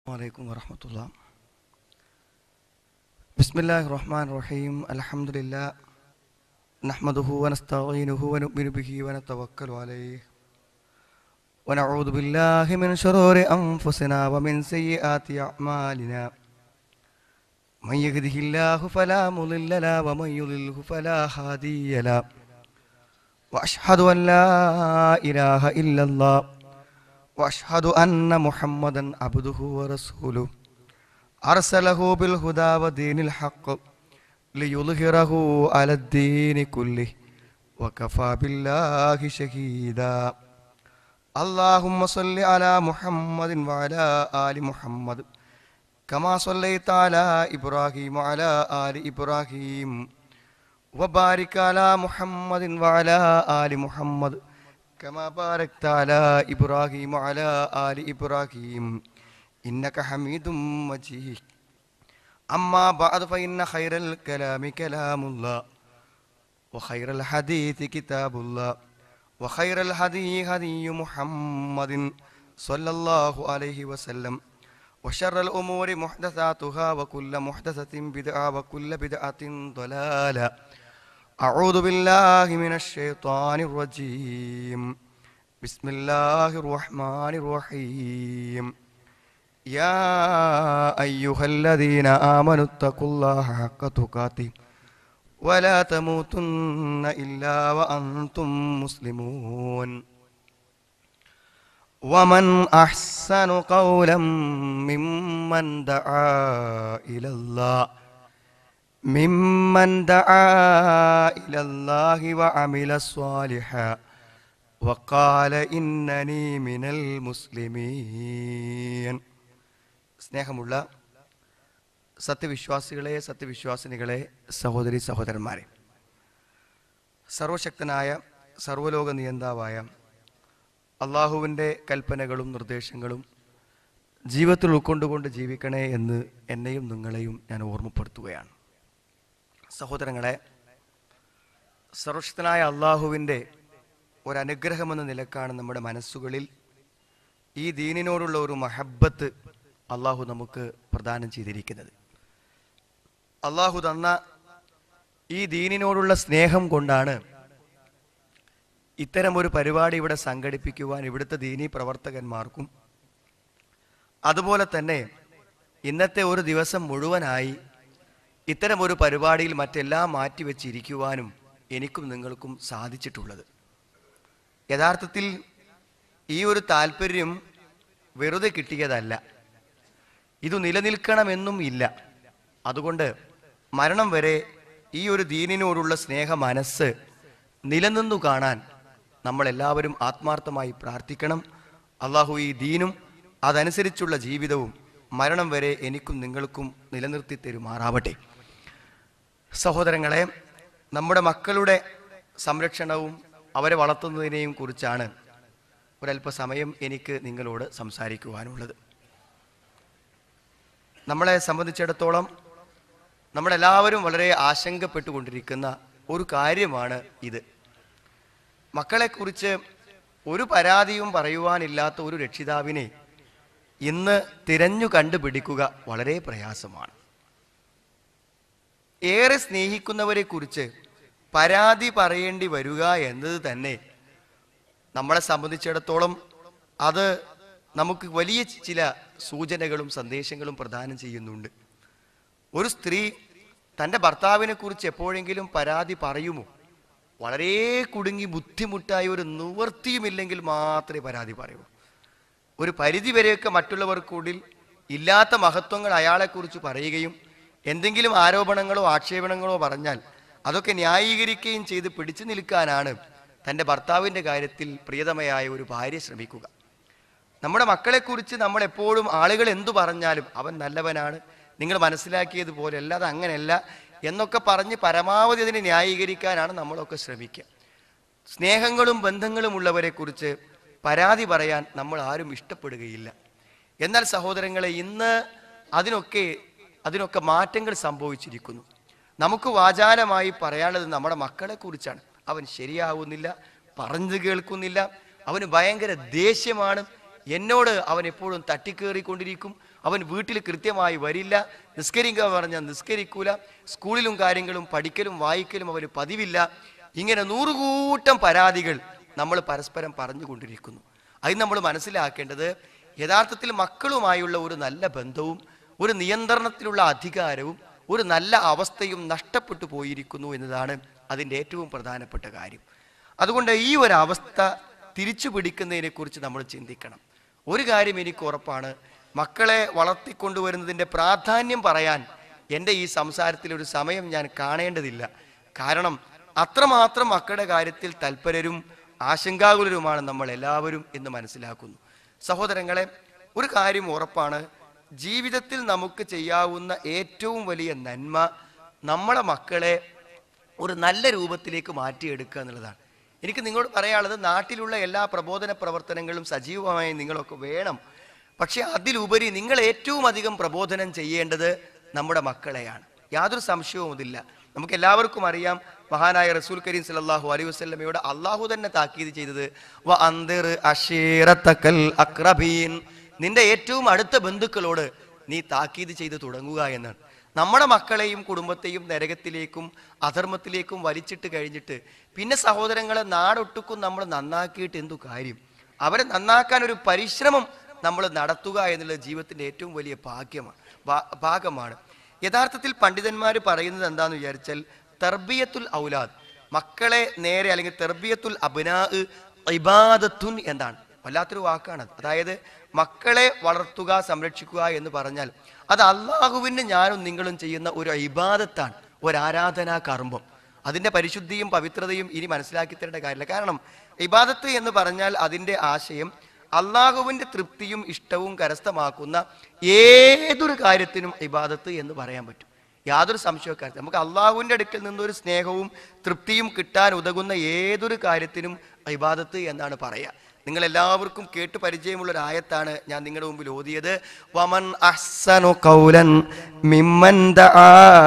عليكم ورحمة الله بسم الله الرحمن الرحيم الحمد لله نحمده ونستعينه ونؤمن به ونتوكل عليه ونعوذ بالله من شرور أنفسنا ومن سيئات أعمالنا من يهده الله فلا مضل له ومن يضلله فلا هادي له وأشهد أن لا إله إلا الله واشهد ان محمدا عبده ورسوله ارسله بالهدى ودين الحق ليظهره على الدين كله وكفى بالله شهيدا اللهم صل على محمد وعلى ال محمد كما صليت على ابراهيم وعلى ال ابراهيم وبارك على محمد وعلى ال محمد كما باركت على إبراهيم وعلى آل إبراهيم إنك حميد مجيد أما بعد فإن خير الكلام كلام الله وخير الحديث كتاب الله وخير الهدي هدي محمد صلى الله عليه وسلم وشر الأمور محدثاتها وكل محدثة بدعة وكل بدعة ضلالة أعوذ بالله من الشيطان الرجيم بسم الله الرحمن الرحيم يا أيها الذين آمنوا اتقوا الله حق تقاته ولا تموتن إلا وأنتم مسلمون ومن أحسن قولا ممن دعا إلى الله ممن دعا إلى الله وعمل صالحا وقال إنني من المسلمين സ്നേഹമുള്ള സത്യവിശ്വാസികളെ സത്യവിശ്വാസിനികളെ സഹോദരി സഹോദരന്മാരെ സർവശക്തനായ സർവലോക നിയന്താവായ അള്ളാഹുവിൻ്റെ കൽപ്പനകളും നിർദ്ദേശങ്ങളും ജീവിതത്തിൽ ഉൾക്കൊണ്ടുകൊണ്ട് ജീവിക്കണേ എന്ന് എന്നെയും നിങ്ങളെയും ഞാൻ ഓർമ്മപ്പെടുത്തുകയാണ് സഹോദരങ്ങളെ സർവശക്തനായ അള്ളാഹുവിൻ്റെ ഒരനുഗ്രഹമെന്ന നിലക്കാണ് നമ്മുടെ മനസ്സുകളിൽ ഈ ദീനിനോടുള്ള ഒരു മഹബത്ത് അള്ളാഹു നമുക്ക് പ്രദാനം ചെയ്തിരിക്കുന്നത് അള്ളാഹു തന്ന ഈ ദീനിനോടുള്ള സ്നേഹം കൊണ്ടാണ് ഇത്തരം ഒരു പരിപാടി ഇവിടെ സംഘടിപ്പിക്കുവാൻ ഇവിടുത്തെ ദീനി പ്രവർത്തകന്മാർക്കും അതുപോലെ തന്നെ ഇന്നത്തെ ഒരു ദിവസം മുഴുവനായി ഇത്തരം ഒരു പരിപാടിയിൽ മറ്റെല്ലാം മാറ്റിവെച്ചിരിക്കുവാനും എനിക്കും നിങ്ങൾക്കും സാധിച്ചിട്ടുള്ളത് യഥാർത്ഥത്തിൽ ഈ ഒരു താല്പര്യം വെറുതെ കിട്ടിയതല്ല ഇത് നിലനിൽക്കണമെന്നും ഇല്ല അതുകൊണ്ട് മരണം വരെ ഈ ഒരു ദീനിനോടുള്ള സ്നേഹ മനസ്സ് നിലനിന്നു കാണാൻ നമ്മളെല്ലാവരും ആത്മാർത്ഥമായി പ്രാർത്ഥിക്കണം അള്ളാഹു ഈ ദീനും അതനുസരിച്ചുള്ള ജീവിതവും മരണം വരെ എനിക്കും നിങ്ങൾക്കും നിലനിർത്തി തരുമാറാവട്ടെ സഹോദരങ്ങളെ നമ്മുടെ മക്കളുടെ സംരക്ഷണവും അവരെ വളർത്തുന്നതിനെയും കുറിച്ചാണ് ഒരല്പസമയം എനിക്ക് നിങ്ങളോട് സംസാരിക്കുവാനുള്ളത് നമ്മളെ സംബന്ധിച്ചിടത്തോളം നമ്മളെല്ലാവരും വളരെ ആശങ്കപ്പെട്ടുകൊണ്ടിരിക്കുന്ന ഒരു കാര്യമാണ് ഇത് മക്കളെക്കുറിച്ച് ഒരു പരാതിയും പറയുവാനില്ലാത്ത ഒരു രക്ഷിതാവിനെ ഇന്ന് തിരഞ്ഞു കണ്ടുപിടിക്കുക വളരെ പ്രയാസമാണ് ഏറെ സ്നേഹിക്കുന്നവരെ കുറിച്ച് പരാതി പറയേണ്ടി വരിക എന്നത് തന്നെ നമ്മളെ സംബന്ധിച്ചിടത്തോളം അത് നമുക്ക് വലിയ ചില സൂചനകളും സന്ദേശങ്ങളും പ്രദാനം ചെയ്യുന്നുണ്ട് ഒരു സ്ത്രീ തൻ്റെ ഭർത്താവിനെ കുറിച്ച് എപ്പോഴെങ്കിലും പരാതി പറയുമോ വളരെ കുടുങ്ങി ബുദ്ധിമുട്ടായി ഒരു നിവൃത്തിയുമില്ലെങ്കിൽ മാത്രമേ പരാതി പറയൂ ഒരു പരിധി വരെയൊക്കെ മറ്റുള്ളവർക്കുള്ളിൽ ഇല്ലാത്ത മഹത്വങ്ങൾ അയാളെക്കുറിച്ച് പറയുകയും എന്തെങ്കിലും ആരോപണങ്ങളോ ആക്ഷേപണങ്ങളോ പറഞ്ഞാൽ അതൊക്കെ ന്യായീകരിക്കുകയും ചെയ്ത് പിടിച്ചു നിൽക്കാനാണ് തൻ്റെ ഭർത്താവിൻ്റെ കാര്യത്തിൽ പ്രിയതമയായ ഒരു ഭാര്യ ശ്രമിക്കുക നമ്മുടെ മക്കളെക്കുറിച്ച് നമ്മൾ എപ്പോഴും ആളുകൾ എന്തു പറഞ്ഞാലും അവൻ നല്ലവനാണ് നിങ്ങൾ മനസ്സിലാക്കിയതുപോലെ അല്ലാതെ അങ്ങനെയല്ല എന്നൊക്കെ പറഞ്ഞ് പരമാവധി അതിനെ ന്യായീകരിക്കാനാണ് നമ്മളൊക്കെ ശ്രമിക്കുക സ്നേഹങ്ങളും ബന്ധങ്ങളും ഉള്ളവരെ കുറിച്ച് പരാതി പറയാൻ നമ്മൾ ആരും ഇഷ്ടപ്പെടുകയില്ല എന്നാൽ സഹോദരങ്ങളെ ഇന്ന് അതിനൊക്കെ അതിനൊക്കെ മാറ്റങ്ങൾ സംഭവിച്ചിരിക്കുന്നു നമുക്ക് വാചാലമായി പറയാനുള്ളത് നമ്മുടെ മക്കളെ കുറിച്ചാണ് അവൻ ശരിയാവുന്നില്ല പറഞ്ഞു കേൾക്കുന്നില്ല അവന് ഭയങ്കര ദേഷ്യമാണ് എന്നോട് അവൻ എപ്പോഴും തട്ടിക്കേറിക്കൊണ്ടിരിക്കും അവൻ വീട്ടിൽ കൃത്യമായി വരില്ല നിസ്കരിക്കുക പറഞ്ഞാൽ നിസ്കരിക്കൂല സ്കൂളിലും കാര്യങ്ങളും പഠിക്കലും വായിക്കലും അവന് പതിവില്ല ഇങ്ങനെ നൂറുകൂട്ടം പരാതികൾ നമ്മൾ പരസ്പരം പറഞ്ഞുകൊണ്ടിരിക്കുന്നു അത് നമ്മൾ മനസ്സിലാക്കേണ്ടത് യഥാർത്ഥത്തിൽ മക്കളുമായുള്ള ഒരു നല്ല ബന്ധവും ഒരു നിയന്ത്രണത്തിലുള്ള അധികാരവും ഒരു നല്ല അവസ്ഥയും നഷ്ടപ്പെട്ടു പോയിരിക്കുന്നു എന്നതാണ് അതിൻ്റെ ഏറ്റവും പ്രധാനപ്പെട്ട കാര്യം അതുകൊണ്ട് ഈ ഒരു അവസ്ഥ തിരിച്ചു പിടിക്കുന്നതിനെ കുറിച്ച് നമ്മൾ ചിന്തിക്കണം ഒരു കാര്യം എനിക്ക് ഉറപ്പാണ് മക്കളെ വളർത്തിക്കൊണ്ടുവരുന്നതിൻ്റെ പ്രാധാന്യം പറയാൻ എൻ്റെ ഈ സംസാരത്തിൽ ഒരു സമയം ഞാൻ കാണേണ്ടതില്ല കാരണം അത്രമാത്രം മക്കളുടെ കാര്യത്തിൽ തൽപരരും ആശങ്കാകുലരുമാണ് നമ്മൾ എല്ലാവരും എന്ന് മനസ്സിലാക്കുന്നു സഹോദരങ്ങളെ ഒരു കാര്യം ഉറപ്പാണ് ജീവിതത്തിൽ നമുക്ക് ചെയ്യാവുന്ന ഏറ്റവും വലിയ നന്മ നമ്മളെ മക്കളെ ഒരു നല്ല രൂപത്തിലേക്ക് മാറ്റിയെടുക്കുക എന്നുള്ളതാണ് എനിക്ക് നിങ്ങളോട് പറയാനുള്ളത് നാട്ടിലുള്ള എല്ലാ പ്രബോധന പ്രവർത്തനങ്ങളും സജീവമായി നിങ്ങളൊക്കെ വേണം പക്ഷെ അതിലുപരി നിങ്ങൾ ഏറ്റവും അധികം പ്രബോധനം ചെയ്യേണ്ടത് നമ്മുടെ മക്കളെയാണ് യാതൊരു സംശയവും ഇതില്ല നമുക്ക് എല്ലാവർക്കും അറിയാം മഹാനായ റസൂൽ കരീം സല്ലല്ലാഹു അലൈഹി വസല്ലമയോട് അള്ളാഹു തന്നെ താക്കീത് ചെയ്തത് വ അന്തിർ അഷീറത്തക്കൽ അക്രബീൻ നിന്റെ ഏറ്റവും അടുത്ത ബന്ധുക്കളോട് നീ താക്കീത് ചെയ്ത് തുടങ്ങുക എന്നാണ് നമ്മുടെ മക്കളെയും കുടുംബത്തെയും നരകത്തിലേക്കും അധർമ്മത്തിലേക്കും വലിച്ചിട്ട് കഴിഞ്ഞിട്ട് പിന്നെ സഹോദരങ്ങളെ നാടൊട്ടുക്കും നമ്മൾ നന്നാക്കിയിട്ട് എന്തു കാര്യം അവരെ നന്നാക്കാൻ ഒരു പരിശ്രമം നമ്മൾ നടത്തുക എന്നുള്ളത് ജീവിതത്തിന്റെ ഏറ്റവും വലിയ ഭാഗ്യമാണ് ഭാ- ഭാഗമാണ് യഥാർത്ഥത്തിൽ പണ്ഡിതന്മാർ പറയുന്നത് എന്താന്ന് വിചാരിച്ചാൽ തെർബിയത്തുൽ ഔലാദ് മക്കളെ നേരെ അല്ലെങ്കിൽ തെർബിയത്തുൽ അബ്നാ ഇബാദത്തുൻ എന്നാണ് വല്ലാത്തൊരു വാക്കാണ് അത്. അതായത് മക്കളെ വളർത്തുക സംരക്ഷിക്കുക എന്ന് പറഞ്ഞാൽ അത് അള്ളാഹുവിന് ഞാനും നിങ്ങളും ചെയ്യുന്ന ഒരു ഇബാദത്താണ് ഒരു ആരാധനാ കർമ്മം അതിന്റെ പരിശുദ്ധിയും പവിത്രതയും ഇനി മനസ്സിലാക്കി തരേണ്ട കാര്യമില്ല കാരണം ഇബാദത്ത് എന്ന് പറഞ്ഞാൽ അതിന്റെ ആശയം അള്ളാഹുവിന്റെ തൃപ്തിയും ഇഷ്ടവും കരസ്ഥമാക്കുന്ന ഏതൊരു കാര്യത്തിനും ഇബാദത്ത് എന്ന് പറയാൻ പറ്റും യാതൊരു സംശയക്കാരും നമുക്ക് അള്ളാഹുവിന്റെ അടുക്കൽ നിന്നൊരു സ്നേഹവും തൃപ്തിയും കിട്ടാൻ ഉതകുന്ന ഏതൊരു കാര്യത്തിനും ഇബാദത്ത് എന്നാണ് പറയുക നിങ്ങൾ എല്ലാവർക്കും കേട്ട് പരിചയമുള്ള ഒരു ആയത്താണ് ഞാൻ നിങ്ങളുടെ മുമ്പിൽ ഓതിയത് വമൻ അഹ്സനു ഖൗലൻ മിമ്മൻ ദആ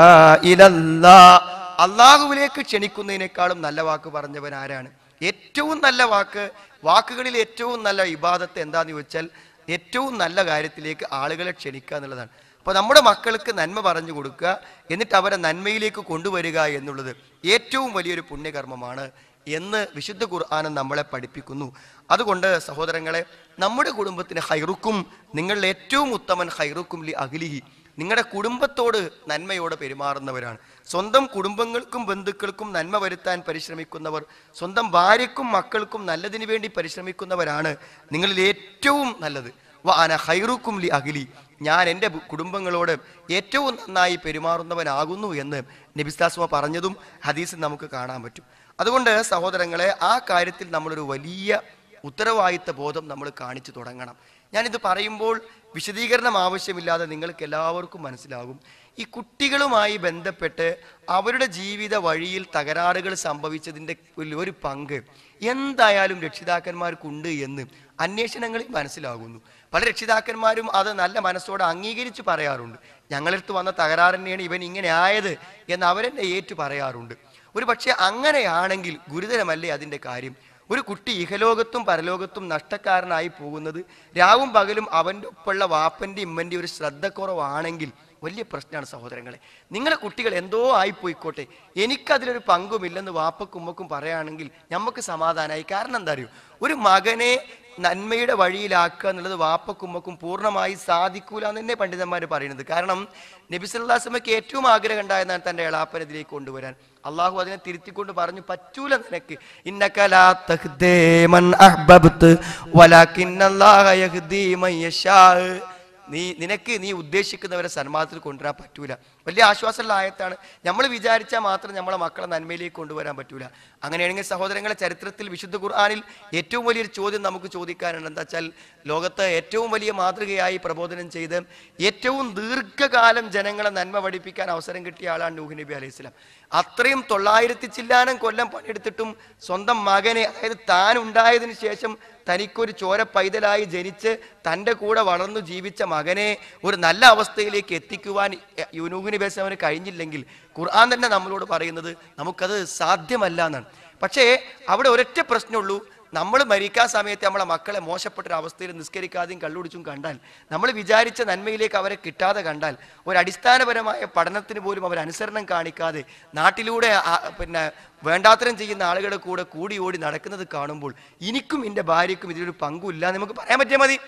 ഇലല്ലാ അള്ളാഹുവിലേക്ക് ക്ഷണിക്കുന്നതിനേക്കാളും നല്ല വാക്ക് പറഞ്ഞവൻ ആരാണ് ഏറ്റവും നല്ല വാക്ക് വാക്കുകളിൽ ഏറ്റവും നല്ല ഇബാദത്ത് എന്താന്ന് ചോദിച്ചാൽ ഏറ്റവും നല്ല കാര്യത്തിലേക്ക് ആളുകളെ ക്ഷണിക്കുക എന്നുള്ളതാണ് അപ്പൊ നമ്മുടെ മക്കൾക്ക് നന്മ പറഞ്ഞു കൊടുക്കുക എന്നിട്ട് അവരെ നന്മയിലേക്ക് കൊണ്ടുവരിക എന്നുള്ളത് ഏറ്റവും വലിയൊരു പുണ്യകർമ്മമാണ് എന്ന് വിശുദ്ധ ഖുർആാനം നമ്മളെ പഠിപ്പിക്കുന്നു അതുകൊണ്ട് സഹോദരങ്ങളെ നമ്മുടെ കുടുംബത്തിന് ഹൈറുക്കും നിങ്ങളിൽ ഏറ്റവും ഉത്തമൻ ഹൈറുക്കും ലി അഖിലിഹി നിങ്ങളുടെ കുടുംബത്തോട് നന്മയോടെ പെരുമാറുന്നവരാണ് സ്വന്തം കുടുംബങ്ങൾക്കും ബന്ധുക്കൾക്കും നന്മ വരുത്താൻ പരിശ്രമിക്കുന്നവർ സ്വന്തം ഭാര്യയ്ക്കും മക്കൾക്കും നല്ലതിനു വേണ്ടി പരിശ്രമിക്കുന്നവരാണ് നിങ്ങളിൽ ഏറ്റവും നല്ലത് വ അന ഹൈറുക്കും ലി അഖിലി ഞാൻ എൻ്റെ ബു- കുടുംബങ്ങളോട് ഏറ്റവും നന്നായി പെരുമാറുന്നവനാകുന്നു എന്ന് നബിസ്ലാസ്മ പറഞ്ഞതും ഹദീസിൽ നമുക്ക് കാണാൻ പറ്റും അതുകൊണ്ട് സഹോദരങ്ങളെ ആ കാര്യത്തിൽ നമ്മളൊരു വലിയ ഉത്തരവാദിത്ത ബോധം നമ്മൾ കാണിച്ചു തുടങ്ങണം ഞാനിത് പറയുമ്പോൾ വിശദീകരണം ആവശ്യമില്ലാതെ നിങ്ങൾക്ക് എല്ലാവർക്കും മനസ്സിലാകും ഈ കുട്ടികളുമായി ബന്ധപ്പെട്ട് അവരുടെ ജീവിത വഴിയിൽ തകരാറുകൾ സംഭവിച്ചതിൻ്റെ ഒരു- ഒരു പങ്ക് എന്തായാലും രക്ഷിതാക്കന്മാർക്കുണ്ട് എന്ന് അന്വേഷണങ്ങളിൽ മനസ്സിലാകുന്നു പല രക്ഷിതാക്കന്മാരും അത് നല്ല മനസ്സോടെ അംഗീകരിച്ച് പറയാറുണ്ട് ഞങ്ങളടുത്ത് വന്ന തകരാറ് തന്നെയാണ് ഇവൻ ഇങ്ങനെ ആയത് എന്ന് അവരെന്നെ ഏറ്റു പറയാറുണ്ട് ഒരു പക്ഷേ അങ്ങനെയാണെങ്കിൽ ഗുരുതരമല്ലേ അതിൻ്റെ കാര്യം ഒരു കുട്ടി ഇഹലോകത്തും പരലോകത്തും നഷ്ടക്കാരനായി പോകുന്നത് രാവും പകലും അവൻ്റെ ഒപ്പമുള്ള വാപ്പൻ്റെ ഇമ്മൻ്റെ ഒരു ശ്രദ്ധക്കുറവാണെങ്കിൽ വലിയ പ്രശ്നമാണ് സഹോദരങ്ങളെ നിങ്ങളുടെ കുട്ടികൾ എന്തോ ആയിപ്പോയിക്കോട്ടെ എനിക്കതിലൊരു പങ്കുമില്ലെന്ന് വാപ്പക്കും ഉമ്മക്കും പറയുകയാണെങ്കിൽ നമുക്ക് സമാധാനമായി കാരണം എന്താ അറിയോ ഒരു മകനെ നന്മയുടെ വഴിയിലാക്കുക എന്നുള്ളത് വാപ്പക്കുമ്മക്കും പൂർണ്ണമായി സാധിക്കൂല എന്ന് തന്നെ പണ്ഡിതന്മാർ പറയുന്നത് കാരണം നബി സല്ലാസ്മയ്ക്ക് ഏറ്റവും ആഗ്രഹം ഉണ്ടായതാണ് തന്റെ എളാപ്പനതിലേക്ക് കൊണ്ടുവരാൻ അള്ളാഹു അതിനെ തിരുത്തിക്കൊണ്ട് പറഞ്ഞു പറ്റൂല നിനക്ക് ഇന്നക ലാ തഹ്ദീ മൻ അഹ്ബബ്ത് വലാകിന്നല്ലാഹ യഹ്ദീ മൻ യശാ നീ നിനക്ക് നീ ഉദ്ദേശിക്കുന്നവരെ സന്മാനത്തിൽ കൊണ്ടുവരാൻ പറ്റൂല വലിയ ആശ്വാസമുള്ള ആയത്താണ് നമ്മൾ വിചാരിച്ചാൽ മാത്രം നമ്മളെ മക്കളെ നന്മയിലേക്ക് കൊണ്ടുവരാൻ പറ്റൂല അങ്ങനെയാണെങ്കിൽ സഹോദരങ്ങളെ ചരിത്രത്തിൽ വിശുദ്ധ ഖുർആാനിൽ ഏറ്റവും വലിയൊരു ചോദ്യം നമുക്ക് ചോദിക്കാനുണ്ട് എന്താ വെച്ചാൽ ലോകത്ത് ഏറ്റവും വലിയ മാതൃകയായി പ്രബോധനം ചെയ്ത് ഏറ്റവും ദീർഘകാലം ജനങ്ങളെ നന്മ പഠിപ്പിക്കാൻ അവസരം കിട്ടിയ ആളാണ് നൂഹ് നബി അലൈഹി സ്വലാം അത്രയും തൊള്ളായിരത്തി ചില്ലാനം കൊല്ലം പണിയെടുത്തിട്ടും സ്വന്തം മകനെ അതായത് താൻ ഉണ്ടായതിനു ശേഷം തനിക്കൊരു ചോര പൈതലായി ജനിച്ച് തൻ്റെ കൂടെ വളർന്നു ജീവിച്ച മകനെ ഒരു നല്ല അവസ്ഥയിലേക്ക് എത്തിക്കുവാൻ യൂനൂഹ് നബി അലൈഹി സ്വലാമിന് കഴിഞ്ഞില്ലെങ്കിൽ ഖുർആൻ തന്നെ നമ്മളോട് പറയുന്നത് നമുക്കത് സാധ്യമല്ല എന്നാണ് പക്ഷേ അവിടെ ഒരൊറ്റ പ്രശ്നമുള്ളൂ നമ്മൾ മരിക്കാൻ സമയത്ത് നമ്മളെ മക്കളെ മോശപ്പെട്ട ഒരു അവസ്ഥയിൽ നിസ്കരിക്കാതെയും കള്ളുടിച്ചും കണ്ടാൽ നമ്മൾ വിചാരിച്ച നന്മയിലേക്ക് അവരെ കിട്ടാതെ കണ്ടാൽ ഒരു അടിസ്ഥാനപരമായ പഠനത്തിന് പോലും അവർ അനുസരണം കാണിക്കാതെ നാട്ടിലൂടെ ആ- പിന്നെ വേണ്ടാത്തരം ചെയ്യുന്ന ആളുകളുടെ കൂടെ കൂടി ഓടി നടക്കുന്നത് കാണുമ്പോൾ എനിക്കും എൻ്റെ ഭാര്യയ്ക്കും ഇതിലൊരു പങ്കുമില്ല എന്ന് നമുക്ക് പറയാൻ പറ്റിയാൽ മതി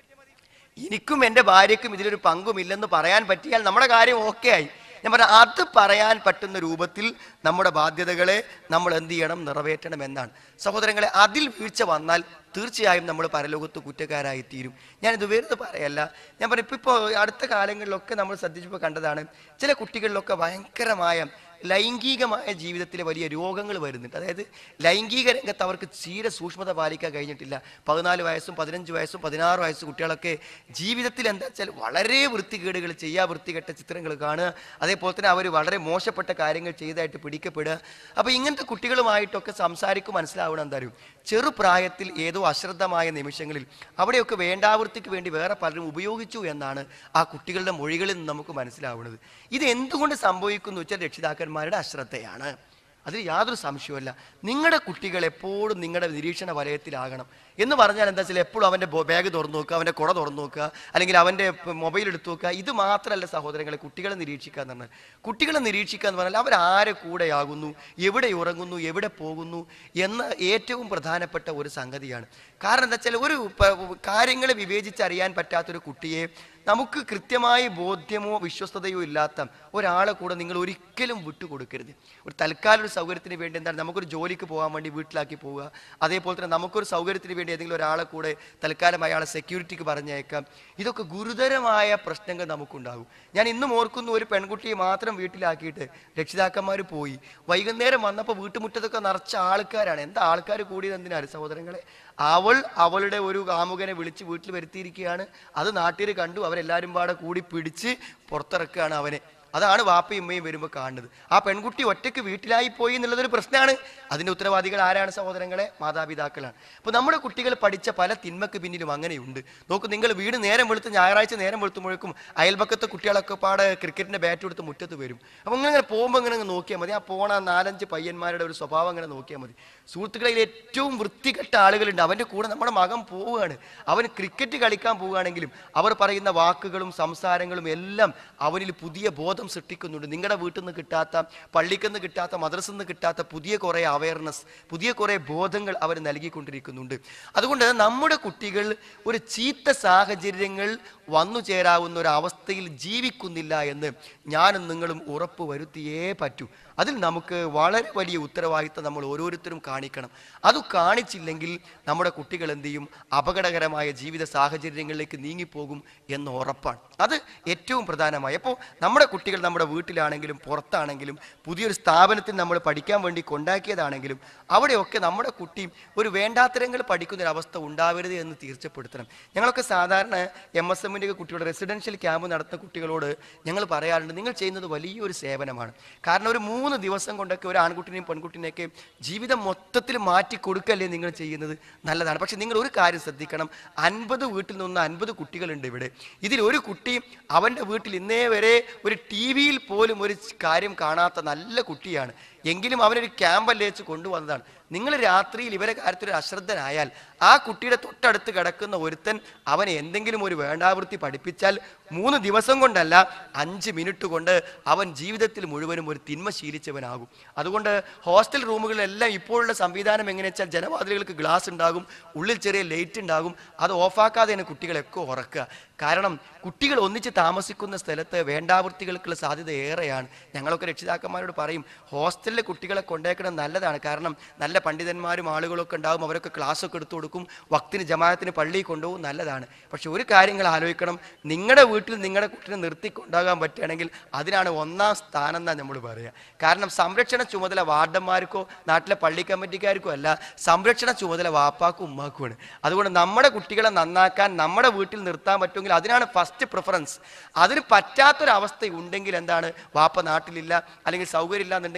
എനിക്കും എൻ്റെ ഭാര്യയ്ക്കും ഇതിലൊരു പങ്കുമില്ലെന്ന് പറയാൻ പറ്റിയാൽ നമ്മുടെ കാര്യം ഓക്കെ ആയി ഞാൻ പറഞ്ഞ അത് പറയാൻ പറ്റുന്ന രൂപത്തിൽ നമ്മുടെ ബാധ്യതകളെ നമ്മൾ എന്ത് ചെയ്യണം നിറവേറ്റണം എന്നാണ് സഹോദരങ്ങളെ അതിൽ വീഴ്ച വന്നാൽ തീർച്ചയായും നമ്മൾ പരലോകത്ത് കുറ്റക്കാരായി തീരും ഞാനിത് വെറുതെ പറയല്ല ഞാൻ പറയും ഇപ്പൊ ഇപ്പോൾ അടുത്ത കാലങ്ങളിലൊക്കെ നമ്മൾ ശ്രദ്ധിച്ചപ്പോൾ കണ്ടതാണ് ചില കുട്ടികളിലൊക്കെ ഭയങ്കരമായ ലൈംഗികമായ ജീവിതത്തിൽ വലിയ രോഗങ്ങൾ വരുന്നുണ്ട് അതായത് ലൈംഗിക രംഗത്ത് അവർക്ക് തീരെ സൂക്ഷ്മത പാലിക്കാൻ കഴിഞ്ഞിട്ടില്ല പതിനാല് വയസ്സും പതിനഞ്ച് വയസ്സും പതിനാറ് വയസ്സ് കുട്ടികളൊക്കെ ജീവിതത്തിൽ എന്താ വെച്ചാൽ വളരെ വൃത്തികേടുകൾ ചെയ്യുക വൃത്തികെട്ട ചിത്രങ്ങൾ കാണുക അതേപോലെ തന്നെ അവർ വളരെ മോശപ്പെട്ട കാര്യങ്ങൾ ചെയ്തതായിട്ട് പിടിക്കപ്പെടുക അപ്പോൾ ഇങ്ങനത്തെ കുട്ടികളുമായിട്ടൊക്കെ സംസാരിക്കും മനസ്സിലാവണം എന്താ അറിയും ചെറുപ്രായത്തിൽ ഏതോ അശ്രദ്ധമായ നിമിഷങ്ങളിൽ അവിടെയൊക്കെ വേണ്ടാവൃത്തിക്ക് വേണ്ടി വേറെ പലരും ഉപയോഗിച്ചു എന്നാണ് ആ കുട്ടികളുടെ മൊഴികളിൽ നിന്ന് നമുക്ക് മനസ്സിലാവുന്നത് ഇത് എന്തുകൊണ്ട് സംഭവിക്കുന്നു വെച്ചാൽ രക്ഷിതാക്കന്മാരുടെ അശ്രദ്ധയാണ് അതിൽ യാതൊരു സംശയവുമില്ല നിങ്ങളുടെ കുട്ടികൾ എപ്പോഴും നിങ്ങളുടെ നിരീക്ഷണ വലയത്തിലാകണം എന്ന് പറഞ്ഞാൽ എന്താ വെച്ചാൽ എപ്പോഴും അവൻ്റെ ബാഗ് തുറന്നു നോക്കുക അവൻ്റെ കുട തുറന്നു നോക്കുക അല്ലെങ്കിൽ അവൻ്റെ മൊബൈൽ എടുത്തു നോക്കുക ഇത് മാത്രമല്ല സഹോദരങ്ങളെ കുട്ടികളെ നിരീക്ഷിക്കുക എന്ന് പറഞ്ഞാൽ കുട്ടികളെ നിരീക്ഷിക്കുക എന്ന് പറഞ്ഞാൽ അവർ ആരെ കൂടെയാകുന്നു എവിടെ ഉറങ്ങുന്നു എവിടെ പോകുന്നു എന്ന ഏറ്റവും പ്രധാനപ്പെട്ട ഒരു സംഗതിയാണ് കാരണം എന്താ വെച്ചാൽ ഒരു പ- കാര്യങ്ങളെ വിവേചിച്ചറിയാൻ പറ്റാത്തൊരു കുട്ടിയെ നമുക്ക് കൃത്യമായി ബോധ്യമോ വിശ്വസ്തതയോ ഇല്ലാത്ത ഒരാളെ കൂടെ നിങ്ങൾ ഒരിക്കലും വിട്ടുകൊടുക്കരുത് ഒരു തൽക്കാല ഒരു സൗകര്യത്തിന് വേണ്ടി എന്താണ് നമുക്കൊരു ജോലിക്ക് പോകാൻ വേണ്ടി വീട്ടിലാക്കി പോവുക അതേപോലെ തന്നെ നമുക്കൊരു സൗകര്യത്തിന് വേണ്ടി ഏതെങ്കിലും ഒരാളെ കൂടെ തൽക്കാലം അയാളെ സെക്യൂരിറ്റിക്ക് പറഞ്ഞേക്കാം ഇതൊക്കെ ഗുരുതരമായ പ്രശ്നങ്ങൾ നമുക്കുണ്ടാകും ഞാൻ ഇന്നും ഓർക്കുന്നു ഒരു പെൺകുട്ടിയെ മാത്രം വീട്ടിലാക്കിയിട്ട് രക്ഷിതാക്കന്മാർ പോയി വൈകുന്നേരം വന്നപ്പോൾ വീട്ടുമുറ്റത്തൊക്കെ നിറച്ച ആൾക്കാരാണ് എന്താ ആൾക്കാർ കൂടിയത് എന്തിനാണ് സഹോദരങ്ങളെ അവൾ അവളുടെ ഒരു കാമുകനെ വിളിച്ച് വീട്ടിൽ വരുത്തിയിരിക്കുകയാണ് അത് നാട്ടിൽ കണ്ടു അവരെല്ലാവരും പാടെ കൂടി പിടിച്ച് പുറത്തിറക്കുകയാണ് അവനെ അതാണ് വാപ്പയും ഉമ്മയും വരുമ്പോൾ കാണുന്നത് ആ പെൺകുട്ടി ഒറ്റയ്ക്ക് വീട്ടിലായി പോയി എന്നുള്ളതൊരു പ്രശ്നമാണ് അതിന്റെ ഉത്തരവാദികൾ ആരാണ് സഹോദരങ്ങളെ മാതാപിതാക്കളാണ് അപ്പോൾ നമ്മുടെ കുട്ടികൾ പഠിച്ച പല തിന്മക്ക് പിന്നിലും അങ്ങനെയുണ്ട് നോക്കൂ നിങ്ങൾ വീട് നേരം വെളുത്ത് ഞായറാഴ്ച നേരം വെളുത്തുമ്പോഴേക്കും അയൽപക്കത്തെ കുട്ടികളൊക്കെ പാടെ ക്രിക്കറ്റിന്റെ ബാറ്റ് എടുത്ത് മുറ്റത്ത് വരും അപ്പോൾ ഇങ്ങനെ ഇങ്ങനെ പോകുമ്പോൾ ഇങ്ങനെ അങ്ങ് നോക്കിയാൽ മതി ആ പോണ നാലഞ്ച് പയ്യന്മാരുടെ ഒരു സ്വഭാവം അങ്ങനെ നോക്കിയാൽ മതി സുഹൃത്തുക്കളിൽ ഏറ്റവും വൃത്തികെട്ട ആളുകളുണ്ട് അവൻ്റെ കൂടെ നമ്മുടെ മകൻ പോവുകയാണ് അവൻ ക്രിക്കറ്റ് കളിക്കാൻ പോവുകയാണെങ്കിലും അവർ പറയുന്ന വാക്കുകളും സംസാരങ്ങളും എല്ലാം അവനിൽ പുതിയ ബോധം സൃഷ്ടിക്കുന്നുണ്ട് നിങ്ങളുടെ വീട്ടിൽ നിന്ന് കിട്ടാത്ത പള്ളിയിൽ നിന്ന് കിട്ടാത്ത മദ്രസിൽ നിന്ന് കിട്ടാത്ത പുതിയ കുറേ അവയർനെസ് പുതിയ കുറേ ബോധങ്ങൾ അവർ നൽകിക്കൊണ്ടിരിക്കുന്നുണ്ട് അതുകൊണ്ട് നമ്മുടെ കുട്ടികൾ ഒരു ചീത്ത സാഹചര്യങ്ങൾ വന്നു ചേരാവുന്ന ഒരു അവസ്ഥയിൽ ജീവിക്കുന്നില്ല എന്ന് ഞാനും നിങ്ങളും ഉറപ്പ് വരുത്തിയേ പറ്റൂ അതിൽ നമുക്ക് വളരെ വലിയ ഉത്തരവാദിത്തം നമ്മൾ ഓരോരുത്തരും കാണിക്കണം അത് കാണിച്ചില്ലെങ്കിൽ നമ്മുടെ കുട്ടികൾ എന്ത് ചെയ്യും അപകടകരമായ ജീവിത സാഹചര്യങ്ങളിലേക്ക് നീങ്ങിപ്പോകും എന്ന് ഉറപ്പാണ് അത് ഏറ്റവും പ്രധാനമായി അപ്പോൾ നമ്മുടെ കുട്ടികൾ നമ്മുടെ വീട്ടിലാണെങ്കിലും പുറത്താണെങ്കിലും പുതിയൊരു സ്ഥാപനത്തിൽ നമ്മൾ പഠിക്കാൻ വേണ്ടി കൊണ്ടാക്കിയതാണെങ്കിലും അവിടെയൊക്കെ നമ്മുടെ കുട്ടി ഒരു വേണ്ടാത്തരങ്ങൾ പഠിക്കുന്ന ഒരു അവസ്ഥ ഉണ്ടാവരുത് എന്ന് തീർച്ചപ്പെടുത്തണം ഞങ്ങളൊക്കെ സാധാരണ എം എസ് എമ്മിൻ്റെ കുട്ടികളുടെ റെസിഡൻഷ്യൽ ക്യാമ്പ് നടത്തുന്ന കുട്ടികളോട് ഞങ്ങൾ പറയാറുണ്ട് നിങ്ങൾ ചെയ്യുന്നത് വലിയൊരു സേവനമാണ് കാരണം ഒരു മൂന്ന് ദിവസം കൊണ്ടൊക്കെ ഒരു ആൺകുട്ടിനെയും പെൺകുട്ടിനെയൊക്കെ ജീവിതം മൊത്തത്തിൽ മാറ്റി കൊടുക്കല്ലേ നിങ്ങൾ ചെയ്യുന്നത് നല്ലതാണ് പക്ഷെ നിങ്ങൾ ഒരു കാര്യം ശ്രദ്ധിക്കണം അൻപത് വീട്ടിൽ നിന്ന് അൻപത് കുട്ടികളുണ്ട് ഇവിടെ ഇതിൽ ഒരു കുട്ടി അവൻ്റെ വീട്ടിൽ ഇന്നേ വരെ ഒരു ടി വിയിൽ പോലും ഒരു കാര്യം കാണാത്ത നല്ല കുട്ടിയാണ് എങ്കിലും അവനൊരു ക്യാമ്പല്ലേ വെച്ച് കൊണ്ടുവന്നതാണ് നിങ്ങൾ രാത്രിയിൽ ഇവരെ കാര്യത്തിൽ ഒരു അശ്രദ്ധനായാൽ ആ കുട്ടിയുടെ തൊട്ടടുത്ത് കിടക്കുന്ന ഒരുത്തൻ അവനെ എന്തെങ്കിലും ഒരു വേണ്ടാവൃത്തി പഠിപ്പിച്ചാൽ മൂന്ന് ദിവസം കൊണ്ടല്ല അഞ്ച് മിനിറ്റ് കൊണ്ട് അവൻ ജീവിതത്തിൽ മുഴുവനും ഒരു തിന്മ ശീലിച്ചവനാകും അതുകൊണ്ട് ഹോസ്റ്റൽ റൂമുകളിലെല്ലാം ഇപ്പോഴുള്ള സംവിധാനം എങ്ങനെ വെച്ചാൽ ജനവാതിലുകൾക്ക് ഗ്ലാസ് ഉണ്ടാകും ഉള്ളിൽ ചെറിയ ലൈറ്റ് ഉണ്ടാകും അത് ഓഫാക്കാതെയാണ് കുട്ടികളൊക്കെ ഉറക്കുക കാരണം കുട്ടികൾ ഒന്നിച്ച് താമസിക്കുന്ന സ്ഥലത്ത് വേണ്ടാവൃത്തികൾക്കുള്ള സാധ്യത ഏറെയാണ് ഞങ്ങളൊക്കെ രക്ഷിതാക്കന്മാരോട് പറയും ഹോസ്റ്റലിലെ കുട്ടികളെ കൊണ്ടേക്കണം നല്ലതാണ് കാരണം നല്ല പണ്ഡിതന്മാരും ആളുകളൊക്കെ ഉണ്ടാകും അവരൊക്കെ ക്ലാസ്സൊക്കെ എടുത്തു കൊടുക്കും വക്തിന് ജമാഅത്തിന് പള്ളിയിൽ കൊണ്ടുപോകും നല്ലതാണ് പക്ഷെ ഒരു കാര്യങ്ങൾ ആലോചിക്കണം നിങ്ങളുടെ വീട്ടിൽ നിങ്ങളുടെ കുട്ടിനെ നിർത്തി കൊണ്ടാകാൻ പറ്റുകയാണെങ്കിൽ അതിനാണ് ഒന്നാം സ്ഥാനം എന്നാണ് നമ്മൾ പറയുക കാരണം സംരക്ഷണ ചുമതല വാർഡന്മാർക്കോ നാട്ടിലെ പള്ളി കമ്മിറ്റിക്കാർക്കോ അല്ല സംരക്ഷണ ചുമതല വാപ്പാക്കും ഉമ്മാക്കുമാണ് അതുകൊണ്ട് നമ്മുടെ കുട്ടികളെ നന്നാക്കാൻ നമ്മുടെ വീട്ടിൽ നിർത്താൻ പറ്റുമെങ്കിൽ അതിനാണ് ഫസ്റ്റ് പ്രിഫറൻസ് അതിന് പറ്റാത്തൊരവസ്ഥ ഉണ്ടെങ്കിൽ എന്താണ് വാപ്പ നാട്ടിലില്ല അല്ലെങ്കിൽ സൗകര്യമില്ല എന്നുണ്ടെങ്കിൽ മാത്രം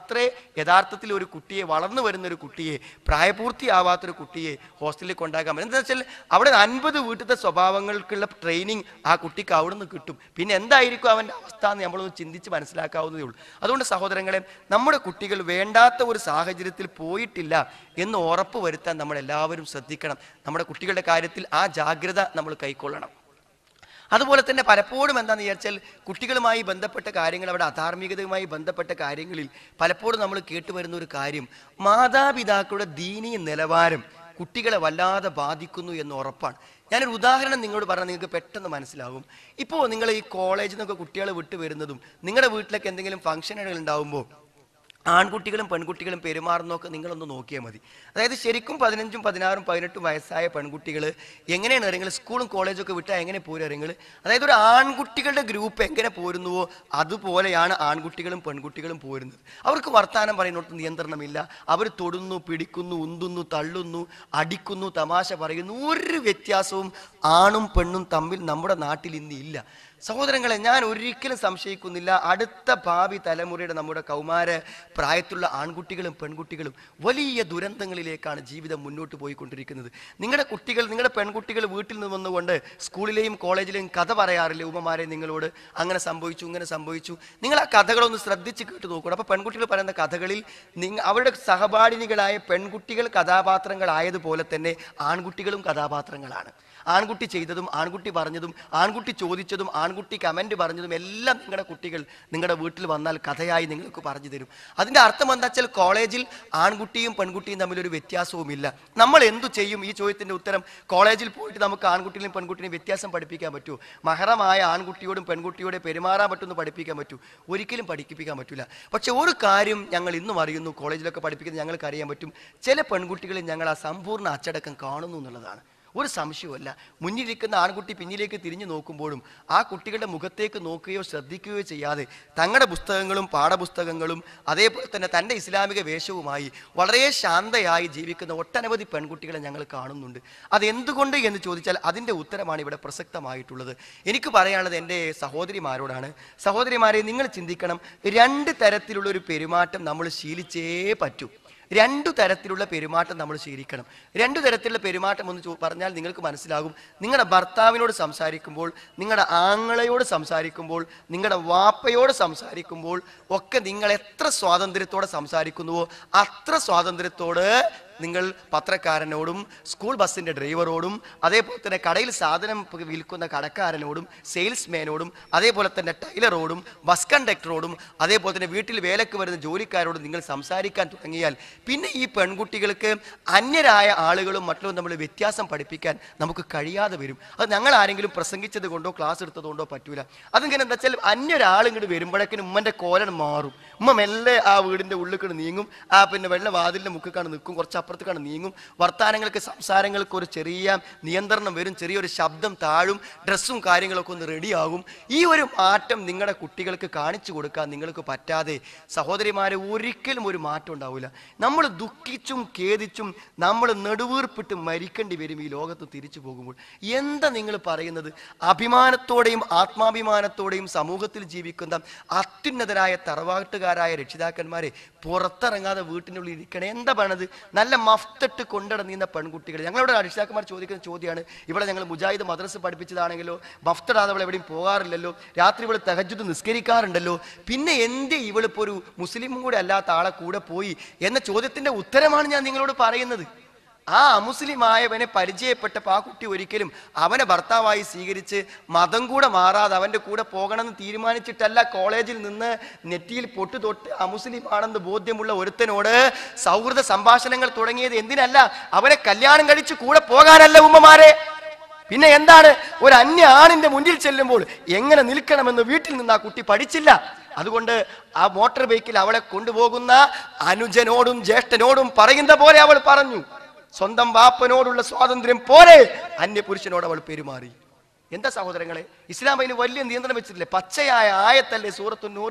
മാത്രമേ യഥാർത്ഥത്തിൽ ഒരു കുട്ടിയെ വളർന്നു വരുന്ന ഒരു കുട്ടിയെ പ്രായപൂർത്തിയാവാത്തൊരു കുട്ടിയെ ഹോസ്റ്റലിൽ കൊണ്ടാക്കാൻ പറ്റും എന്താ വെച്ചാൽ അവിടെ അൻപത് വീട്ടിലത്തെ സ്വഭാവങ്ങൾക്കുള്ള ട്രെയിനിങ് ആ കുട്ടിക്ക് അവിടെ നിന്ന് കിട്ടും പിന്നെ എന്തായിരിക്കും അവൻ്റെ അവസ്ഥ എന്ന് നമ്മളൊന്ന് ചിന്തിച്ച് മനസ്സിലാക്കാവുന്നതേ ഉള്ളൂ അതുകൊണ്ട് സഹോദരങ്ങളെ നമ്മുടെ കുട്ടികൾ വേണ്ടാത്ത ഒരു സാഹചര്യത്തിൽ പോയിട്ടില്ല എന്ന് ഉറപ്പ് വരുത്താൻ നമ്മൾ എല്ലാവരും ശ്രദ്ധിക്കണം നമ്മുടെ കുട്ടികളുടെ കാര്യത്തിൽ ആ ജാഗ്രത നമ്മൾ കൈക്കൊള്ളണം അതുപോലെ തന്നെ പലപ്പോഴും എന്താണെന്ന് വിചാരിച്ചാൽ കുട്ടികളുമായി ബന്ധപ്പെട്ട കാര്യങ്ങൾ അവിടെ അധാർമികതയുമായി ബന്ധപ്പെട്ട കാര്യങ്ങളിൽ പലപ്പോഴും നമ്മൾ കേട്ടുവരുന്ന ഒരു കാര്യം മാതാപിതാക്കളുടെ ദീനീയ നിലവാരം കുട്ടികളെ വല്ലാതെ ബാധിക്കുന്നു എന്ന് ഉറപ്പാണ് ഞാനൊരു ഉദാഹരണം നിങ്ങളോട് പറഞ്ഞാൽ നിങ്ങൾക്ക് പെട്ടെന്ന് മനസ്സിലാകും ഇപ്പോൾ നിങ്ങൾ ഈ കോളേജിൽ നിന്നൊക്കെ കുട്ടികളെ വിട്ട് വരുന്നതും നിങ്ങളുടെ വീട്ടിലൊക്കെ എന്തെങ്കിലും ഫംഗ്ഷനുകൾ ഉണ്ടാകുമ്പോൾ ആൺകുട്ടികളും പെൺകുട്ടികളും പെരുമാറുന്നതൊക്കെ നിങ്ങളൊന്ന് നോക്കിയാൽ മതി അതായത് ശരിക്കും പതിനഞ്ചും പതിനാറും പതിനെട്ടും വയസ്സായ പെൺകുട്ടികൾ എങ്ങനെയാണ് ഇറങ്ങുന്നത് സ്കൂളും കോളേജും ഒക്കെ വിട്ടാൽ എങ്ങനെ പോരും ഇറങ്ങുന്നത് അതായത് ഒരു ആൺകുട്ടികളുടെ ഗ്രൂപ്പ് എങ്ങനെ പോരുന്നുവോ അതുപോലെയാണ് ആൺകുട്ടികളും പെൺകുട്ടികളും പോരുന്നത് അവർക്ക് വർത്തമാനം പറയുന്നിടത്ത് നിയന്ത്രണമില്ല അവർ തൊടുന്നു പിടിക്കുന്നു ഉന്തുന്നു തള്ളുന്നു അടിക്കുന്നു തമാശ പറയുന്നു ഒരു വ്യത്യാസവും ആണും പെണ്ണും തമ്മിൽ നമ്മുടെ നാട്ടിൽ ഇന്ന് ഇല്ല സഹോദരങ്ങളെ ഞാൻ ഒരിക്കലും സംശയിക്കുന്നില്ല അടുത്ത ഭാവി തലമുറയുടെ നമ്മുടെ കൗമാര പ്രായത്തിലുള്ള ആൺകുട്ടികളും പെൺകുട്ടികളും വലിയ ദുരന്തങ്ങളിലേക്കാണ് ജീവിതം മുന്നോട്ട് പോയിക്കൊണ്ടിരിക്കുന്നത് നിങ്ങളുടെ കുട്ടികൾ നിങ്ങളുടെ പെൺകുട്ടികൾ വീട്ടിൽ നിന്ന് വന്നുകൊണ്ട് സ്കൂളിലെയും കോളേജിലെയും കഥ പറയാറില്ലേ ഉമ്മമാരെ നിങ്ങളോട് അങ്ങനെ സംഭവിച്ചു ഇങ്ങനെ സംഭവിച്ചു നിങ്ങൾ ആ കഥകളൊന്ന് ശ്രദ്ധിച്ച് കേട്ട് നോക്കണം അപ്പോൾ പെൺകുട്ടികൾ പറയുന്ന കഥകളിൽ നിങ്ങ അവരുടെ സഹപാഠിനികളായ പെൺകുട്ടികൾ കഥാപാത്രങ്ങളായതുപോലെ തന്നെ ആൺകുട്ടികളും കഥാപാത്രങ്ങളാണ് ആൺകുട്ടി ചെയ്തതും ആൺകുട്ടി പറഞ്ഞതും ആൺകുട്ടി ചോദിച്ചതും ആൺകുട്ടി കമൻറ്റ് പറഞ്ഞതും എല്ലാം നിങ്ങളുടെ കുട്ടികൾ നിങ്ങളുടെ വീട്ടിൽ വന്നാൽ കഥയായി നിങ്ങൾക്ക് പറഞ്ഞു തരും അതിൻ്റെ അർത്ഥം എന്താ വെച്ചാൽ കോളേജിൽ ആൺകുട്ടിയും പെൺകുട്ടിയും തമ്മിലൊരു വ്യത്യാസവുമില്ല നമ്മൾ എന്തു ചെയ്യും ഈ ചോദ്യത്തിൻ്റെ ഉത്തരം കോളേജിൽ പോയിട്ട് നമുക്ക് ആൺകുട്ടിയിലും പെൺകുട്ടിയും വ്യത്യാസം പഠിപ്പിക്കാൻ പറ്റുമോ മഹറമായ ആൺകുട്ടിയോടും പെൺകുട്ടിയോടെ പെരുമാറാൻ പറ്റുമെന്ന് പഠിപ്പിക്കാൻ പറ്റൂ ഒരിക്കലും പഠിപ്പിക്കാൻ പറ്റില്ല പക്ഷെ ഒരു കാര്യം ഞങ്ങൾ ഇന്നും അറിയുന്നു കോളേജിലൊക്കെ പഠിപ്പിക്കുന്നത് ഞങ്ങൾക്ക് അറിയാൻ പറ്റും ചില പെൺകുട്ടികളിൽ ഞങ്ങൾ ആ സമ്പൂർണ്ണ അച്ചടക്കം കാണുന്നു എന്നുള്ളതാണ് ഒരു സംശയവുമല്ല മുന്നിലിരിക്കുന്ന ആൺകുട്ടി പിന്നിലേക്ക് തിരിഞ്ഞു നോക്കുമ്പോഴും ആ കുട്ടികളുടെ മുഖത്തേക്ക് നോക്കുകയോ ശ്രദ്ധിക്കുകയോ ചെയ്യാതെ തങ്ങളുടെ പുസ്തകങ്ങളും പാഠപുസ്തകങ്ങളും അതേപോലെ തന്നെ തൻ്റെ ഇസ്ലാമിക വേഷവുമായി വളരെ ശാന്തയായി ജീവിക്കുന്ന ഒട്ടനവധി പെൺകുട്ടികളെ ഞങ്ങൾ കാണുന്നുണ്ട് അതെന്തുകൊണ്ട് എന്ന് ചോദിച്ചാൽ അതിൻ്റെ ഉത്തരമാണ് ഇവിടെ പ്രസക്തമായിട്ടുള്ളത് എനിക്ക് പറയാനുള്ളത് എൻ്റെ സഹോദരിമാരോടാണ് സഹോദരിമാരെ നിങ്ങൾ ചിന്തിക്കണം രണ്ട് തരത്തിലുള്ള ഒരു പെരുമാറ്റം നമ്മൾ ശീലിച്ചേ പറ്റൂ രണ്ടു തരത്തിലുള്ള പെരുമാറ്റം നമ്മൾ ശീലിക്കണം രണ്ടു തരത്തിലുള്ള പെരുമാറ്റം എന്ന് ചോ- പറഞ്ഞാൽ നിങ്ങൾക്ക് മനസ്സിലാകും നിങ്ങളുടെ ഭർത്താവിനോട് സംസാരിക്കുമ്പോൾ നിങ്ങളുടെ ആങ്ങളയോട് സംസാരിക്കുമ്പോൾ നിങ്ങളുടെ വാപ്പയോട് സംസാരിക്കുമ്പോൾ ഒക്കെ നിങ്ങൾ എത്ര സ്വാതന്ത്ര്യത്തോടെ സംസാരിക്കുന്നുവോ അത്ര സ്വാതന്ത്ര്യത്തോട് നിങ്ങൾ പത്രക്കാരനോടും സ്കൂൾ ബസ്സിൻ്റെ ഡ്രൈവറോടും അതേപോലെ തന്നെ കടയിൽ സാധനം പ- വിൽക്കുന്ന കടക്കാരനോടും സെയിൽസ്മാനോടും അതേപോലെ തന്നെ ടൈലറോടും ബസ് കണ്ടക്ടറോടും അതേപോലെ തന്നെ വീട്ടിൽ വേലക്ക് വരുന്ന ജോലിക്കാരോടും നിങ്ങൾ സംസാരിക്കാൻ തുടങ്ങിയാൽ പിന്നെ ഈ പെൺകുട്ടികൾക്ക് അന്യരായ ആളുകളും മറ്റുള്ളവരും നമ്മൾ വ്യത്യാസം പഠിപ്പിക്കാൻ നമുക്ക് കഴിയാതെ വരും അത് ഞങ്ങൾ ആരെങ്കിലും പ്രസംഗിച്ചത് കൊണ്ടോ ക്ലാസ് എടുത്തത് കൊണ്ടോ പറ്റൂല അതിങ്ങനെ എന്താ വെച്ചാൽ അന്യൊരാൾ ഇങ്ങോട്ട് വരുമ്പോഴേക്കിനും ഉമ്മൻ്റെ കോലൻ മാറും ഉമ്മ മെല്ലെ ആ വീടിൻ്റെ ഉള്ളിൽ നീങ്ങും ആ പിന്നെ വെള്ള വാതിലിൻ്റെ മുക്കിക്കാണ് നിൽക്കും കുറച്ച് അപ്പുറത്തേക്കാണ് നീങ്ങും വർത്തമാനങ്ങൾക്ക് സംസാരങ്ങൾക്ക് ഒരു ചെറിയ നിയന്ത്രണം വരും ചെറിയൊരു ശബ്ദം താഴും ഡ്രസ്സും കാര്യങ്ങളൊക്കെ ഒന്ന് റെഡിയാകും ഈ ഒരു മാറ്റം നിങ്ങളുടെ കുട്ടികൾക്ക് കാണിച്ചു കൊടുക്കാൻ നിങ്ങൾക്ക് പറ്റാതെ സഹോദരിമാരെ ഒരിക്കലും ഒരു മാറ്റം ഉണ്ടാവില്ല നമ്മൾ ദുഃഖിച്ചും ഖേദിച്ചും നമ്മൾ നെടുവീർപ്പിട്ട് മരിക്കേണ്ടി വരും ഈ ലോകത്ത് തിരിച്ചു പോകുമ്പോൾ എന്താ നിങ്ങൾ പറയുന്നത് അഭിമാനത്തോടെയും ആത്മാഭിമാനത്തോടെയും സമൂഹത്തിൽ ജീവിക്കുന്ന അത്യുന്നതരായ തറവാട്ടുകാരായ രക്ഷിതാക്കന്മാരെ പുറത്തിറങ്ങാതെ വീട്ടിനുള്ളിൽ ഇരിക്കണേ എന്താ പറയണത് നല്ല മഫ്തട്ട് കൊണ്ടിടന്നീന്ന പെൺകുട്ടികൾ ഞങ്ങളുടെ രക്ഷിതാക്കന്മാർ ചോദിക്കുന്ന ചോദ്യമാണ് ഇവിടെ ഞങ്ങൾ മുജാഹിദ് മദ്രസ് പഠിപ്പിച്ചതാണെങ്കിലോ മഫ്തടാതെ അവൾ എവിടെയും പോകാറില്ലല്ലോ രാത്രി ഇവൾ തഹജുദ് നിസ്കരിക്കാറുണ്ടല്ലോ പിന്നെ എന്തേ ഇവളിപ്പോൾ ഒരു മുസ്ലിമും കൂടെ അല്ലാത്ത ആളെ കൂടെ പോയി എന്ന ചോദ്യത്തിന്റെ ഉത്തരമാണ് ഞാൻ നിങ്ങളോട് പറയുന്നത് ആ അമുസ്ലിമായവനെ പരിചയപ്പെട്ടപ്പോൾ ആ കുട്ടി ഒരിക്കലും അവനെ ഭർത്താവായി സ്വീകരിച്ച് മതം കൂടെ മാറാതെ അവൻ്റെ കൂടെ പോകണമെന്ന് തീരുമാനിച്ചിട്ടല്ല കോളേജിൽ നിന്ന് നെറ്റിയിൽ പൊട്ടു തൊട്ട് അമുസ്ലിം ആണെന്ന് ബോധ്യമുള്ള ഒരുത്തനോട് സൗഹൃദ സംഭാഷണങ്ങൾ തുടങ്ങിയത് എന്തിനല്ല അവനെ കല്യാണം കഴിച്ച് കൂടെ പോകാനല്ല ഉമ്മമാരെ പിന്നെ എന്താണ് ഒരു അന്യ ആണിന്റെ മുന്നിൽ ചെല്ലുമ്പോൾ എങ്ങനെ നിൽക്കണമെന്ന് വീട്ടിൽ നിന്ന് ആ കുട്ടി പഠിച്ചില്ല അതുകൊണ്ട് ആ മോട്ടോർ ബൈക്കിൽ അവളെ കൊണ്ടുപോകുന്ന അനുജനോടും ജ്യേഷ്ഠനോടും പറയുന്ന പോലെ അവൾ പറഞ്ഞു സ്വന്തം വാപ്പനോടുള്ള സ്വാതന്ത്ര്യം പോലെ അന്യപുരുഷനോട് അവൾ പെരുമാറി എന്താ സഹോദരങ്ങളെ ഇസ്ലാം അതിന് വലിയ നിയന്ത്രണം വെച്ചിട്ടില്ലേ പച്ചയായ ആയത്തല്ലേ സൂറത്തു നൂറിൽ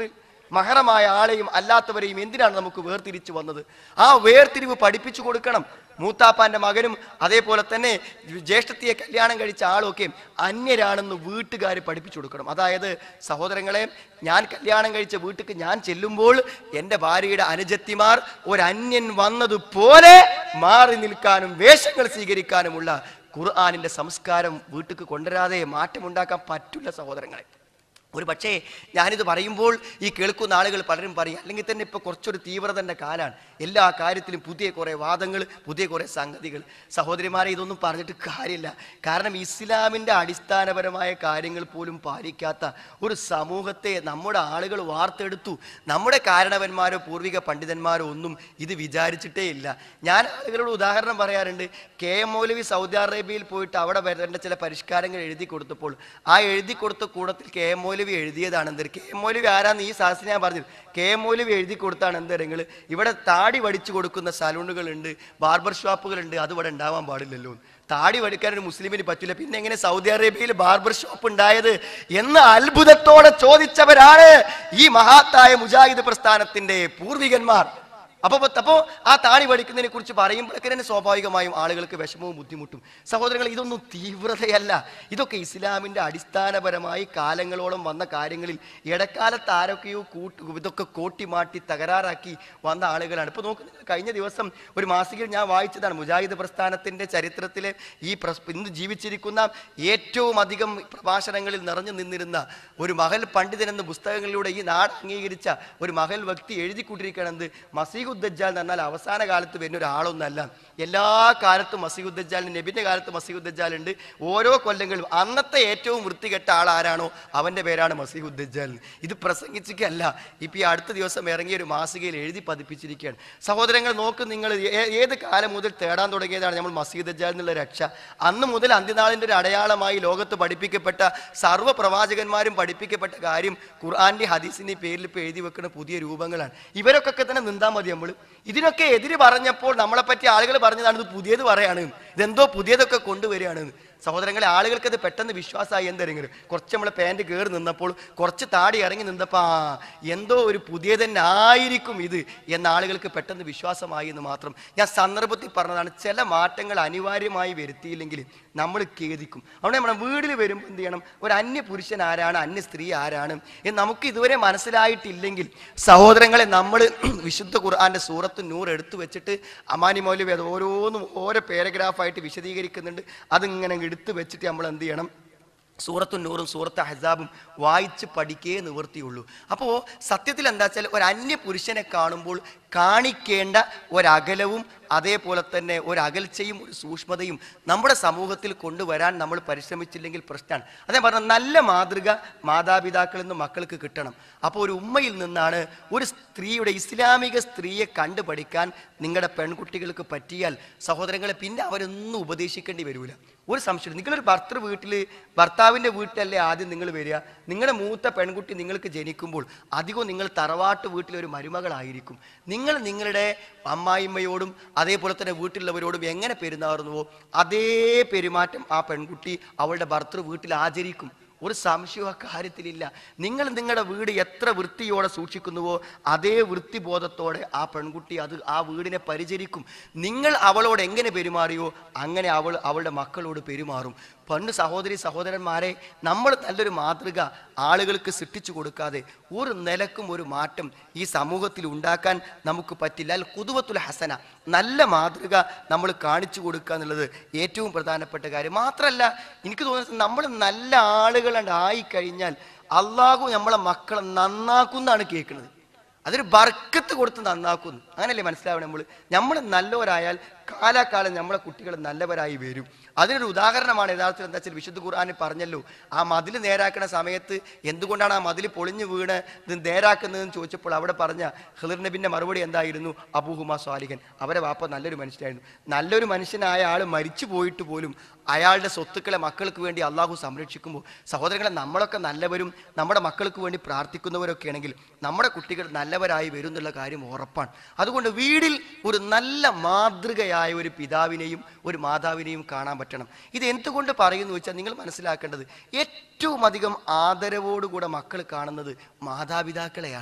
മഹറമായ ആളെയും അല്ലാത്തവരെയും എന്തിനാണ് നമുക്ക് വേർതിരിച്ചു വന്നത് ആ വേർതിരിവ് പഠിപ്പിച്ചു കൊടുക്കണം മൂത്താപ്പാന്റെ മകനും അതേപോലെ തന്നെ ജ്യേഷ്ഠത്തിയെ കല്യാണം കഴിച്ച ആളൊക്കെ അന്യരാണെന്ന് വീട്ടുകാർ പഠിപ്പിച്ചു കൊടുക്കണം അതായത് സഹോദരങ്ങളെ ഞാൻ കല്യാണം കഴിച്ച വീട്ടിക്ക് ഞാൻ ചെല്ലുമ്പോൾ എൻ്റെ ഭാര്യയുടെ അനുജത്തിമാർ ഒരു അന്യൻ വന്നതുപോലെ മാറി നിൽക്കാനും വേഷങ്ങൾ സ്വീകരിക്കാനുമുള്ള ഖുർആാനിന്റെ സംസ്കാരം വീട്ടിക്ക് കൊണ്ടുവരാതെ മാറ്റമുണ്ടാക്കാൻ പറ്റില്ല സഹോദരങ്ങളെ ഒരു പക്ഷേ ഞാനിത് പറയുമ്പോൾ ഈ കേൾക്കുന്ന ആളുകൾ പലരും പറയും അല്ലെങ്കിൽ തന്നെ ഇപ്പോൾ കുറച്ചൊരു തീവ്രതൻ്റെ കാലാണ് എല്ലാ കാര്യത്തിലും പുതിയ കുറേ വാദങ്ങൾ പുതിയ കുറേ സംഗതികൾ സഹോദരിമാരെ ഇതൊന്നും പറഞ്ഞിട്ട് കാര്യമില്ല കാരണം ഇസ്ലാമിൻ്റെ അടിസ്ഥാനപരമായ കാര്യങ്ങൾ പോലും പാലിക്കാത്ത ഒരു സമൂഹത്തെ നമ്മുടെ ആളുകൾ വാർത്തെടുത്തു നമ്മുടെ കാരണവന്മാരോ പൂർവിക പണ്ഡിതന്മാരോ ഒന്നും ഇത് വിചാരിച്ചിട്ടേ ഇല്ല ഞാൻ ആളുകളോട് ഉദാഹരണം പറയാറുണ്ട് കെ എം മൗലവി സൗദി അറേബ്യയിൽ പോയിട്ട് അവിടെ വരേണ്ട ചില പരിഷ്കാരങ്ങൾ എഴുതി കൊടുത്തപ്പോൾ ആ എഴുതി കൊടുത്ത കൂടത്തിൽ കെ എം മൗലവി എഴുതിയതാണ് എന്ത് കെ എം മൗലവി ആരാന്ന് ഈ സാഹസിൽ ഞാൻ പറഞ്ഞത് കെ എം മൗലവി എഴുതി കൊടുത്താണ് എന്തെങ്കിൽ ഇവിടെ താടി വടിച്ചു കൊടുക്കുന്ന സലൂണുകളുണ്ട് ബാർബർ ഷോപ്പുകളുണ്ട് അത് ഇവിടെ ഉണ്ടാവാൻ പാടില്ലല്ലോ താടി വടിക്കാൻ ഒരു മുസ്ലിമിന് പറ്റില്ല പിന്നെ എങ്ങനെ സൗദി അറേബ്യയിൽ ബാർബർ ഷോപ്പ് ഉണ്ടായത് എന്ന് അത്ഭുതത്തോടെ ചോദിച്ചവരാണ് ഈ മഹാത്തായ മുജാഹിദ് പ്രസ്ഥാനത്തിന്റെ പൂർവികന്മാർ അപ്പൊ അപ്പോ ആ താണി പഠിക്കുന്നതിനെ കുറിച്ച് പറയുമ്പോഴൊക്കെ തന്നെ സ്വാഭാവികമായും ആളുകൾക്ക് വിഷമവും ബുദ്ധിമുട്ടും സഹോദരങ്ങൾ ഇതൊന്നും തീവ്രതയല്ല ഇതൊക്കെ ഇസ്ലാമിന്റെ അടിസ്ഥാനപരമായി കാലങ്ങളോളം വന്ന കാര്യങ്ങളിൽ ഇടക്കാലത്ത് ആരൊക്കെയോ കൂട്ട് ഇതൊക്കെ കോട്ടിമാട്ടി തകരാറാക്കി വന്ന ആളുകളാണ് ഇപ്പൊ നോക്കുന്നത് കഴിഞ്ഞ ദിവസം ഒരു മാസികയിൽ ഞാൻ വായിച്ചതാണ് മുജാഹിദ് പ്രസ്ഥാനത്തിന്റെ ചരിത്രത്തിലെ ഈ പ്രസ് ഇന്ന് ജീവിച്ചിരിക്കുന്ന ഏറ്റവും അധികം പ്രഭാഷണങ്ങളിൽ നിറഞ്ഞു നിന്നിരുന്ന ഒരു മഹൽ പണ്ഡിതൻ എന്ന പുസ്തകങ്ങളിലൂടെ ഈ നാട് അംഗീകരിച്ച ഒരു മഹൽ വ്യക്തി എഴുതി കൂട്ടിയിരിക്കണത് മസീഹുദ്ദജാൽ എന്ന് പറഞ്ഞാൽ അവസാന കാലത്ത് വരുന്ന ഒരാളൊന്നല്ല എല്ലാ കാലത്തും മസീഹുദ്ദജാലിന് നബിന്റെ കാലത്ത് മസീഹുദ്ദജാൽ ഉണ്ട് ഓരോ കൊല്ലങ്ങളും അന്നത്തെ ഏറ്റവും വൃത്തികെട്ട ആൾ ആരാണോ അവന്റെ പേരാണ് മസീഹുദ്ദജാൽ ഇത് പ്രസംഗിച്ചിക്കല്ല ഇപ്പൊ ഈ അടുത്ത ദിവസം ഇറങ്ങിയ ഒരു മാസികയിൽ എഴുതി പതിപ്പിച്ചിരിക്കുകയാണ് സഹോദരങ്ങൾ നോക്ക് നിങ്ങൾ ഏ- ഏത് കാലം മുതൽ തേടാൻ തുടങ്ങിയതാണ് നമ്മൾ മസീദജാൽ എന്നുള്ള രക്ഷ അന്ന് മുതൽ അന്ത്യനാളിന്റെ ഒരു അടയാളമായി ലോകത്ത് പഠിപ്പിക്കപ്പെട്ട സർവ്വ പ്രവാചകന്മാരും പഠിപ്പിക്കപ്പെട്ട കാര്യം ഖുർആന്റെ ഹദീസിന്റെ പേരിൽ ഇപ്പൊ എഴുതി വെക്കുന്ന പുതിയ രൂപങ്ങളാണ് ഇവരൊക്കെ തന്നെ നിന്താ മതി നമ്മൾ ഇതിനൊക്കെ എതിര് പറഞ്ഞപ്പോൾ നമ്മളെ പറ്റി ആളുകൾ പറഞ്ഞതാണ് ഇത് പുതിയത് പറയാണ് ഇതെന്തോ പുതിയതൊക്കെ കൊണ്ടുവരികയാണ് സഹോദരങ്ങളെ ആളുകൾക്ക് അത് പെട്ടെന്ന് വിശ്വാസമായി എന്തെങ്കിലും കുറച്ച് നമ്മൾ പാൻറ് കയറി നിന്നപ്പോൾ കുറച്ച് താടി ഇറങ്ങി നിന്നപ്പോൾ ആ എന്തോ ഒരു പുതിയ തന്നെ ആയിരിക്കും ഇത് എന്ന ആളുകൾക്ക് പെട്ടെന്ന് വിശ്വാസമായി എന്ന് മാത്രം ഞാൻ സന്ദർഭത്തിൽ പറഞ്ഞതാണ് ചില മാറ്റങ്ങൾ അനിവാര്യമായി വരുത്തിയില്ലെങ്കിൽ നമ്മൾ ഖേദിക്കും അവിടെ നമ്മുടെ വീട്ടിൽ വരുമ്പോൾ എന്ത് ചെയ്യണം ഒരു അന്യ പുരുഷൻ ആരാണ് അന്യ സ്ത്രീ ആരാണ് എന്ന് നമുക്ക് ഇതുവരെ മനസ്സിലായിട്ടില്ലെങ്കിൽ സഹോദരങ്ങളെ നമ്മൾ വിശുദ്ധ ഖുർആന്റെ സൂറത്ത് നൂറ് എടുത്തു വെച്ചിട്ട് അമാനി മൗലവി അത് ഓരോന്നും ഓരോ പാരഗ്രാഫായിട്ട് വിശദീകരിക്കുന്നുണ്ട് അതിങ്ങനെ എടുത്തു വെച്ചിട്ട് നമ്മൾ എന്ത് ചെയ്യണം സൂറത്തും നൂറും സൂറത്ത് ഹസാബും വായിച്ച് പഠിക്കേ നിവൃത്തിയുള്ളൂ അപ്പോൾ സത്യത്തിൽ എന്താ വെച്ചാൽ ഒരു അന്യ പുരുഷനെ കാണുമ്പോൾ കാണിക്കേണ്ട ഒരകലവും അതേപോലെ തന്നെ ഒരു അകൽച്ചയും ഒരു സൂക്ഷ്മതയും നമ്മുടെ സമൂഹത്തിൽ കൊണ്ടുവരാൻ നമ്മൾ പരിശ്രമിച്ചില്ലെങ്കിൽ പ്രശ്നമാണ് അതേ പറഞ്ഞ നല്ല മാതൃക മാതാപിതാക്കളിൽ നിന്ന് മക്കൾക്ക് കിട്ടണം അപ്പോൾ ഒരു ഉമ്മയിൽ നിന്നാണ് ഒരു സ്ത്രീയുടെ ഇസ്ലാമിക സ്ത്രീയെ കണ്ടു പഠിക്കാൻ നിങ്ങളുടെ പെൺകുട്ടികൾക്ക് പറ്റിയാൽ സഹോദരങ്ങളെ പിന്നെ അവരൊന്നും ഉപദേശിക്കേണ്ടി വരൂല ഒരു സംശയം നിങ്ങളൊരു ഭർത്തൃ വീട്ടിൽ ഭർത്താവിൻ്റെ വീട്ടിലല്ലേ ആദ്യം നിങ്ങൾ വരിക നിങ്ങളുടെ മൂത്ത പെൺകുട്ടി നിങ്ങൾക്ക് ജനിക്കുമ്പോൾ അധികവും നിങ്ങൾ തറവാട്ട് വീട്ടിലെ ഒരു മരുമകളായിരിക്കും നിങ്ങൾ നിങ്ങളുടെ അമ്മായിമ്മയോടും അതേപോലെ തന്നെ വീട്ടിലുള്ളവരോടും എങ്ങനെ പെരുമാറുന്നുവോ അതേ പെരുമാറ്റം ആ പെൺകുട്ടി അവളുടെ ഭർത്തൃ വീട്ടിൽ ആചരിക്കും ഒരു സംശയവും ആ കാര്യത്തിലില്ല നിങ്ങൾ നിങ്ങളുടെ വീട് എത്ര വൃത്തിയോടെ സൂക്ഷിക്കുന്നുവോ അതേ വൃത്തിബോധത്തോടെ ആ പെൺകുട്ടി അത് ആ വീടിനെ പരിചരിക്കും നിങ്ങൾ അവളോട് എങ്ങനെ പെരുമാറിയോ അങ്ങനെ അവൾ അവളുടെ മക്കളോട് പെരുമാറും പണ്ട് സഹോദരി സഹോദരന്മാരെ നമ്മൾ നല്ലൊരു മാതൃക ആളുകൾക്ക് സൃഷ്ടിച്ചു കൊടുക്കാതെ ഒരു നിലക്കും ഒരു മാറ്റം ഈ സമൂഹത്തിൽ ഉണ്ടാക്കാൻ നമുക്ക് പറ്റില്ല അല്ല കുതുവത്തുൽ ഹസന നല്ല മാതൃക നമ്മൾ കാണിച്ചു കൊടുക്കുക എന്നുള്ളത് ഏറ്റവും പ്രധാനപ്പെട്ട കാര്യം മാത്രമല്ല എനിക്ക് തോന്നുന്നത് നമ്മൾ നല്ല ആളുകളുണ്ട് ആയിക്കഴിഞ്ഞാൽ അള്ളാഹു നമ്മളെ മക്കളെ നന്നാക്കുന്നാണ് കേൾക്കുന്നത് അതൊരു ബർക്കത്ത് കൊടുത്ത് നന്നാക്കുന്നു അങ്ങനല്ലേ മനസ്സിലാവണം നമ്മൾ നമ്മൾ നല്ലവരായാൽ കാലാകാലം നമ്മളെ കുട്ടികൾ നല്ലവരായി വരും അതിനൊരു ഉദാഹരണമാണ് യഥാർത്ഥത്തിൽ എന്താ വെച്ചാൽ വിശുദ്ധ ഖുർആാനിൽ പറഞ്ഞല്ലോ ആ മതിൽ നേരാക്കുന്ന സമയത്ത് എന്തുകൊണ്ടാണ് ആ മതിൽ പൊളിഞ്ഞു വീണ് ഇത് നേരാക്കുന്നതെന്ന് ചോദിച്ചപ്പോൾ അവിടെ പറഞ്ഞ ഹിളിർ നബിന്റെ മറുപടി എന്തായിരുന്നു അബൂഹുമ സ്വാലിഹൻ അവരെ വാപ്പ നല്ലൊരു മനുഷ്യനായിരുന്നു നല്ലൊരു മനുഷ്യനായ ആൾ മരിച്ചു പോയിട്ട് പോലും അയാളുടെ സ്വത്തുക്കളെ മക്കൾക്ക് വേണ്ടി അള്ളാഹു സംരക്ഷിക്കുമ്പോൾ സഹോദരങ്ങളെ നമ്മളൊക്കെ നല്ലവരും നമ്മുടെ മക്കൾക്ക് വേണ്ടി പ്രാർത്ഥിക്കുന്നവരൊക്കെ ആണെങ്കിൽ നമ്മുടെ കുട്ടികൾ നല്ലവരായി വരും എന്നുള്ള കാര്യം ഉറപ്പാണ് അതുകൊണ്ട് വീടിൽ ഒരു നല്ല മാതൃകയായ ഒരു പിതാവിനെയും ഒരു മാതാവിനെയും കാണാൻ പറ്റണം ഇത് എന്തുകൊണ്ട് പറയുന്നു വെച്ചാൽ നിങ്ങൾ മനസ്സിലാക്കേണ്ടത് ഏറ്റവും അധികം ആദരവോടുകൂടെ മക്കൾ കാണുന്നത് മാതാപിതാക്കളെയാണ്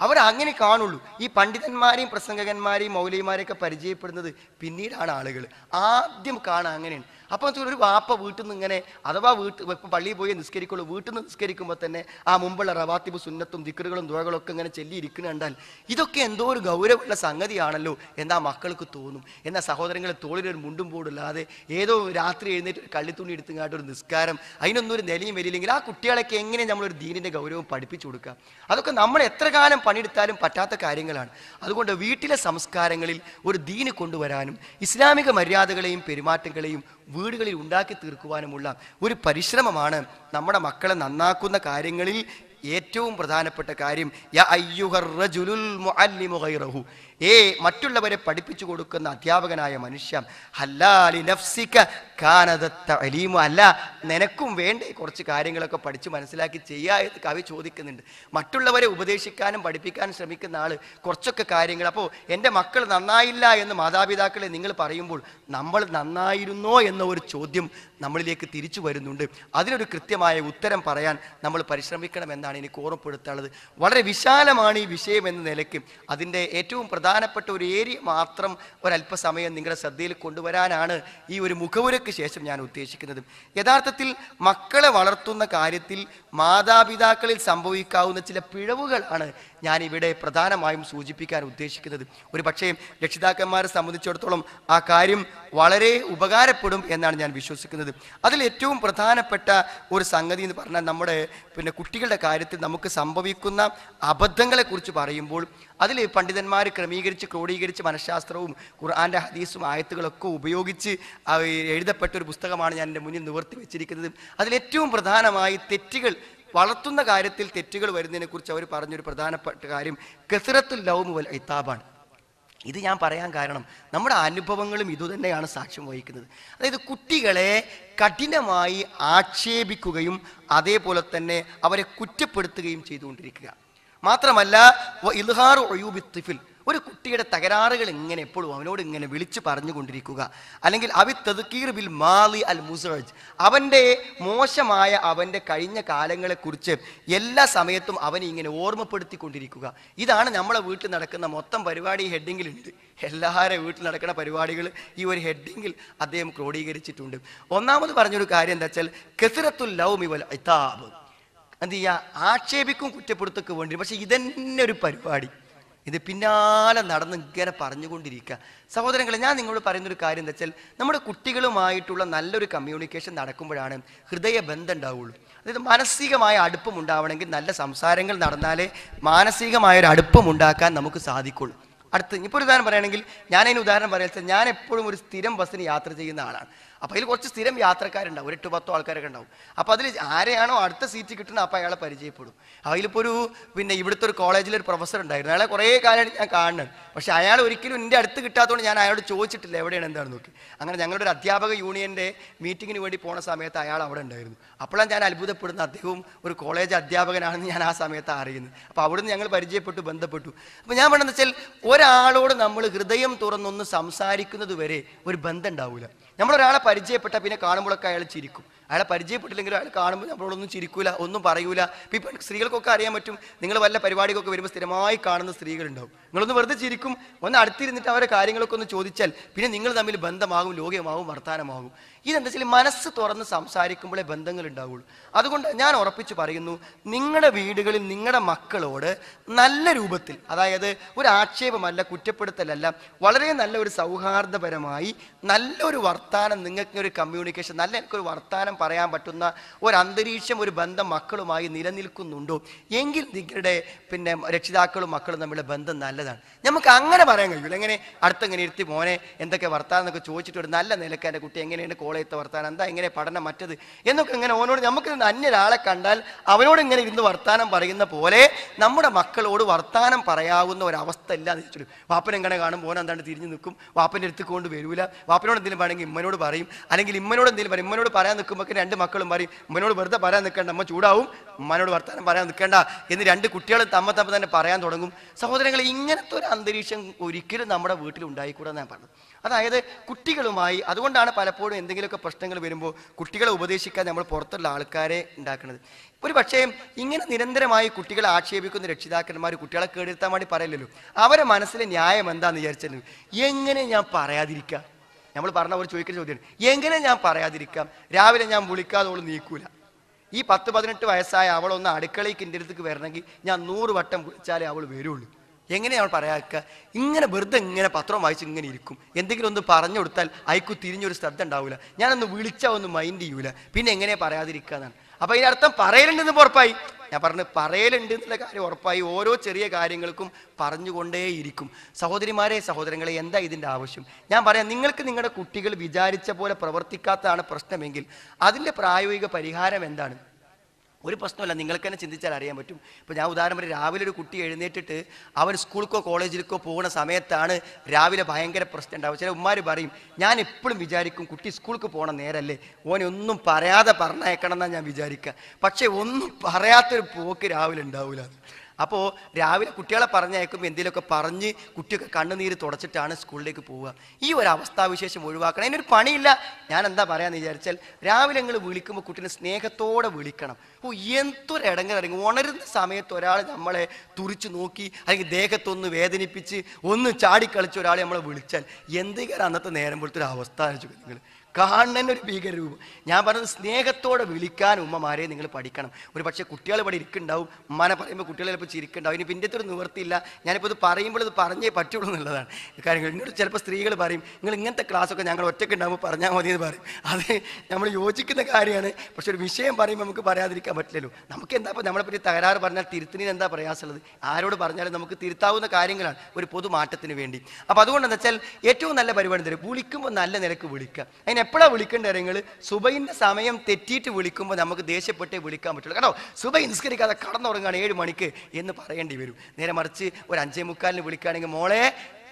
അവർ അങ്ങനെ കാണുള്ളൂ ഈ പണ്ഡിതന്മാരെയും പ്രസംഗകന്മാരെയും മൗലിമാരെയൊക്കെ പരിചയപ്പെടുന്നത് പിന്നീടാണ് ആളുകൾ ആദ്യം കാണാൻ അങ്ങനെയാണ് അപ്പോൾ ഒരു വാപ്പ വീട്ടിൽ നിന്ന് ഇങ്ങനെ അഥവാ വീട്ടിൽ ഇപ്പം പള്ളിയിൽ പോയി നിസ്കരിക്കുള്ളൂ വീട്ടിൽ നിന്ന് നിസ്കരിക്കുമ്പോൾ തന്നെ ആ മുമ്പുള്ള റവാത്തിബ് സുന്നത്തും ദിക്കറുകളും ദുവകളും ഒക്കെ ഇങ്ങനെ ചെല്ലി ഇരിക്കുന്ന കണ്ടാൽ ഇതൊക്കെ എന്തോ ഒരു ഗൗരവമുള്ള സംഗതിയാണല്ലോ എന്നാ മക്കൾക്ക് തോന്നും എന്നാൽ സഹോദരങ്ങളെ തോളിലൊരു മുണ്ടും പോടില്ലാതെ ഏതോ രാത്രി എഴുന്നേറ്റ് ഒരു കള്ളിത്തുണി എടുത്തുങ്ങാട്ട് ഒരു നിസ്കാരം അതിനൊന്നും ഒരു നിലയും വരില്ലെങ്കിൽ ആ കുട്ടികളൊക്കെ എങ്ങനെ നമ്മളൊരു ദീനിൻ്റെ ഗൗരവം പഠിപ്പിച്ചു കൊടുക്കാം അതൊക്കെ നമ്മൾ എത്ര കാലം പണിയെടുത്താലും പറ്റാത്ത കാര്യങ്ങളാണ് അതുകൊണ്ട് വീട്ടിലെ സംസ്കാരങ്ങളിൽ ഒരു ദീന് കൊണ്ടുവരാനും ഇസ്ലാമിക മര്യാദകളെയും പെരുമാറ്റങ്ങളെയും വീടുകളിൽ ഉണ്ടാക്കി തീർക്കുവാനുമുള്ള ഒരു പരിശ്രമമാണ് നമ്മുടെ മക്കളെ നന്നാക്കുന്ന കാര്യങ്ങളിൽ ഏറ്റവും പ്രധാനപ്പെട്ട കാര്യം യാ അയ്യുഹർ റജുലുൽ മുഅല്ലിമു ഗൈറഹു. ഏ മറ്റുള്ളവരെ പഠിപ്പിച്ചു കൊടുക്കുന്ന അധ്യാപകനായ മനുഷ്യ ഹല്ലാലി നഫ്സിക കാനദത്ത അലീമു അല്ല നിനക്കും വേണ്ടേ കുറച്ച് കാര്യങ്ങളൊക്കെ പഠിച്ച് മനസ്സിലാക്കി ചെയ്യാ എന്ന് കവി ചോദിക്കുന്നുണ്ട് മറ്റുള്ളവരെ ഉപദേശിക്കാനും പഠിപ്പിക്കാനും ശ്രമിക്കുന്ന ആള് കുറച്ചൊക്കെ കാര്യങ്ങൾ അപ്പോൾ എൻ്റെ മക്കൾ നന്നായില്ല എന്ന് മാതാപിതാക്കളെ നിങ്ങൾ പറയുമ്പോൾ നമ്മൾ നന്നായിരുന്നോ എന്ന ഒരു ചോദ്യം നമ്മളിലേക്ക് തിരിച്ചു വരുന്നുണ്ട് അതിനൊരു കൃത്യമായ ഉത്തരം പറയാൻ നമ്മൾ പരിശ്രമിക്കണമെന്നാണ് എനിക്ക് ഓർമ്മപ്പെടുത്താനുള്ളത് വളരെ വിശാലമാണ് ഈ വിഷയം എന്ന നിലയ്ക്ക് അതിൻ്റെ ഏറ്റവും പ്രധാനപ്പെട്ട ഒരു ഏരിയ മാത്രം ഒരല്പസമയം നിങ്ങളുടെ ശ്രദ്ധയിൽ കൊണ്ടുവരാനാണ് ഈ ഒരു മുഖവുരയ്ക്ക് ശേഷം ഞാൻ ഉദ്ദേശിക്കുന്നത് യഥാർത്ഥത്തിൽ മക്കളെ വളർത്തുന്ന കാര്യത്തിൽ മാതാപിതാക്കളിൽ സംഭവിക്കാവുന്ന ചില പിഴവുകളാണ് ഞാൻ ഇവിടെ പ്രധാനമായും സൂചിപ്പിക്കാൻ ഉദ്ദേശിക്കുന്നത് ഒരു പക്ഷേ രക്ഷിതാക്കന്മാരെ സംബന്ധിച്ചിടത്തോളം ആ കാര്യം വളരെ ഉപകാരപ്പെടും എന്നാണ് ഞാൻ വിശ്വസിക്കുന്നത് അതിൽ ഏറ്റവും പ്രധാനപ്പെട്ട ഒരു സംഗതി എന്ന് പറഞ്ഞാൽ നമ്മുടെ പിന്നെ കുട്ടികളുടെ കാര്യത്തിൽ നമുക്ക് സംഭവിക്കുന്ന അബദ്ധങ്ങളെ കുറിച്ച് പറയുമ്പോൾ അതിൽ പണ്ഡിതന്മാർ ക്രമീകരിച്ച് ക്രോഡീകരിച്ച് മനഃശാസ്ത്രവും ഖുർആന്റെ ഹദീസും ആയത്തുകളൊക്കെ ഉപയോഗിച്ച് ആ എഴുതപ്പെട്ട ഒരു പുസ്തകമാണ് ഞാൻ എൻ്റെ മുന്നിൽ നിവർത്തി വെച്ചിരിക്കുന്നത് അതിൽ ഏറ്റവും പ്രധാനമായി തെറ്റുകൾ വളർത്തുന്ന കാര്യത്തിൽ തെറ്റുകൾ വരുന്നതിനെ കുറിച്ച് അവർ പറഞ്ഞൊരു പ്രധാനപ്പെട്ട കാര്യം കെസറത്തുൽ ലൗമു വൽ ഇത്താബാണ് ഇത് ഞാൻ പറയാൻ കാരണം നമ്മുടെ അനുഭവങ്ങളും ഇതുതന്നെയാണ് സാക്ഷ്യം വഹിക്കുന്നത് അതായത് കുട്ടികളെ കഠിനമായി ആക്ഷേപിക്കുകയും അതേപോലെ തന്നെ അവരെ കുറ്റപ്പെടുത്തുകയും ചെയ്തുകൊണ്ടിരിക്കുക മാത്രമല്ല വ ഇൽഹാറു ഒയൂബി തിഫിൽ ഒരു കുട്ടിയുടെ തകരാറുകൾ ഇങ്ങനെ എപ്പോഴും അവനോട് ഇങ്ങനെ വിളിച്ചു പറഞ്ഞുകൊണ്ടിരിക്കുക അല്ലെങ്കിൽ അവി തദ്ക്കീർ ബിൽ മാലി അൽ മുസറജ് അവൻ്റെ മോശമായ അവൻ്റെ കഴിഞ്ഞ കാലങ്ങളെക്കുറിച്ച് എല്ലാ സമയത്തും അവനെ ഇങ്ങനെ ഓർമ്മപ്പെടുത്തിക്കൊണ്ടിരിക്കുക ഇതാണ് നമ്മളെ വീട്ടിൽ നടക്കുന്ന മൊത്തം പരിപാടി ഈ ഹെഡിങ്ങിലുണ്ട് എല്ലാവരുടെ വീട്ടിൽ നടക്കുന്ന പരിപാടികൾ ഈ ഒരു ഹെഡിങ്ങിൽ അദ്ദേഹം ക്രോഡീകരിച്ചിട്ടുണ്ട് ഒന്നാമത് പറഞ്ഞൊരു കാര്യം എന്താ വെച്ചാൽ കെസിറത്തുൽ ലൗമി വൽ ഇതാബ് എന്ത് ചെയ്യുക ആക്ഷേപിക്കും കുറ്റപ്പെടുത്തൊക്കെ വേണ്ടി പക്ഷെ ഇതന്നെ ഒരു പരിപാടി ഇത് പിന്നാലെ നടന്ന് ഇങ്ങനെ പറഞ്ഞുകൊണ്ടിരിക്കുക സഹോദരങ്ങളെ ഞാൻ നിങ്ങളോട് പറയുന്നൊരു കാര്യം എന്താ വെച്ചാൽ നമ്മുടെ കുട്ടികളുമായിട്ടുള്ള നല്ലൊരു കമ്മ്യൂണിക്കേഷൻ നടക്കുമ്പോഴാണ് ഹൃദയബന്ധം ഉണ്ടാവുള്ളൂ അതായത് മാനസികമായ അടുപ്പം ഉണ്ടാവണമെങ്കിൽ നല്ല സംസാരങ്ങൾ നടന്നാലേ മാനസികമായ ഒരു അടുപ്പം ഉണ്ടാക്കാൻ നമുക്ക് സാധിക്കുള്ളൂ അടുത്ത് ഇപ്പോൾ ഒരു ഉദാഹരണം പറയുകയാണെങ്കിൽ ഞാൻ അതിന് ഉദാഹരണം പറയാൻ വെച്ചാൽ ഞാൻ എപ്പോഴും ഒരു സ്ഥിരം ബസ്സിന് യാത്ര ചെയ്യുന്ന ആളാണ് അപ്പോൾ അതിൽ കുറച്ച് സ്ഥിരം യാത്രക്കാരുണ്ടാവും ഒരു എട്ട് പത്തോ ആൾക്കാരൊക്കെ ഉണ്ടാവും അപ്പോൾ അതിൽ ആരെയാണോ അടുത്ത സീറ്റ് കിട്ടുന്നത് അപ്പോൾ അയാളെ പരിചയപ്പെടും അതിലിപ്പോൾ ഒരു പിന്നെ ഇവിടുത്തെ ഒരു കോളേജിൽ ഒരു പ്രൊഫസർ ഉണ്ടായിരുന്നു അയാളെ കുറേ കാലമായിട്ട് ഞാൻ കാണുന്നത് പക്ഷേ അയാൾ ഒരിക്കലും എൻ്റെ അടുത്ത് കിട്ടാത്തതുകൊണ്ട് ഞാൻ അയാളോട് ചോദിച്ചിട്ടില്ല എവിടെയാണ് എന്താണെന്ന് നോക്കി അങ്ങനെ ഞങ്ങളുടെ ഒരു അധ്യാപക യൂണിയൻ്റെ മീറ്റിങ്ങിന് വേണ്ടി പോണ സമയത്ത് അയാൾ അവിടെ ഉണ്ടായിരുന്നു അപ്പോഴാണ് ഞാൻ അത്ഭുതപ്പെടുന്ന അദ്ദേഹവും ഒരു കോളേജ് അധ്യാപകനാണെന്ന് ഞാൻ ആ സമയത്ത് അറിയുന്നത് അപ്പോൾ അവിടുന്ന് ഞങ്ങൾ പരിചയപ്പെട്ടു ബന്ധപ്പെട്ടു അപ്പോൾ ഞാൻ പറഞ്ഞതെന്ന് വെച്ചാൽ ഒരാളോട് നമ്മൾ ഹൃദയം തുറന്നൊന്ന് സംസാരിക്കുന്നത് വരെ ഒരു ബന്ധം ഉണ്ടാവില്ല നമ്മളൊരാളെ പരിചയപ്പെട്ട പിന്നെ കാണുമ്പോഴൊക്കെ അയാൾ ചിരിക്കും അയാളെ പരിചയപ്പെട്ടില്ലെങ്കിലും അയാൾ കാണുമ്പോൾ നമ്മളോടൊന്നും ചിരിക്കൂല ഒന്നും പറയൂല ഇപ്പം ഇപ്പം സ്ത്രീകൾക്കൊക്കെ അറിയാൻ പറ്റും നിങ്ങൾ വല്ല പരിപാടിക്കൊക്കെ വരുമ്പോൾ സ്ഥിരമായി കാണുന്ന സ്ത്രീകളുണ്ടാവും നിങ്ങളൊന്ന് വെറുതെ ചിരിക്കും ഒന്ന് അടുത്തിരുന്നിട്ട് അവരെ കാര്യങ്ങളൊക്കെ ഒന്ന് ചോദിച്ചാൽ പിന്നെ നിങ്ങൾ തമ്മിൽ ബന്ധമാകും ലോകമാകും വർത്തമാനമാകും ഇതെന്താ വെച്ചാൽ മനസ്സ് തുറന്ന് സംസാരിക്കുമ്പോഴേ ബന്ധങ്ങൾ ഉണ്ടാവുള്ളൂ അതുകൊണ്ട് ഞാൻ ഉറപ്പിച്ച് പറയുന്നു നിങ്ങളുടെ വീടുകളിൽ നിങ്ങളുടെ മക്കളോട് നല്ല രൂപത്തിൽ അതായത് ഒരു ആക്ഷേപമല്ല കുറ്റപ്പെടുത്തലല്ല വളരെ നല്ല ഒരു സൗഹാർദ്ദപരമായി നല്ലൊരു വർത്താനം നിങ്ങൾക്ക് ഒരു കമ്മ്യൂണിക്കേഷൻ നല്ല എനിക്കൊരു വർത്താനം പറയാൻ പറ്റുന്ന ഒരു അന്തരീക്ഷം ഒരു ബന്ധം മക്കളുമായി നിലനിൽക്കുന്നുണ്ടോ എങ്കിൽ നിങ്ങളുടെ പിന്നെ രക്ഷിതാക്കളും മക്കളും തമ്മിലുള്ള ബന്ധം നല്ലതാണ് നമുക്ക് അങ്ങനെ പറയാൻ കഴിയില്ല എങ്ങനെ അടുത്തെങ്ങനെ ഇരുത്തി മോനെ എന്തൊക്കെ വർത്താനം എന്നൊക്കെ ചോദിച്ചിട്ട് ഒരു നല്ല നിലക്ക് എൻ്റെ കുട്ടി എങ്ങനെയാണ് കോളേജത്തെ വർത്താനം എന്താ എങ്ങനെ പഠനം മറ്റത് എന്നൊക്കെ ഇങ്ങനെ ഓനോട് നമുക്ക് അന്യൊരാളെ കണ്ടാൽ അവനോട് ഇങ്ങനെ ഇരുന്ന് വർത്താനം പറയുന്ന പോലെ നമ്മുടെ മക്കളോട് വർത്താനം പറയാവുന്ന ഒരവസ്ഥ ഇല്ല എന്ന് വെച്ചു വാപ്പൻ എങ്ങനെ കാണും ഓൻ എന്താണ്ട് തിരിഞ്ഞു നിൽക്കും വാപ്പൻ്റെ അടുത്ത് കൊണ്ട് വരൂല വാപ്പനോട് എന്തെങ്കിലും വേണമെങ്കിൽ ഇമ്മനോട് പറയും അല്ലെങ്കിൽ ഇമ്മനോട് എന്തെങ്കിലും പറയും ഇമ്മനോട് പറയാൻ നിൽക്കുമ്പോൾ നമുക്ക് രണ്ട് മക്കളും പറയും ഉമ്മനോട് വെറുതെ പറയാൻ നിൽക്കണ്ട അമ്മ ചൂടാവും ഉമ്മനോട് വർത്താനം പറയാൻ നിൽക്കണ്ട എന്ന് രണ്ട് കുട്ടികളും തമ്മ തമ്മ തന്നെ പറയാൻ തുടങ്ങും സഹോദരങ്ങൾ ഇങ്ങനത്തെ ഒരു അന്തരീക്ഷം ഒരിക്കലും നമ്മുടെ വീട്ടിൽ ഉണ്ടായിക്കൂടാന്ന് ഞാൻ പറഞ്ഞത് അതായത് കുട്ടികളുമായി അതുകൊണ്ടാണ് പലപ്പോഴും എന്തെങ്കിലുമൊക്കെ പ്രശ്നങ്ങൾ വരുമ്പോൾ കുട്ടികളെ ഉപദേശിക്കാൻ നമ്മൾ പുറത്തുള്ള ആൾക്കാരെ ഉണ്ടാക്കുന്നത് ഒരു പക്ഷേ ഇങ്ങനെ നിരന്തരമായി കുട്ടികളെ ആക്ഷേപിക്കുന്ന രക്ഷിതാക്കന്മാർ കുട്ടികളെ കേടെടുത്താൻ വേണ്ടി പറയില്ലല്ലോ അവരെ മനസ്സിലെ ന്യായം എന്താന്ന് വിചാരിച്ചത് എങ്ങനെ ഞാൻ പറയാതിരിക്കാം നമ്മൾ പറഞ്ഞ ഒരു ചോദിക്കുന്ന ചോദ്യമാണ് എങ്ങനെ ഞാൻ പറയാതിരിക്കാം രാവിലെ ഞാൻ വിളിക്കാതെ അവൾ നീക്കൂല ഈ പത്ത് പതിനെട്ട് വയസ്സായ അവളൊന്ന് അടുക്കളയ്ക്ക് എൻ്റെ അടുത്തേക്ക് വരണമെങ്കിൽ ഞാൻ നൂറ് വട്ടം വിളിച്ചാലേ അവൾ വരുള്ളൂ എങ്ങനെ അവൾ പറയാക്ക ഇങ്ങനെ വെറുതെ ഇങ്ങനെ പത്രം വായിച്ച് ഇങ്ങനെ ഇരിക്കും എന്തെങ്കിലും ഒന്ന് പറഞ്ഞു കൊടുത്താൽ അയക്കു തിരിഞ്ഞൊരു ശ്രദ്ധ ഉണ്ടാവില്ല ഞാനൊന്ന് വിളിച്ചാൽ ഒന്ന് മൈൻഡ് ചെയ്യൂല പിന്നെ എങ്ങനെ പറയാതിരിക്കാന്നാണ് അപ്പൊ ഇതിനർത്ഥം പറയലുണ്ടെന്ന് ഉറപ്പായി ഞാൻ പറഞ്ഞു പറയലുണ്ട് എന്നുള്ള കാര്യം ഉറപ്പായി ഓരോ ചെറിയ കാര്യങ്ങൾക്കും പറഞ്ഞുകൊണ്ടേയിരിക്കും സഹോദരിമാരെ സഹോദരങ്ങളെ എന്താ ഇതിൻ്റെ ആവശ്യം ഞാൻ പറയാം നിങ്ങൾക്ക് നിങ്ങളുടെ കുട്ടികൾ വിചാരിച്ച പോലെ പ്രവർത്തിക്കാത്തതാണ് പ്രശ്നമെങ്കിൽ അതിൻ്റെ പ്രായോഗിക പരിഹാരം എന്താണ് ഒരു പ്രശ്നമല്ല നിങ്ങൾക്ക് തന്നെ ചിന്തിച്ചാൽ അറിയാൻ പറ്റും ഇപ്പോൾ ഞാൻ ഉദാഹരണം പറയും രാവിലെ ഒരു കുട്ടി എഴുന്നേറ്റിട്ട് അവൻ സ്കൂളിലേക്കോ കോളേജിലേക്കോ പോകുന്ന സമയത്താണ് രാവിലെ ഭയങ്കര പ്രശ്നം ഉണ്ടാവും ചില ഉമ്മാർ പറയും ഞാൻ എപ്പോഴും വിചാരിക്കും കുട്ടി സ്കൂൾക്ക് പോകണ നേരല്ലേ ഓനെ ഒന്നും പറയാതെ പറഞ്ഞയക്കണം എന്നാണ് ഞാൻ വിചാരിക്കുക പക്ഷേ ഒന്നും പറയാത്തൊരു പോക്ക് രാവിലെ ഉണ്ടാവില്ല അപ്പോൾ രാവിലെ കുട്ടികളെ പറഞ്ഞയക്കുമ്പോൾ എന്തെങ്കിലുമൊക്കെ പറഞ്ഞ് കുട്ടിയൊക്കെ കണ്ണുനീര് തുടച്ചിട്ടാണ് സ്കൂളിലേക്ക് പോവുക ഈ ഒരു അവസ്ഥാവിശേഷം ഒഴിവാക്കണം അതിനൊരു പണിയില്ല ഞാൻ എന്താ പറയാന്ന് വിചാരിച്ചാൽ രാവിലെ നിങ്ങൾ വിളിക്കുമ്പോൾ കുട്ടീനെ സ്നേഹത്തോടെ വിളിക്കണം ഓ എന്തൊരു ഇടങ്ങറിറങ്ങി ഉണരുന്ന സമയത്ത് ഒരാൾ നമ്മളെ തുറിച്ച് നോക്കി അല്ലെങ്കിൽ ദേഹത്തൊന്ന് വേദനിപ്പിച്ച് ഒന്ന് ചാടിക്കളിച്ച് ഒരാളെ നമ്മളെ വിളിച്ചാൽ എന്തെങ്കിലും അന്നത്തെ നേരം പോലത്തെ ഒരു അവസ്ഥ നിങ്ങൾ കാണുന്നതിന് ഒരു ഭീകര രൂപം ഞാൻ പറഞ്ഞത് സ്നേഹത്തോടെ വിളിക്കാൻ ഉമ്മമാരെ നിങ്ങൾ പഠിക്കണം ഒരു പക്ഷേ കുട്ടികൾ ഇവിടെ ഇരിക്കുന്നുണ്ടാവും ഉമ്മാനെ പറയുമ്പോൾ കുട്ടികൾ ചിലപ്പോൾ ചിരിക്കുന്നുണ്ടാവും ഇനി പിന്നത്തെ ഒരു നിവർത്തിയില്ല ഞാനിപ്പോൾ ഇത് പറയുമ്പോൾ ഇത് പറഞ്ഞേ പറ്റുള്ളൂ എന്നുള്ളതാണ് കാര്യങ്ങൾ എന്നോട് ചിലപ്പോൾ സ്ത്രീകൾ പറയും നിങ്ങൾ ഇങ്ങനത്തെ ക്ലാസ്സൊക്കെ ഞങ്ങൾ ഒറ്റയ്ക്ക് ഉണ്ടാകുമ്പോൾ പറഞ്ഞാൽ മതി എന്ന് പറയും അത് നമ്മൾ യോജിക്കുന്ന കാര്യമാണ് പക്ഷെ ഒരു വിഷയം പറയുമ്പോൾ നമുക്ക് പറയാതിരിക്കാൻ പറ്റില്ലല്ലോ നമുക്ക് എന്താ ഇപ്പോൾ നമ്മളെ പറ്റി തകരാറ് പറഞ്ഞാൽ തിരുത്തിനിന് എന്താ പ്രയാസമുള്ളത് ആരോട് പറഞ്ഞാലും നമുക്ക് തിരുത്താവുന്ന കാര്യങ്ങളാണ് ഒരു പൊതുമാറ്റത്തിന് വേണ്ടി അപ്പോൾ അതുകൊണ്ടെന്ന് വെച്ചാൽ ഏറ്റവും നല്ല പരിപാടി തരും വിളിക്കുമ്പോൾ നല്ല നിലക്ക് വിളിക്കുക അതിന് എപ്പോഴാണ് വിളിക്കേണ്ടത് നിങ്ങൾ സുബൈൻ്റെ സമയം തെറ്റിയിട്ട് വിളിക്കുമ്പോൾ നമുക്ക് ദേഷ്യപ്പെട്ടേ വിളിക്കാൻ പറ്റുള്ളൂ കേട്ടോ സുബൈ നിസ്കരിക്കാതെ കടന്നുറങ്ങാണ് ഏഴ് മണിക്ക് എന്ന് പറയേണ്ടി വരും നേരെ മറിച്ച് ഒരു അഞ്ചേ മുക്കാലിന് വിളിക്കുകയാണെങ്കിൽ മോളെ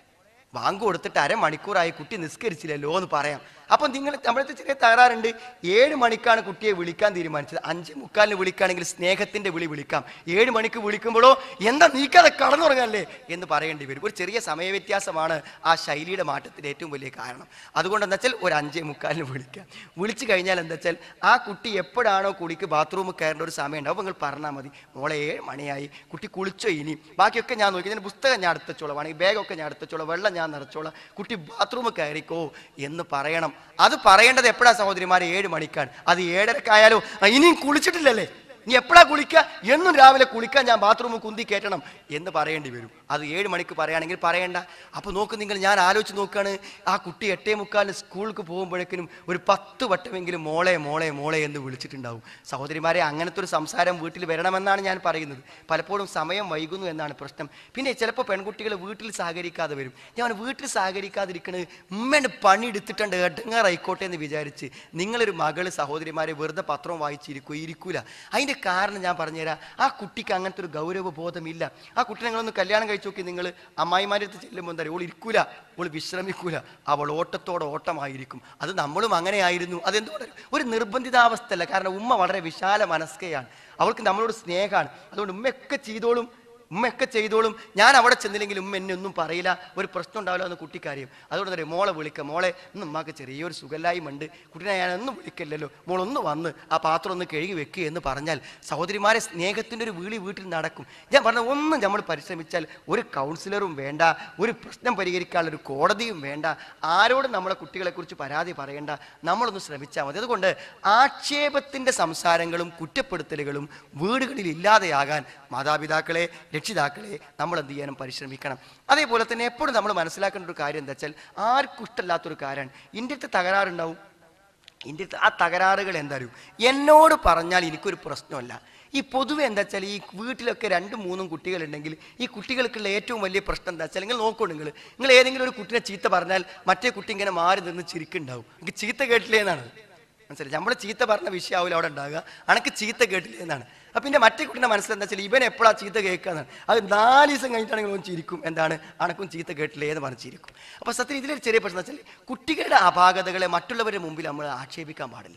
ബാങ്ക് കൊടുത്തിട്ട് അരമണിക്കൂറായി കുട്ടി നിസ്കരിച്ചില്ലല്ലോ എന്ന് പറയാം അപ്പം നിങ്ങൾ നമ്മളത്തെ ചെറിയ തകരാറുണ്ട് ഏഴ് മണിക്കാണ് കുട്ടിയെ വിളിക്കാൻ തീരുമാനിച്ചത് അഞ്ച് മുക്കാലിന് വിളിക്കുകയാണെങ്കിൽ സ്നേഹത്തിന്റെ വിളി വിളിക്കാം ഏഴ് മണിക്ക് വിളിക്കുമ്പോഴോ എന്താ നീക്കാതെ കടന്നുറങ്ങല്ലേ എന്ന് പറയേണ്ടി വരും ഒരു ചെറിയ സമയവ്യത്യാസമാണ് ആ ശൈലിയുടെ മാറ്റത്തിന്റെ ഏറ്റവും വലിയ കാരണം അതുകൊണ്ട് എന്താ വെച്ചാൽ ഒരു അഞ്ചേ മുക്കാലിന് വിളിക്കാം വിളിച്ചു കഴിഞ്ഞാൽ എന്താ വെച്ചാൽ ആ കുട്ടി എപ്പോഴാണോ കുടിക്ക് ബാത്റൂമിൽ കയറേണ്ട ഒരു സമയം ഉണ്ടാവും നിങ്ങൾ പറഞ്ഞാൽ മതി മോളെ ഏഴ് മണിയായി കുട്ടി കുളിച്ചോ ഇനി ബാക്കിയൊക്കെ ഞാൻ നോക്കി ഇതിന് പുസ്തകം ഞാൻ അടുത്തച്ചോളാം വേണമെങ്കിൽ ബാഗൊക്കെ ഞാൻ അടുത്തച്ചോളാം വെള്ളം ഞാൻ നിറച്ചോളാം കുട്ടി ബാത്റൂമിൽ കയറിക്കോ എന്ന് പറയണം അത് പറയേണ്ടത് എപ്പോഴാ സഹോദരിമാരെ ഏഴ് മണിക്കാണ് അത് ഏഴരക്കായാലോ ആ, ഇനിയും കുളിച്ചിട്ടില്ലല്ലേ നീ എപ്പോഴാ കുളിക്കുക എന്നും രാവിലെ കുളിക്കാൻ ഞാൻ ബാത്റൂമിൽ കുന്തി കയറ്റണം എന്ന് പറയേണ്ടി വരും അത് ഏഴ് മണിക്ക് പറയുകയാണെങ്കിൽ പറയണ്ട അപ്പോൾ നോക്ക് നിങ്ങൾ ഞാൻ ആലോചിച്ച് നോക്കുകയാണ് ആ കുട്ടി എട്ടേ മുക്കാലിന് സ്കൂൾക്ക് പോകുമ്പോഴേക്കിനും ഒരു പത്ത് വട്ടമെങ്കിലും മോളെ മോളെ മോളെ എന്ന് വിളിച്ചിട്ടുണ്ടാവും സഹോദരിമാരെ അങ്ങനത്തെ ഒരു സംസാരം വീട്ടിൽ വരണമെന്നാണ് ഞാൻ പറയുന്നത് പലപ്പോഴും സമയം വൈകുന്നു എന്നാണ് പ്രശ്നം പിന്നെ ചിലപ്പോൾ പെൺകുട്ടികൾ വീട്ടിൽ സഹകരിക്കാതെ വരും ഞാൻ വീട്ടിൽ സഹകരിക്കാതിരിക്കണത് ഉമ്മേൻ്റെ പണി എടുത്തിട്ടുണ്ട് എട്ടങ്ങാറായിക്കോട്ടെ എന്ന് വിചാരിച്ച് നിങ്ങളൊരു മകള് സഹോദരിമാരെ വെറുതെ പത്രം വായിച്ചിരിക്കുക ഇരിക്കൂല അതിൻ്റെ കാരണം ഞാൻ പറഞ്ഞുതരാം ആ കുട്ടിക്ക് അങ്ങനത്തെ ഒരു ഗൗരവ ബോധമില്ല ആ കുട്ടി നിങ്ങളൊന്ന് കല്യാണം കഴിച്ചു നോക്കി നിങ്ങൾ അമ്മായിമാരുടെ അടുത്ത് ചെല്ലുമ്പോൾ എന്താ ഓൾ ഇരിക്കൂല ഓൾ വിശ്രമിക്കൂല അവൾ ഓട്ടത്തോടെ ഓട്ടമായിരിക്കും അത് നമ്മളും അങ്ങനെയായിരുന്നു അതെന്തുകൊണ്ട് ഒരു നിർബന്ധിതാവസ്ഥ അല്ല കാരണം ഉമ്മ വളരെ വിശാല മനസ്കയാണ് അവൾക്ക് നമ്മളോട് സ്നേഹമാണ് അതുകൊണ്ട് ഉമ്മയൊക്കെ ചെയ്തോളും ഉമ്മയൊക്കെ ചെയ്തോളും ഞാൻ അവിടെ ചെന്നില്ലെങ്കിൽ ഉമ്മ എന്നെ ഒന്നും പറയില്ല ഒരു പ്രശ്നം ഉണ്ടാവില്ല എന്ന് കുട്ടിക്കാര്യം അതുകൊണ്ട് തന്നെ മോളെ വിളിക്കുക മോളെ ഇന്ന് ഉമ്മക്ക് ചെറിയൊരു സുഖല്ലായ്മ കുട്ടിനെ ഞാൻ ഒന്നും വിളിക്കില്ലല്ലോ മോളൊന്ന് വന്ന് ആ പാത്രം ഒന്ന് കഴുകി വെക്കുക എന്ന് പറഞ്ഞാൽ സഹോദരിമാരെ സ്നേഹത്തിൻ്റെ ഒരു വീളി വീട്ടിൽ നടക്കും ഞാൻ പറഞ്ഞ ഒന്നും നമ്മൾ പരിശ്രമിച്ചാൽ ഒരു കൗൺസിലറും വേണ്ട ഒരു പ്രശ്നം പരിഹരിക്കാനുള്ള ഒരു കോടതിയും വേണ്ട ആരോടും നമ്മളെ കുട്ടികളെക്കുറിച്ച് പരാതി പറയേണ്ട നമ്മളൊന്ന് ശ്രമിച്ചാൽ മതി അതുകൊണ്ട് ആക്ഷേപത്തിൻ്റെ സംസാരങ്ങളും കുറ്റപ്പെടുത്തലുകളും വീടുകളിൽ ഇല്ലാതെയാകാൻ മാതാപിതാക്കളെ രക്ഷിതാക്കളെ നമ്മൾ എന്ത് ചെയ്യാനും പരിശ്രമിക്കണം അതേപോലെ തന്നെ എപ്പോഴും നമ്മൾ മനസ്സിലാക്കേണ്ട ഒരു കാര്യം എന്താ വെച്ചാൽ ആർക്കും ഇഷ്ടമില്ലാത്തൊരു കാര്യമാണ് ഇതിൻ്റെ അടുത്ത് തകരാറുണ്ടാവും ഇതിൻ്റെ അടുത്ത് ആ തകരാറുകൾ എന്തായാലും എന്നോട് പറഞ്ഞാൽ എനിക്കൊരു പ്രശ്നമല്ല ഈ പൊതുവെ എന്താ വെച്ചാൽ ഈ വീട്ടിലൊക്കെ രണ്ടും മൂന്നും കുട്ടികളുണ്ടെങ്കിൽ ഈ കുട്ടികൾക്കുള്ള ഏറ്റവും വലിയ പ്രശ്നം എന്താ വെച്ചാൽ നിങ്ങൾ നോക്കൂ നിങ്ങൾ നിങ്ങൾ ഏതെങ്കിലും ഒരു കുട്ടിനെ ചീത്ത പറഞ്ഞാൽ മറ്റേ കുട്ടി ഇങ്ങനെ മാറി നിന്ന് ചിരിക്കുണ്ടാവും എനിക്ക് ചീത്ത കേട്ടില്ലേ എന്നാണ് മനസ്സിലായി നമ്മൾ ചീത്ത പറഞ്ഞ വിഷയമാവില്ല അവിടെ ഉണ്ടാകുക അനക്ക് ചീത്ത കേട്ടില്ല എന്നാണ് അപ്പം പിന്നെ മറ്റേ കുട്ടീൻ്റെ മനസ്സിലെന്താ വെച്ചാൽ ഇവൻ എപ്പോഴാണ് ചീത്ത കേൾക്കാന്നാണ് അത് നാല് ദിവസം കഴിഞ്ഞിട്ടാണെങ്കിൽ അവൻ ചിരിക്കും എന്താണ് അണക്കും ചീത്ത കേട്ടില്ലേ എന്ന് പറഞ്ഞ് ചിരിക്കും അപ്പോൾ സത്യം ഇതിലൊരു ചെറിയ പ്രശ്നം വെച്ചാൽ കുട്ടികളുടെ അപാകതകളെ മറ്റുള്ളവരുടെ മുമ്പിൽ നമ്മൾ ആക്ഷേപിക്കാൻ പാടില്ല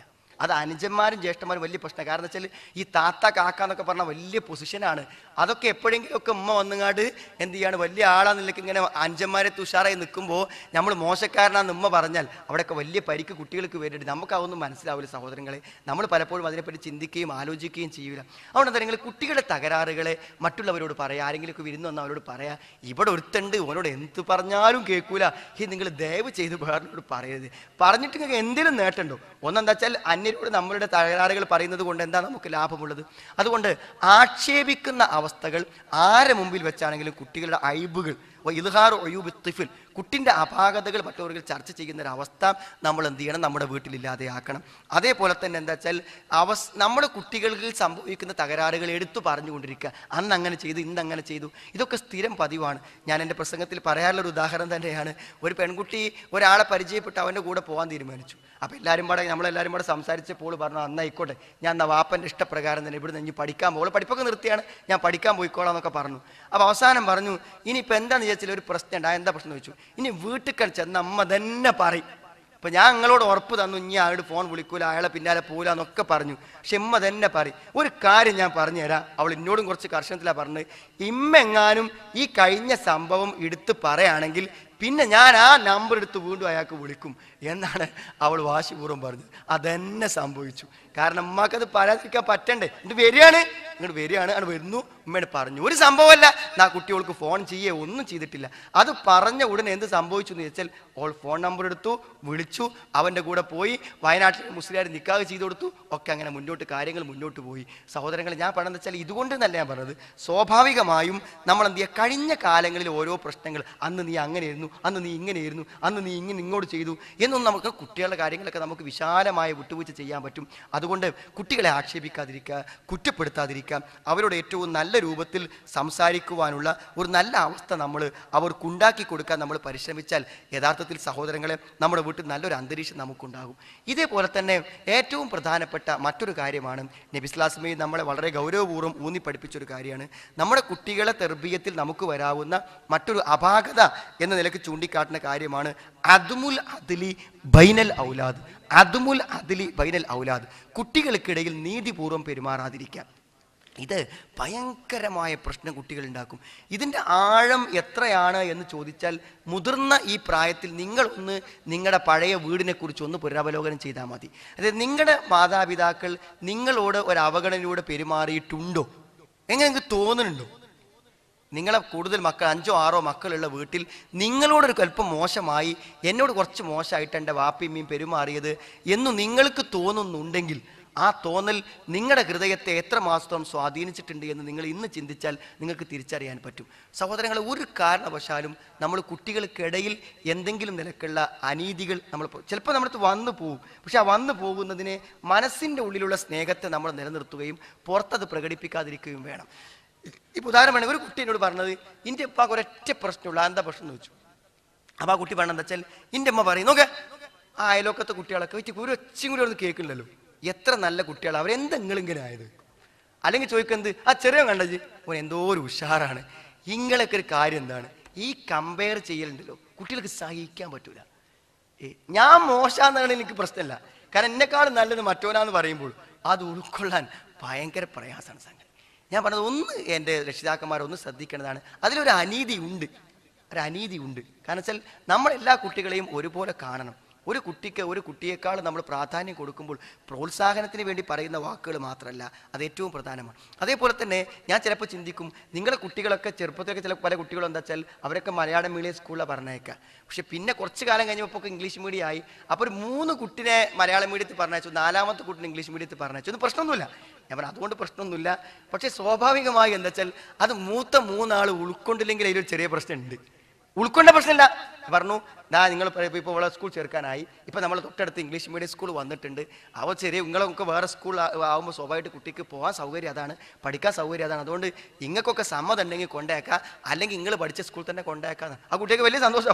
അത് അനുജന്മാരും ജ്യേഷ്ഠന്മാരും വലിയ പ്രശ്നം കാരണം വെച്ചാൽ ഈ താത്ത കാക്ക എന്നൊക്കെ പറഞ്ഞാൽ വലിയ പൊസിഷനാണ് അതൊക്കെ എപ്പോഴെങ്കിലും ഒക്കെ ഉമ്മ വന്നുങ്ങാണ്ട് എന്ത് ചെയ്യാണ് വലിയ ആളാന്നിലേക്ക് ഇങ്ങനെ അഞ്ചന്മാരെ തുഷാറായി നിൽക്കുമ്പോൾ നമ്മൾ മോശക്കാരനാന്ന് ഉമ്മ പറഞ്ഞാൽ അവിടെയൊക്കെ വലിയ പരിക്ക് കുട്ടികൾക്ക് വരുന്നുണ്ട് നമുക്ക് അതൊന്നും മനസ്സിലാവില്ല സഹോദരങ്ങളെ നമ്മൾ പലപ്പോഴും അതിനെപ്പറ്റി ചിന്തിക്കുകയും ആലോചിക്കുകയും ചെയ്യൂല അതുകൊണ്ട് നിങ്ങൾ കുട്ടികളുടെ തകരാറുകളെ മറ്റുള്ളവരോട് പറയാം ആരെങ്കിലുമൊക്കെ വിരുന്ന് വന്നാൽ അവരോട് പറയാം ഇവിടെ ഒരുത്തുണ്ട് ഓനോട് എന്ത് പറഞ്ഞാലും കേൾക്കൂല ഈ നിങ്ങൾ ദയവ് ചെയ്ത് വേറൊരോട് പറയരുത് പറഞ്ഞിട്ട് നിങ്ങൾക്ക് എന്തെങ്കിലും നേട്ടമുണ്ടോ ഒന്നെന്താ വെച്ചാൽ അന്യരോട് നമ്മളുടെ തകരാറുകൾ പറയുന്നത് കൊണ്ട് എന്താ നമുക്ക് ലാഭമുള്ളത് അതുകൊണ്ട് ആക്ഷേപിക്കുന്ന അവസ്ഥകൾ ആരെ മുമ്പിൽ വെച്ചാണെങ്കിലും കുട്ടികളുടെ അയബുകൾ ഇൽഹാർ ഒയൂബ് തിഫിൽ കുട്ടിൻ്റെ അപാകതകൾ മറ്റവർക്ക് ചർച്ച ചെയ്യുന്ന ഒരു അവസ്ഥ നമ്മൾ എന്ത് ചെയ്യണം നമ്മുടെ വീട്ടിലില്ലാതെ ആക്കണം അതേപോലെ തന്നെ എന്താ വെച്ചാൽ അവസ് നമ്മുടെ കുട്ടികൾക്ക് സംഭവിക്കുന്ന തകരാറുകൾ എടുത്തു പറഞ്ഞുകൊണ്ടിരിക്കുക അന്ന് അങ്ങനെ ചെയ്തു ഇന്ന് അങ്ങനെ ചെയ്തു ഇതൊക്കെ സ്ഥിരം പതിവാണ് ഞാൻ എൻ്റെ പ്രസംഗത്തിൽ പറയാനുള്ള ഒരു ഉദാഹരണം തന്നെയാണ് ഒരു പെൺകുട്ടി ഒരാളെ പരിചയപ്പെട്ട് അവൻ്റെ കൂടെ പോകാൻ തീരുമാനിച്ചു അപ്പോൾ എല്ലാവരും പാടെ നമ്മളെല്ലാവരും കൂടെ സംസാരിച്ചപ്പോൾ പറഞ്ഞു അന്നായിക്കോട്ടെ ഞാൻ എന്നാ വാപ്പൻ്റെ ഇഷ്ടപ്രകാരം തന്നെ ഇവിടുന്ന് ഇനി പഠിക്കാൻ പോകും പഠിപ്പൊക്കെ നിർത്തിയാണ് ഞാൻ പഠിക്കാൻ പോയിക്കോളാം എന്നൊക്കെ പറഞ്ഞു അപ്പോൾ അവസാനം പറഞ്ഞു ഇനിയിപ്പോൾ എന്താണെന്ന് വിചാരിച്ചാൽ ഒരു പ്രശ്നം ഉണ്ട് ആ എന്താ പ്രശ്നം എന്ന് ചോദിച്ചു ഇനി വീട്ടിൽ ചെന്ന് അമ്മ തന്നെ പറയും ഇപ്പൊ ഞാൻ നിങ്ങളോട് ഉറപ്പ് തന്നു ഇനി അയാളോട് ഫോൺ വിളിക്കൂല അയാളെ പിന്നാലെ പോല എന്നൊക്കെ പറഞ്ഞു പക്ഷെ ഇമ്മ തന്നെ പറയും ഒരു കാര്യം ഞാൻ പറഞ്ഞുതരാം അവൾ എന്നോടും കുറച്ച് കർശനത്തിലാണ് പറഞ്ഞത് ഇമ്മെങ്ങാനും ഈ കഴിഞ്ഞ സംഭവം എടുത്ത് പറയുകയാണെങ്കിൽ പിന്നെ ഞാൻ ആ നമ്പർ എടുത്ത് വീണ്ടും അയാൾക്ക് വിളിക്കും എന്നാണ് അവൾ വാശിപൂർവ്വം പറഞ്ഞത് അതെന്നെ സംഭവിച്ചു കാരണം ഉമ്മാക്കത് പറയാതിരിക്കാൻ പറ്റണ്ടേ എന്നിട്ട് വരികയാണ് ഇങ്ങോട്ട് വരികയാണ് അവിടെ വരുന്നു ഉമ്മയോട് പറഞ്ഞു ഒരു സംഭവമല്ല നാ കുട്ടികൾക്ക് ഫോൺ ചെയ്യേ ഒന്നും ചെയ്തിട്ടില്ല അത് പറഞ്ഞ ഉടനെ എന്ത് സംഭവിച്ചു എന്ന് വെച്ചാൽ ഓൾ ഫോൺ നമ്പർ എടുത്തു വിളിച്ചു അവൻ്റെ കൂടെ പോയി വയനാട്ടിൽ മുസ്ലിയാർ നിക്കാഹ് ചെയ്തു കൊടുത്തു ഒക്കെ അങ്ങനെ മുന്നോട്ട് കാര്യങ്ങൾ മുന്നോട്ട് പോയി സഹോദരങ്ങൾ ഞാൻ പറഞ്ഞത് വെച്ചാൽ ഇതുകൊണ്ട് നല്ല ഞാൻ പറഞ്ഞത് സ്വാഭാവികമായും നമ്മൾ എന്ത് ചെയ്യുക കഴിഞ്ഞ കാലങ്ങളിൽ ഓരോ പ്രശ്നങ്ങൾ അന്ന് നീ അങ്ങനെയായിരുന്നു അന്ന് നീ ഇങ്ങനെയായിരുന്നു അന്ന് നീ ഇങ്ങനെ ഇങ്ങോട്ട് ചെയ്തു എന്നൊന്നും നമുക്ക് കുട്ടികളുടെ കാര്യങ്ങളൊക്കെ നമുക്ക് വിശാലമായ വിട്ടുവീഴ്ച ചെയ്യാൻ പറ്റും അതുകൊണ്ട് കുട്ടികളെ ആക്ഷേപിക്കാതിരിക്കുക കുറ്റപ്പെടുത്താതിരിക്കുക അവരോട് ഏറ്റവും നല്ല രൂപത്തിൽ സംസാരിക്കുവാനുള്ള ഒരു നല്ല അവസ്ഥ നമ്മൾ അവർക്കുണ്ടാക്കി കൊടുക്കാൻ നമ്മൾ പരിശ്രമിച്ചാൽ യഥാർത്ഥത്തിൽ സഹോദരങ്ങളെ നമ്മുടെ വീട്ടിൽ നല്ലൊരു അന്തരീക്ഷം നമുക്കുണ്ടാകും ഇതേപോലെ തന്നെ ഏറ്റവും പ്രധാനപ്പെട്ട മറ്റൊരു കാര്യമാണ് നബിസ്ലാസ്മി നമ്മളെ വളരെ ഗൗരവപൂർവ്വം ഊന്നി പഠിപ്പിച്ചൊരു കാര്യമാണ് നമ്മുടെ കുട്ടികളെ തെർബീയത്തിൽ നമുക്ക് വരാവുന്ന മറ്റൊരു അപാകത എന്ന നിലയ്ക്ക് ചൂണ്ടിക്കാട്ടുന്ന കാര്യമാണ് അതുമുൽ അതിലി ബൈനൽ ഔലാദ് അതുമുൽ അതിലി ബൈനൽ ഔലാദ് കുട്ടികൾക്കിടയിൽ നീതിപൂർവ്വം പെരുമാറാതിരിക്കാം ഇത് ഭയങ്കരമായ പ്രശ്നം കുട്ടികൾ ഉണ്ടാക്കും ഇതിൻ്റെ ആഴം എത്രയാണ് എന്ന് ചോദിച്ചാൽ മുതിർന്ന ഈ പ്രായത്തിൽ നിങ്ങളൊന്ന് നിങ്ങളുടെ പഴയ വീടിനെ കുറിച്ച് ഒന്ന് പുനരവലോകനം ചെയ്താൽ മതി അതായത് നിങ്ങളുടെ മാതാപിതാക്കൾ നിങ്ങളോട് ഒരു അവഗണനയോടെ പെരുമാറിയിട്ടുണ്ടോ എങ്ങനെ നിങ്ങൾക്ക് തോന്നുന്നുണ്ടോ നിങ്ങളെ കൂടുതൽ മക്കൾ അഞ്ചോ ആറോ മക്കളുള്ള വീട്ടിൽ നിങ്ങളോടൊരു അല്പം മോശമായി എന്നോട് കുറച്ച് മോശമായിട്ട് എൻ്റെ വാപ്പിമ്മയും പെരുമാറിയത് എന്ന് നിങ്ങൾക്ക് തോന്നുന്നുണ്ടെങ്കിൽ ആ തോന്നൽ നിങ്ങളുടെ ഹൃദയത്തെ എത്ര മാസം സ്വാധീനിച്ചിട്ടുണ്ട് എന്ന് നിങ്ങൾ ഇന്ന് ചിന്തിച്ചാൽ നിങ്ങൾക്ക് തിരിച്ചറിയാൻ പറ്റും സഹോദരങ്ങളെ ഒരു കാരണവശാലും നമ്മൾ കുട്ടികൾക്കിടയിൽ എന്തെങ്കിലും നിലക്കുള്ള അനീതികൾ നമ്മൾ ചിലപ്പോൾ നമ്മളടുത്ത് വന്നു പോകും പക്ഷെ ആ വന്നു പോകുന്നതിനെ മനസ്സിൻ്റെ ഉള്ളിലുള്ള സ്നേഹത്തെ നമ്മൾ നിലനിർത്തുകയും പുറത്തത് പ്രകടിപ്പിക്കാതിരിക്കുകയും വേണം ഇപ്പൊ ഉദാഹരണം ഒരു കുട്ടി എന്നോട് പറഞ്ഞത് ഇന്റെ ഉപ്പാക്ക് ഒരൊറ്റ പ്രശ്നമുള്ള എന്താ പ്രശ്നം എന്ന് വെച്ചു അപ്പൊ ആ കുട്ടി പറഞ്ഞത് എന്താ വെച്ചാൽ ഇന്റെ അമ്മ പറയും നോക്കെ ആ അയലോക്കത്തെ കുട്ടികളൊക്കെ വെച്ച് ഒരു ഒച്ചയും കൂടി ഒന്ന് കേൾക്കില്ലല്ലോ എത്ര നല്ല കുട്ടികൾ അവരെന്തെങ്കിലും ഇങ്ങനെ ആയത് അല്ലെങ്കിൽ ചോദിക്കുന്നത് ആ ചെറിയ കണ്ടത് ഓൻ എന്തോ ഒരു ഉഷാറാണ് ഇങ്ങളൊക്കെ ഒരു കാര്യം എന്താണ് ഈ കമ്പയർ ചെയ്യലുണ്ടല്ലോ കുട്ടികൾക്ക് സഹിക്കാൻ പറ്റൂല ഏ, ഞാൻ മോശാന്നാണ് എനിക്ക് പ്രശ്നമില്ല കാരണം എന്നെക്കാളും നല്ലത് മറ്റോനാന്ന് പറയുമ്പോൾ അത് ഉൾക്കൊള്ളാൻ ഭയങ്കര പ്രയാസമാണ് സംഗതി ഞാൻ പറഞ്ഞത് ഒന്ന് എൻ്റെ രക്ഷിതാക്കന്മാർ ഒന്ന് ശ്രദ്ധിക്കേണ്ടതാണ് അതിലൊരു അനീതി ഉണ്ട് ഒരു അനീതി ഉണ്ട് കാരണം വെച്ചാൽ നമ്മൾ എല്ലാ കുട്ടികളെയും ഒരുപോലെ കാണണം ഒരു കുട്ടിക്ക് ഒരു കുട്ടിയേക്കാൾ നമ്മൾ പ്രാധാന്യം കൊടുക്കുമ്പോൾ പ്രോത്സാഹനത്തിന് വേണ്ടി പറയുന്ന വാക്കുകൾ മാത്രമല്ല അത് ഏറ്റവും പ്രധാനമാണ് അതേപോലെ തന്നെ ഞാൻ ചിലപ്പോൾ ചിന്തിക്കും നിങ്ങളുടെ കുട്ടികളൊക്കെ ചെറുപ്പത്തിലൊക്കെ ചില പല കുട്ടികളും എന്താ വെച്ചാൽ അവരൊക്കെ മലയാളം മീഡിയം സ്കൂളിലാണ് പറഞ്ഞേക്കുക പക്ഷെ പിന്നെ കുറച്ച് കാലം കഴിഞ്ഞപ്പോൾ ഇംഗ്ലീഷ് മീഡിയം ആയി അപ്പോൾ ഒരു മൂന്ന് കുട്ടിനെ മലയാളം മീഡിയത്തിൽ പറഞ്ഞയച്ചു നാലാമത്തെ കുട്ടിനെ ഇംഗ്ലീഷ് മീഡിയത്തിൽ പറഞ്ഞയച്ചു ഒന്നും പ്രശ്നമൊന്നുമില്ല ഞാൻ പറഞ്ഞു അതുകൊണ്ട് പ്രശ്നമൊന്നുമില്ല പക്ഷേ സ്വാഭാവികമായി എന്താ വെച്ചാൽ അത് മൂത്ത മൂന്നാൾ ഉൾക്കൊണ്ടില്ലെങ്കിൽ അതിലൊരു ചെറിയ പ്രശ്നമുണ്ട് ഉൾക്കൊണ്ട പ്രശ്നമില്ല പറഞ്ഞു ദാ നിങ്ങൾ ഇപ്പോൾ ഇവിടെ സ്കൂൾ ചേർക്കാനായി ഇപ്പം നമ്മൾ തൊട്ടടുത്ത് ഇംഗ്ലീഷ് മീഡിയം സ്കൂൾ വന്നിട്ടുണ്ട് അവ ചെറിയ നിങ്ങളൊക്കെ വേറെ സ്കൂൾ ആകുമ്പോൾ സ്വാഭാവികമായിട്ട് കുട്ടിക്ക് പോകാൻ സൗകര്യം അതാണ് പഠിക്കാൻ സൗകര്യം അതാണ് അതുകൊണ്ട് ഇങ്ങൾക്കൊക്കെ സമ്മതം ഉണ്ടെങ്കിൽ കൊണ്ടേക്കാം അല്ലെങ്കിൽ നിങ്ങൾ പഠിച്ച സ്കൂളിൽ തന്നെ കൊണ്ടേക്കാം ആ കുട്ടിക്ക് വലിയ സന്തോഷം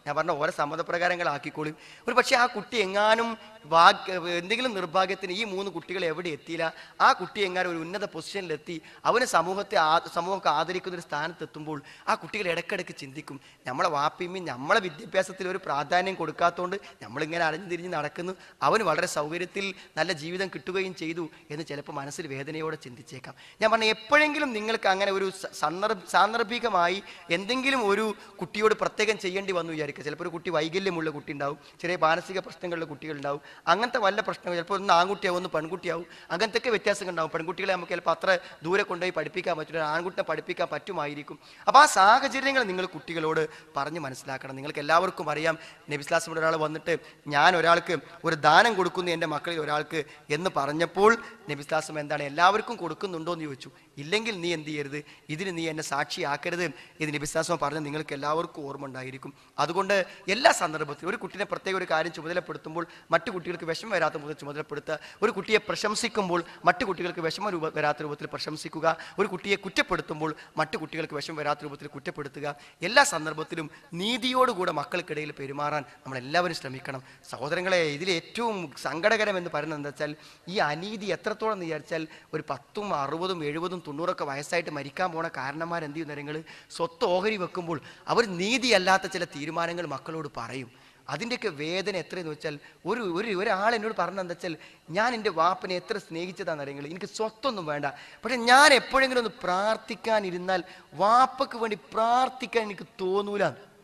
ഞാൻ പറഞ്ഞ ഓരോ സമ്മതപ്രകാരങ്ങളാക്കിക്കോളും ഒരു പക്ഷേ ആ കുട്ടി എങ്ങാനും ഭാഗ്യ എന്തെങ്കിലും നിർഭാഗ്യത്തിന് ഈ മൂന്ന് കുട്ടികൾ എവിടെ എത്തിയില്ല ആ കുട്ടി എങ്ങാനും ഒരു ഉന്നത പൊസിഷനിലെത്തി അവന് സമൂഹത്തെ ആ സമൂഹമൊക്കെ ആദരിക്കുന്ന ഒരു സ്ഥാനത്തെത്തുമ്പോൾ ആ കുട്ടികൾ ഇടയ്ക്കിടയ്ക്ക് ചിന്തിക്കും നമ്മളെ വാപ്പിയും നമ്മളെ വിദ്യാഭ്യാസത്തിൽ ഒരു പ്രാധാന്യം കൊടുക്കാത്തതുകൊണ്ട് നമ്മളിങ്ങനെ അലഞ്ഞു തിരിഞ്ഞ് നടക്കുന്നു അവന് വളരെ സൗകര്യത്തിൽ നല്ല ജീവിതം കിട്ടുകയും ചെയ്തു എന്ന് ചിലപ്പോൾ മനസ്സിൽ വേദനയോടെ ചിന്തിച്ചേക്കാം ഞാൻ പറഞ്ഞ എപ്പോഴെങ്കിലും നിങ്ങൾക്ക് അങ്ങനെ ഒരു സ- സന്ദർഭ സാന്ദർഭികമായി എന്തെങ്കിലും ഒരു കുട്ടിയോട് പ്രത്യേകം ചെയ്യേണ്ടി വന്നു വിചാരിക്കുക ചിലപ്പോൾ ഒരു കുട്ടി വൈകല്യമുള്ള കുട്ടി ഉണ്ടാവും ചെറിയ മാനസിക പ്രശ്നങ്ങളുള്ള കുട്ടികളുണ്ടാവും അങ്ങനത്തെ വല്ല പ്രശ്നങ്ങൾ ചിലപ്പോൾ ഒന്ന് ആൺകുട്ടിയാവും ഒന്ന് പെൺകുട്ടിയാവും അങ്ങനത്തെ വ്യത്യാസങ്ങൾ ഉണ്ടാവും പെൺകുട്ടികളെ നമുക്ക് ചിലപ്പോൾ അത്ര ദൂരെ കൊണ്ടുപോയി പഠിപ്പിക്കാൻ പറ്റില്ല ഒരു ആൺകുട്ടിനെ പഠിപ്പിക്കാൻ പറ്റുമായിരിക്കും അപ്പോൾ ആ സാഹചര്യങ്ങൾ നിങ്ങൾ കുട്ടികളോട് പറഞ്ഞ് മനസ്സിലാക്കണം നിങ്ങൾക്ക് എല്ലാവർക്കും അറിയാം നബിസ്ലാസിനോട് ഒരാൾ വന്നിട്ട് ഞാൻ ഒരാൾക്ക് ഒരു ദാനം കൊടുക്കുന്നു എൻ്റെ മക്കളിൽ ഒരാൾക്ക് എന്ന് പറഞ്ഞപ്പോൾ നബിസ്ലാസം എന്താണ് എല്ലാവർക്കും കൊടുക്കുന്നുണ്ടോ എന്ന് ചോദിച്ചു ഇല്ലെങ്കിൽ നീ എന്ത് ചെയ്യരുത് ഇതിന് നീ എന്നെ സാക്ഷിയാക്കരുത് ഇത് നബിസ്ലാസം പറഞ്ഞ് നിങ്ങൾക്ക് എല്ലാവർക്കും ഓർമ്മ ഉണ്ടായിരിക്കും അതുകൊണ്ട് എല്ലാ സന്ദർഭത്തിലും ഒരു കുട്ടിനെ പ്രത്യേക ഒരു കാര്യം ചുമതലപ്പെടുത്തുമ്പോൾ മറ്റു കുട്ടികൾക്ക് വിഷമം വരാത്ത മുതൽ ചുമതലപ്പെടുത്തുക ഒരു കുട്ടിയെ പ്രശംസിക്കുമ്പോൾ മറ്റു കുട്ടികൾക്ക് വിഷമം രൂപ വരാത്ത രൂപത്തിൽ പ്രശംസിക്കുക ഒരു കുട്ടിയെ കുറ്റപ്പെടുത്തുമ്പോൾ മറ്റു കുട്ടികൾക്ക് വിഷമം വരാത്ത രൂപത്തിൽ കുറ്റപ്പെടുത്തുക എല്ലാ സന്ദർഭത്തിലും നീതിയോടുകൂടെ മക്കൾക്കിടയിൽ പെരുമാറാൻ നമ്മൾ എല്ലാവരും ശ്രമിക്കണം സഹോദരങ്ങളെ ഇതിൽ ഏറ്റവും സങ്കടകരം എന്ന് പറയുന്നത് എന്താ വെച്ചാൽ ഈ അനീതി എത്രത്തോളം എന്ന് വിചാരിച്ചാൽ ഒരു പത്തും അറുപതും എഴുപതും തൊണ്ണൂറൊക്കെ വയസ്സായിട്ട് മരിക്കാൻ പോണ കാരണന്മാർ എന്ത് ചെയ്യുന്ന നിങ്ങൾ സ്വത്ത് ഓഹരി വെക്കുമ്പോൾ അവർ നീതിയല്ലാത്ത ചില തീരുമാനങ്ങൾ മക്കളോട് പറയും അതിൻ്റെയൊക്കെ വേദന എത്രയെന്ന് വെച്ചാൽ ഒരു ഒരു ഒരാൾ എന്നോട് പറഞ്ഞത് എന്താ വെച്ചാൽ ഞാൻ എൻ്റെ വാപ്പനെ എത്ര സ്നേഹിച്ചതാണെന്ന് അറിയങ്ങൾ എനിക്ക് സ്വത്തൊന്നും വേണ്ട പക്ഷെ ഞാൻ എപ്പോഴെങ്കിലും ഒന്ന് പ്രാർത്ഥിക്കാനിരുന്നാൽ വാപ്പക്ക് വേണ്ടി പ്രാർത്ഥിക്കാൻ എനിക്ക് തോന്നൂല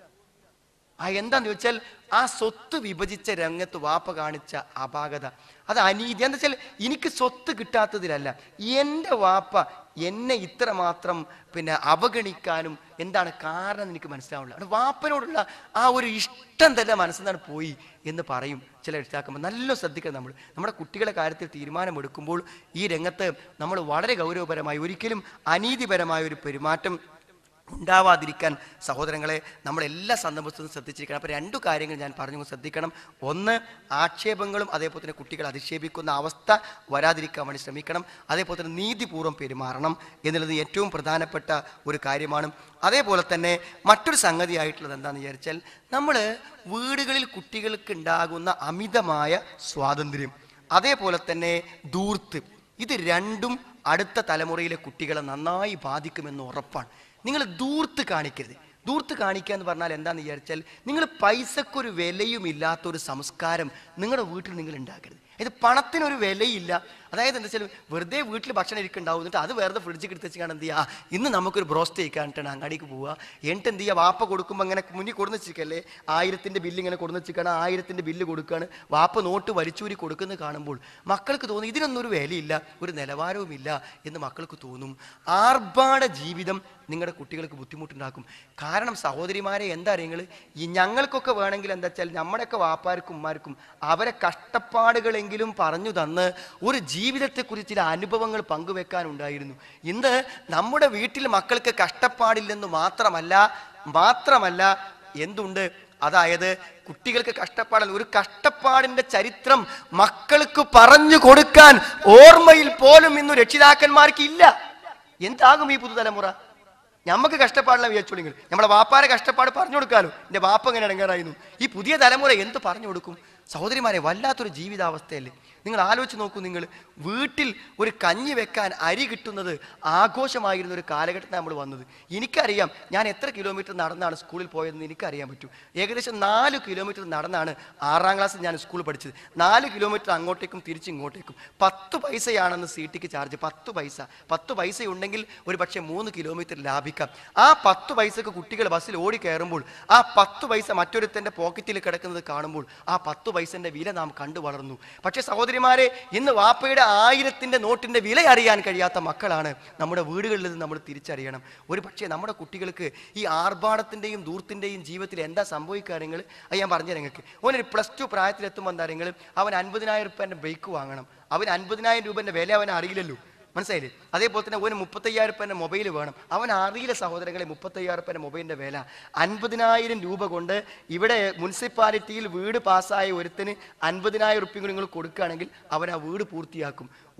ആ എന്താന്ന് ചോദിച്ചാൽ ആ സ്വത്ത് വിഭജിച്ച രംഗത്ത് വാപ്പ കാണിച്ച അപാകത അത് അനീതി എന്താ വെച്ചാൽ എനിക്ക് സ്വത്ത് കിട്ടാത്തതിലല്ല എൻ്റെ വാപ്പ എന്നെ ഇത്രമാത്രം പിന്നെ അവഗണിക്കാനും എന്താണ് കാരണം എന്ന് എനിക്ക് മനസ്സിലാവില്ല അവിടെ വാപ്പനോടുള്ള ആ ഒരു ഇഷ്ടം തന്നെ മനസ്സിൽ നിന്നാണ് പോയി എന്ന് പറയും ചില രക്ഷിതാക്കുമ്പോൾ നല്ല ശ്രദ്ധിക്കണം നമ്മൾ നമ്മുടെ കുട്ടികളെ കാര്യത്തിൽ തീരുമാനമെടുക്കുമ്പോൾ ഈ രംഗത്ത് നമ്മൾ വളരെ ഗൗരവപരമായി ഒരിക്കലും അനീതിപരമായ ഒരു പെരുമാറ്റം ഉണ്ടാവാതിരിക്കാൻ സഹോദരങ്ങളെ നമ്മൾ എല്ലാ സന്ദർഭത്തിലും ശ്രദ്ധിച്ചിരിക്കണം അപ്പോൾ രണ്ടു കാര്യങ്ങൾ ഞാൻ പറഞ്ഞു ശ്രദ്ധിക്കണം ഒന്ന് ആക്ഷേപങ്ങളും അതേപോലെ തന്നെ കുട്ടികൾ അധിക്ഷേപിക്കുന്ന അവസ്ഥ വരാതിരിക്കാൻ വേണ്ടി ശ്രമിക്കണം അതേപോലെ തന്നെ നീതിപൂർവ്വം പെരുമാറണം എന്നുള്ളത് ഏറ്റവും പ്രധാനപ്പെട്ട ഒരു കാര്യമാണ് അതേപോലെ തന്നെ മറ്റൊരു സംഗതിയായിട്ടുള്ളത് എന്താണെന്ന് വിചാരിച്ചാൽ നമ്മൾ വീടുകളിൽ കുട്ടികൾക്ക് ഉണ്ടാകുന്ന അമിതമായ സ്വാതന്ത്ര്യം അതേപോലെ തന്നെ ദൂർത്ത് ഇത് രണ്ടും അടുത്ത തലമുറയിലെ കുട്ടികളെ നന്നായി ബാധിക്കുമെന്ന് ഉറപ്പാണ് നിങ്ങൾ ദൂർത്ത് കാണിക്കരുത് ദൂർത്ത് കാണിക്കുക എന്ന് പറഞ്ഞാൽ എന്താണെന്ന് വിചാരിച്ചാൽ നിങ്ങൾ പൈസക്കൊരു വിലയും ഇല്ലാത്ത ഒരു സംസ്കാരം നിങ്ങളുടെ വീട്ടിൽ നിങ്ങൾ ഉണ്ടാക്കരുത് ഇത് പണത്തിനൊരു വിലയില്ല അതായത് എന്താ വെച്ചാൽ വെറുതെ വീട്ടിൽ ഭക്ഷണം ഇരിക്കുന്നുണ്ടാവും എന്നിട്ട് അത് വെറുതെ ഫ്രിഡ്ജിൽ എടുത്ത് വെച്ചാൽ എന്ത് ചെയ്യുക ഇന്ന് നമുക്കൊരു ബ്രോസ്റ്റ് കഴിക്കാനിട്ടാണ് അങ്ങാടിക്ക് പോവുക എന്നിട്ട് എന്ത് ചെയ്യുക വാപ്പ കൊടുക്കുമ്പോൾ അങ്ങനെ മുന്നിൽ കൊടുന്ന് വെച്ചിരിക്കല്ലേ ആയിരത്തിൻ്റെ ബില്ല് ഇങ്ങനെ കൊടുന്ന് വെച്ചിരിക്കണം ആയിരത്തിൻ്റെ ബില്ല് കൊടുക്കുകയാണ് വാപ്പ നോട്ട് വലിച്ചൂരി കൊടുക്കുന്നത് കാണുമ്പോൾ മക്കൾക്ക് തോന്നും ഇതിനൊന്നും ഒരു വിലയില്ല ഒരു നിലവാരവുമില്ല എന്ന് മക്കൾക്ക് തോന്നും ആർഭാട ജീവിതം നിങ്ങളുടെ കുട്ടികൾക്ക് ബുദ്ധിമുട്ടുണ്ടാക്കും കാരണം സഹോദരിമാരെ എന്താ അറിയങ്ങൾ ഈ ഞങ്ങൾക്കൊക്കെ വേണമെങ്കിൽ എന്താ വെച്ചാൽ നമ്മുടെയൊക്കെ വാപ്പാർക്കും ഉമ്മാർക്കും അവരെ കഷ്ടപ്പാടുകളെങ്കിലും പറഞ്ഞു തന്ന് ഒരു ജീവിതത്തെക്കുറിച്ച് ചില അനുഭവങ്ങൾ പങ്കുവെക്കാനുണ്ടായിരുന്നു ഇന്ന് നമ്മുടെ വീട്ടിൽ മക്കൾക്ക് കഷ്ടപ്പാടില്ലെന്ന് മാത്രമല്ല മാത്രമല്ല എന്തുണ്ട് അതായത് കുട്ടികൾക്ക് കഷ്ടപ്പാടല്ല ഒരു കഷ്ടപ്പാടിന്റെ ചരിത്രം മക്കൾക്ക് പറഞ്ഞു കൊടുക്കാൻ ഓർമ്മയിൽ പോലും ഇന്ന് രക്ഷിതാക്കന്മാർക്ക് ഇല്ല എന്താകും ഈ പുതുതലമുറ ഞമ്മക്ക് കഷ്ടപ്പാടില്ല വിചാരിച്ചോളിങ്ങൾ നമ്മളെ വാപ്പാരെ കഷ്ടപ്പാട് പറഞ്ഞു കൊടുക്കാലോ എൻ്റെ വാപ്പ എങ്ങനെ ഇടങ്ങാറായിരുന്നു ഈ പുതിയ തലമുറ എന്ത് പറഞ്ഞു കൊടുക്കും സഹോദരിമാരെ വല്ലാത്തൊരു ജീവിതാവസ്ഥയല്ലേ നിങ്ങൾ ആലോചിച്ച് നോക്കൂ നിങ്ങൾ വീട്ടിൽ ഒരു കഞ്ഞി വെക്കാൻ അരി കിട്ടുന്നത് ആഘോഷമായിരുന്ന ഒരു കാലഘട്ടത്തിൽ നമ്മൾ വന്നത് എനിക്കറിയാം ഞാൻ എത്ര കിലോമീറ്റർ നടന്നാണ് സ്കൂളിൽ പോയതെന്ന് എനിക്കറിയാൻ പറ്റും ഏകദേശം നാല് കിലോമീറ്റർ നടന്നാണ് ആറാം ക്ലാസ്സിൽ ഞാൻ സ്കൂളിൽ പഠിച്ചത് നാല് കിലോമീറ്റർ അങ്ങോട്ടേക്കും തിരിച്ച് ഇങ്ങോട്ടേക്കും പത്ത് പൈസയാണെന്ന് സീറ്റിക്ക് ചാർജ് പത്ത് പൈസ പത്ത് പൈസ ഉണ്ടെങ്കിൽ ഒരു പക്ഷേ മൂന്ന് കിലോമീറ്റർ ലാഭിക്കാം ആ പത്ത് പൈസക്ക് കുട്ടികൾ ബസ്സിൽ ഓടി കയറുമ്പോൾ ആ പത്ത് പൈസ മറ്റൊരുത്തൻ്റെ പോക്കറ്റിൽ കിടക്കുന്നത് കാണുമ്പോൾ ആ പത്ത് പൈസന്റെ വില നാം കണ്ടു വളർന്നു പക്ഷേ സഹോദരിമാരെ ഇന്ന് വാപ്പയുടെ ആയിരത്തിന്റെ നോട്ടിന്റെ വില അറിയാൻ കഴിയാത്ത മക്കളാണ് നമ്മുടെ വീടുകളിൽ നിന്ന് നമ്മൾ തിരിച്ചറിയണം ഒരു പക്ഷേ നമ്മുടെ കുട്ടികൾക്ക് ഈ ആർഭാടത്തിന്റെയും ദൂർത്തിന്റെയും ജീവിതത്തിൽ എന്താ സംഭവിക്കാരെങ്കിൽ അത് ഞാൻ പറഞ്ഞു നിങ്ങൾക്ക് ഓനൊരു പ്ലസ് ടു പ്രായത്തിലെത്തുമ്പോൾ എന്താ പറയുക അവൻ അൻപതിനായിരം റുപ്യൻ്റെ ബൈക്ക് വാങ്ങണം അവൻ അൻപതിനായിരം രൂപന്റെ വില അവൻ അറിയില്ലല്ലോ മനസ്സിലായില്ലേ അതേപോലെ തന്നെ ഒരു മുപ്പത്തയ്യായിരം റുപ്യൻ്റെ മൊബൈൽ വേണം അവൻ അറിയില്ല സഹോദരങ്ങളെ മുപ്പത്തയ്യായിരം റുപ്യൻ്റെ മൊബൈലിൻ്റെ വില അൻപതിനായിരം രൂപ കൊണ്ട് ഇവിടെ മുനിസിപ്പാലിറ്റിയിൽ വീട് പാസ്സായ ഒരുത്തിന് അൻപതിനായിരം റുപ്യ കൂടി നിങ്ങൾ കൊടുക്കുകയാണെങ്കിൽ അവൻ ആ വീട് പൂർത്തിയാക്കും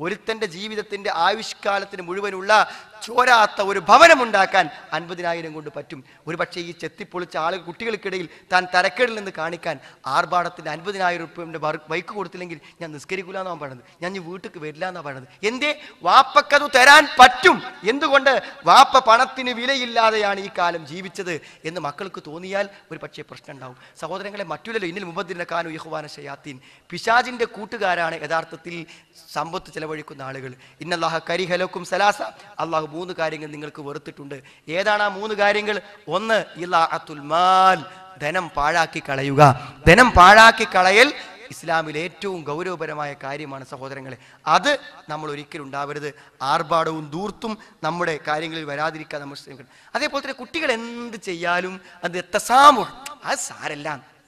ഒരുത്തന്റെ ജീവിതത്തിന്റെ ആയുഷ്കാലത്തിന് മുഴുവനുള്ള ചോരാത്ത ഒരു ഭവനമുണ്ടാക്കാൻ അൻപതിനായിരം കൊണ്ട് പറ്റും ഒരു പക്ഷേ ഈ ചെത്തിപ്പൊളിച്ച ആളുകൾ കുട്ടികൾക്കിടയിൽ താൻ തരക്കേടിൽ നിന്ന് കാണിക്കാൻ ആർഭാടത്തിന്റെ അൻപതിനായിരം റുപ്യന്റെ ബൈക്ക് കൊടുത്തില്ലെങ്കിൽ ഞാൻ നിസ്കരിക്കൂല എന്നാണ് പറയുന്നത് ഞാൻ ഈ വീട്ടിൽ വരില്ല എന്നാണ് പറയുന്നത് എന്തേ വാപ്പക്കത് തരാൻ പറ്റും എന്തുകൊണ്ട് വാപ്പ പണത്തിന് വിലയില്ലാതെയാണ് ഈ കാലം ജീവിച്ചത് എന്ന് മക്കൾക്ക് തോന്നിയാൽ ഒരു പക്ഷേ പ്രശ്നം ഉണ്ടാവും സഹോദരങ്ങളെ മറ്റുള്ളല്ലോ ഇന്നിൽ മുബദ്ദിന്റെ കാനു യഹുവാന ഷയാത്തീൻ പിശാജിന്റെ കൂട്ടുകാരാണ് യഥാർത്ഥത്തിൽ സമ്പത്ത് ചെലവഴിക്കുന്ന ആളുകൾ ഇന്നല്ലാഹ കരിഹലക്കും സലാസ അള്ളാഹു മൂന്ന് കാര്യങ്ങൾ നിങ്ങൾക്ക് വെറുത്തിട്ടുണ്ട് ഏതാണ് ആ മൂന്ന് കാര്യങ്ങൾ ഒന്ന് ഇലാഅത്തുൽ മാൽ ധനം പാഴാക്കി കളയുക ധനം പാഴാക്കി കളയൽ ഇസ്ലാമിൽ ഏറ്റവും ഗൗരവപരമായ കാര്യമാണ് സഹോദരങ്ങളെ അത് നമ്മൾ ഒരിക്കലും ഉണ്ടാവരുത് ആർഭാടവും ദൂർത്തും നമ്മുടെ കാര്യങ്ങളിൽ വരാതിരിക്കാൻ നമ്മൾ ശ്രമിക്കണം അതേപോലെ തന്നെ കുട്ടികൾ എന്ത് ചെയ്യാലും അത് എത്തസാമു അത് സാരല്ല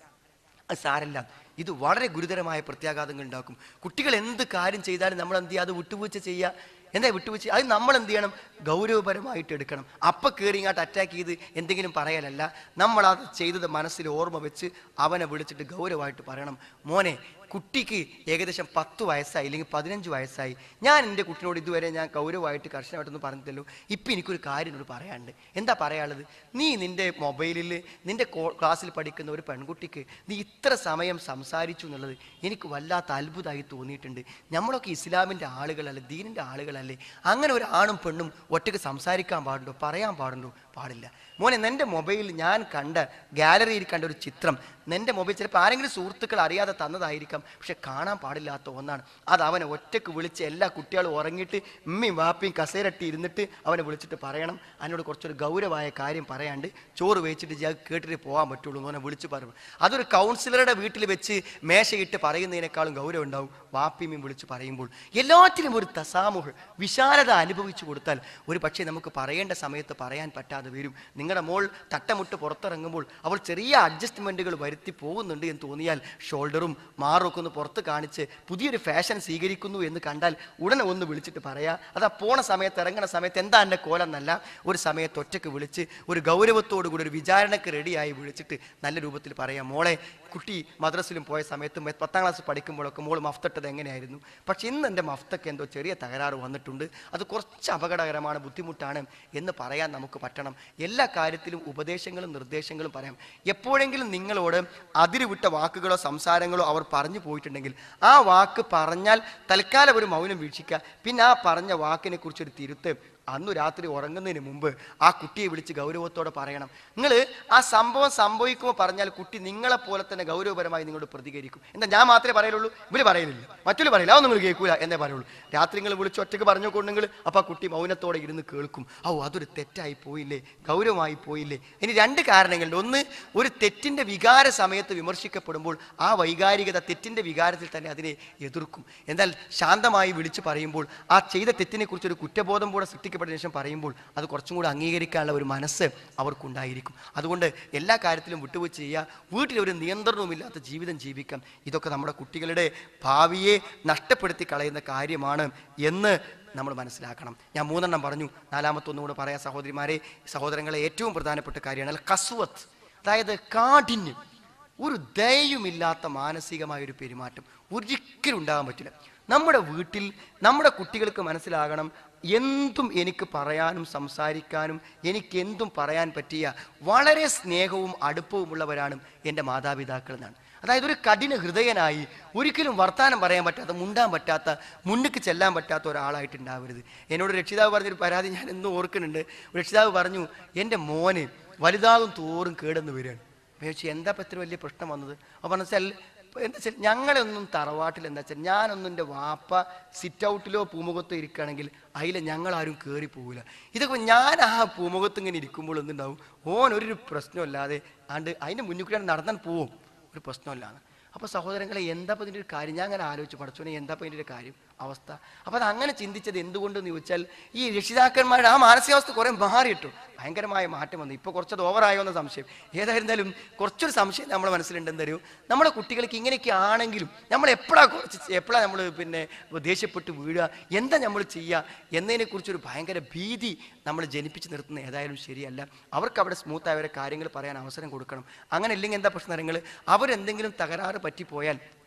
അത് സാരല്ല ഇത് വളരെ ഗുരുതരമായ പ്രത്യാഘാതങ്ങൾ ഉണ്ടാക്കും കുട്ടികൾ എന്ത് കാര്യം ചെയ്താലും നമ്മൾ എന്ത് ചെയ്യുക അത് വിട്ടുവീഴ്ച ചെയ്യുക എന്താ വിട്ടുവീഴ്ച അത് നമ്മൾ എന്ത് ചെയ്യണം ഗൗരവപരമായിട്ട് എടുക്കണം അപ്പം കയറി ഇങ്ങോട്ട് അറ്റാക്ക് ചെയ്ത് എന്തെങ്കിലും പറയലല്ല നമ്മൾ അത് ചെയ്തത് മനസ്സിൽ ഓർമ്മ വെച്ച് അവനെ വിളിച്ചിട്ട് ഗൗരവമായിട്ട് പറയണം മോനെ കുട്ടിക്ക് ഏകദേശം പത്ത് വയസ്സായി അല്ലെങ്കിൽ പതിനഞ്ച് വയസ്സായി ഞാൻ എൻ്റെ കുട്ടിനോട് ഇതുവരെ ഞാൻ ഗൗരവമായിട്ട് കർശനമായിട്ടൊന്നും പറഞ്ഞില്ലല്ലോ ഇപ്പം എനിക്കൊരു കാര്യം എന്നോട് പറയാനുണ്ട് എന്താ പറയാനുള്ളത് നീ നിൻ്റെ മൊബൈലിൽ നിൻ്റെ കോ- ക്ലാസ്സിൽ പഠിക്കുന്ന ഒരു പെൺകുട്ടിക്ക് നീ ഇത്ര സമയം സംസാരിച്ചു എന്നുള്ളത് എനിക്ക് വല്ലാത്ത അത്ഭുതമായി തോന്നിയിട്ടുണ്ട് നമ്മളൊക്കെ ഇസ്ലാമിൻ്റെ ആളുകളല്ലേ ദീനിൻ്റെ ആളുകളല്ലേ അങ്ങനെ ഒരു ആണും പെണ്ണും ഒറ്റയ്ക്ക് സംസാരിക്കാൻ പാടുണ്ടോ പറയാൻ പാടുണ്ടോ പാടില്ല മോനെ നിൻ്റെ മൊബൈലിൽ ഞാൻ കണ്ട ഗാലറിയിൽ കണ്ട ഒരു ചിത്രം നിൻ്റെ മൊബൈൽ ചിലപ്പോൾ ആരെങ്കിലും സുഹൃത്തുക്കൾ അറിയാതെ തന്നതായിരിക്കാം പക്ഷെ കാണാൻ പാടില്ലാത്ത ഒന്നാണ് അത് അവനെ ഒറ്റയ്ക്ക് വിളിച്ച് എല്ലാ കുട്ടികളും ഉറങ്ങിയിട്ട് ഉമ്മയും വാപ്പയും കസേരട്ടി ഇരുന്നിട്ട് അവനെ വിളിച്ചിട്ട് പറയണം അതിനോട് കുറച്ചൊരു ഗൗരവമായ കാര്യം പറയാണ്ട് ചോറ് വെച്ചിട്ട് ഞാൻ കേട്ടിട്ട് പോകാൻ പറ്റുള്ളൂ എന്ന് അവനെ വിളിച്ച് പറയും അതൊരു കൗൺസിലറുടെ വീട്ടിൽ വെച്ച് മേശയിട്ട് പറയുന്നതിനേക്കാളും ഗൗരവം ഉണ്ടാവും വാപ്പിയും വിളിച്ച് പറയുമ്പോൾ എല്ലാറ്റിലും ഒരു തസാമുഹ് വിശാലത അനുഭവിച്ചു കൊടുത്താൽ ഒരു പക്ഷേ നമുക്ക് പറയേണ്ട സമയത്ത് പറയാൻ പറ്റാതെ വരും നിങ്ങളുടെ മോൾ തട്ടമുട്ട് പുറത്തിറങ്ങുമ്പോൾ അവൾ ചെറിയ അഡ്ജസ്റ്റ്മെൻറ്റുകൾ വരുത്തി പോകുന്നുണ്ട് എന്ന് തോന്നിയാൽ ഷോൾഡറും മാറും ഒക്കെ ഒന്ന് പുറത്ത് കാണിച്ച് പുതിയൊരു ഫാഷൻ സ്വീകരിക്കുന്നു എന്ന് കണ്ടാൽ ഉടനെ ഒന്ന് വിളിച്ചിട്ട് പറയാ അത് ആ പോണ സമയത്ത് ഇറങ്ങണ സമയത്ത് എന്താ എൻ്റെ കോലെന്നല്ല ഒരു സമയത്ത് ഒറ്റയ്ക്ക് വിളിച്ച് ഒരു ഗൗരവത്തോടു കൂടി ഒരു വിചാരണക്ക് റെഡിയായി വിളിച്ചിട്ട് നല്ല രൂപത്തിൽ പറയാം മോളെ കുട്ടി മദ്രസിലും പോയ സമയത്ത് മെ- പത്താം ക്ലാസ് പഠിക്കുമ്പോഴൊക്കെ മോൾ മഫ്തട്ടത് എങ്ങനെയായിരുന്നു പക്ഷെ ഇന്ന് എൻ്റെ മഫ്തക്ക് എന്തോ ചെറിയ തകരാറ് വന്നിട്ടുണ്ട് അത് കുറച്ച് അപകടകരമാണ് ബുദ്ധിമുട്ടാണ് എന്ന് പറയാൻ നമുക്ക് പറ്റണം എല്ലാ കാര്യത്തിലും ഉപദേശങ്ങളും നിർദ്ദേശങ്ങളും പറയാം എപ്പോഴെങ്കിലും നിങ്ങളോട് അതിരുവിട്ട വാക്കുകളോ സംസാരങ്ങളോ അവർ പറഞ്ഞു പോയിട്ടുണ്ടെങ്കിൽ ആ വാക്ക് പറഞ്ഞാൽ തൽക്കാലം ഒരു മൗനം വീക്ഷിക്കുക പിന്നെ ആ പറഞ്ഞ വാക്കിനെ കുറിച്ചൊരു തിരുത്ത് അന്നു രാത്രി ഉറങ്ങുന്നതിന് മുമ്പ് ആ കുട്ടിയെ വിളിച്ച് ഗൗരവത്തോടെ പറയണം നിങ്ങൾ ആ സംഭവം സംഭവിക്കുമ്പോൾ പറഞ്ഞാൽ കുട്ടി നിങ്ങളെ പോലെ തന്നെ ഗൗരവപരമായി നിങ്ങളോട് പ്രതികരിക്കും എന്താ ഞാൻ മാത്രമേ പറയുള്ളൂ ഇവര് പറയുന്നില്ല മറ്റൊരു പറയില്ല അതൊന്നും നിങ്ങൾ കേൾക്കൂല എന്നേ പറയുള്ളൂ രാത്രി നിങ്ങൾ വിളിച്ച് ഒറ്റയ്ക്ക് പറഞ്ഞു കൊണ്ടെങ്കിൽ അപ്പോൾ ആ കുട്ടി മൗനത്തോടെ ഇരുന്ന് കേൾക്കും ഓ അതൊരു തെറ്റായി പോയില്ലേ ഗൗരവമായി പോയില്ലേ ഇനി രണ്ട് കാരണങ്ങളുണ്ട് ഒന്ന് ഒരു തെറ്റിന്റെ വികാര സമയത്ത് വിമർശിക്കപ്പെടുമ്പോൾ ആ വൈകാരികത തെറ്റിന്റെ വികാരത്തിൽ തന്നെ അതിനെ എതിർക്കും എന്നാൽ ശാന്തമായി വിളിച്ച് പറയുമ്പോൾ ആ ചെയ്ത തെറ്റിനെ കുറിച്ച് ഒരു കുറ്റബോധം കൂടെ സൃഷ്ടിക്കപ്പെട്ട ശേഷം പറയുമ്പോൾ അത് കുറച്ചും കൂടെ അംഗീകരിക്കാനുള്ള ഒരു മനസ്സ് അവർക്കുണ്ടായിരിക്കും അതുകൊണ്ട് എല്ലാ കാര്യത്തിലും വിട്ടുവീഴ്ച ചെയ്യുക വീട്ടിൽ ഒരു നിയന്ത്രണവുമില്ലാത്ത ജീവിതം ജീവിക്കാം ഇതൊക്കെ നമ്മുടെ കുട്ടികളുടെ ഭാവിയെ നഷ്ടപ്പെടുത്തി കളയുന്ന കാര്യമാണ് എന്ന് നമ്മൾ മനസ്സിലാക്കണം ഞാൻ മൂന്നെണ്ണം പറഞ്ഞു നാലാമത്തെ ഒന്നുകൂടെ പറയാം സഹോദരിമാരെ സഹോദരങ്ങളെ ഏറ്റവും പ്രധാനപ്പെട്ട കാര്യമാണ് അൽ കസുവത്ത് അതായത് കാഠിന്യം ഒരു ദയയുമില്ലാത്ത മാനസികമായ ഒരു പെരുമാറ്റം ഒരിക്കലും ഉണ്ടാകാൻ പറ്റില്ല നമ്മുടെ വീട്ടിൽ നമ്മുടെ കുട്ടികൾക്ക് മനസ്സിലാകണം എന്തും എനിക്ക് പറയാനും സംസാരിക്കാനും എനിക്ക് എന്തും പറയാൻ പറ്റിയ വളരെ സ്നേഹവും അടുപ്പവുമുള്ളവരാണ് എൻ്റെ മാതാപിതാക്കൾ എന്നാണ് അതായത് ഒരു കഠിന ഹൃദയനായി ഒരിക്കലും വർത്താനം പറയാൻ പറ്റാത്ത മുണ്ടാൻ പറ്റാത്ത മുന്നിക്ക് ചെല്ലാൻ പറ്റാത്ത ഒരാളായിട്ട് ഉണ്ടാവരുത് എന്നോട് രക്ഷിതാവ് പറഞ്ഞൊരു പരാതി ഞാൻ എന്നും ഓർക്കുന്നുണ്ട് രക്ഷിതാവ് പറഞ്ഞു എൻ്റെ മോന് വലുതാകും തോറും കേടെന്ന് വരികയാണ് അപ്പോൾ ചോദിച്ചു എന്താ ഇപ്പം ഇത്ര വലിയ പ്രശ്നം വന്നത് അപ്പോൾ പറഞ്ഞു വെച്ചാൽ എന്താ വെച്ചാൽ ഞങ്ങളൊന്നും തറവാട്ടിൽ എന്താ വെച്ചാൽ ഞാനൊന്നും എൻ്റെ വാപ്പ സിറ്റ് ഔട്ടിലോ പൂമുഖത്തോ ഇരിക്കുകയാണെങ്കിൽ അതിൽ ഞങ്ങളാരും കയറി പോകില്ല ഇതൊക്കെ ഞാൻ ആ പൂമുഖത്ത് ഇങ്ങനെ ഇരിക്കുമ്പോൾ എന്തുണ്ടാവും ഓൻ ഒരു പ്രശ്നമില്ലാതെ ആണ്ട് അതിൻ്റെ മുന്നിൽ കൂടെ നടന്നാൽ പോവും ഒരു പ്രശ്നമില്ലാന്ന് അപ്പോൾ സഹോദരങ്ങളെ എന്താ ഇപ്പം ഇതിൻ്റെ ഒരു കാര്യം ഞാൻ അങ്ങനെ ആലോചിച്ചു പഠിച്ചോനെ എന്താ ഇപ്പം ഇതിൻ്റെ ഒരു കാര്യം അവസ്ഥ അപ്പോൾ അത് അങ്ങനെ ചിന്തിച്ചത് എന്തുകൊണ്ടെന്ന് ചോദിച്ചാൽ ഈ രക്ഷിതാക്കന്മാരുടെ ആ മാനസികാവസ്ഥ കുറേ മാറിയിട്ടു ഭയങ്കരമായ മാറ്റം വന്നു ഇപ്പോൾ കുറച്ചത് ഓവറായോ എന്ന സംശയം ഏതായിരുന്നാലും കുറച്ചൊരു സംശയം നമ്മുടെ മനസ്സിലുണ്ട് എന്തറിയോ നമ്മുടെ കുട്ടികൾക്ക് ഇങ്ങനെയൊക്കെ ആണെങ്കിലും നമ്മൾ എപ്പോഴാണ് കുറച്ച് എപ്പോഴാണ് നമ്മൾ പിന്നെ ദേഷ്യപ്പെട്ട് വീഴുക എന്താ നമ്മൾ ചെയ്യുക എന്നതിനെക്കുറിച്ചൊരു ഭയങ്കര ഭീതി നമ്മൾ ജനിപ്പിച്ച് നിർത്തുന്നത് ഏതായാലും ശരിയല്ല അവർക്ക് അവിടെ സ്മൂത്തായ അവരെ കാര്യങ്ങൾ പറയാൻ അവസരം കൊടുക്കണം അങ്ങനെ ഇല്ലെങ്കിൽ എന്താ പ്രശ്നം നിങ്ങൾ അവരെന്തെങ്കിലും തകരാറ് പറ്റിപ്പോയാൽ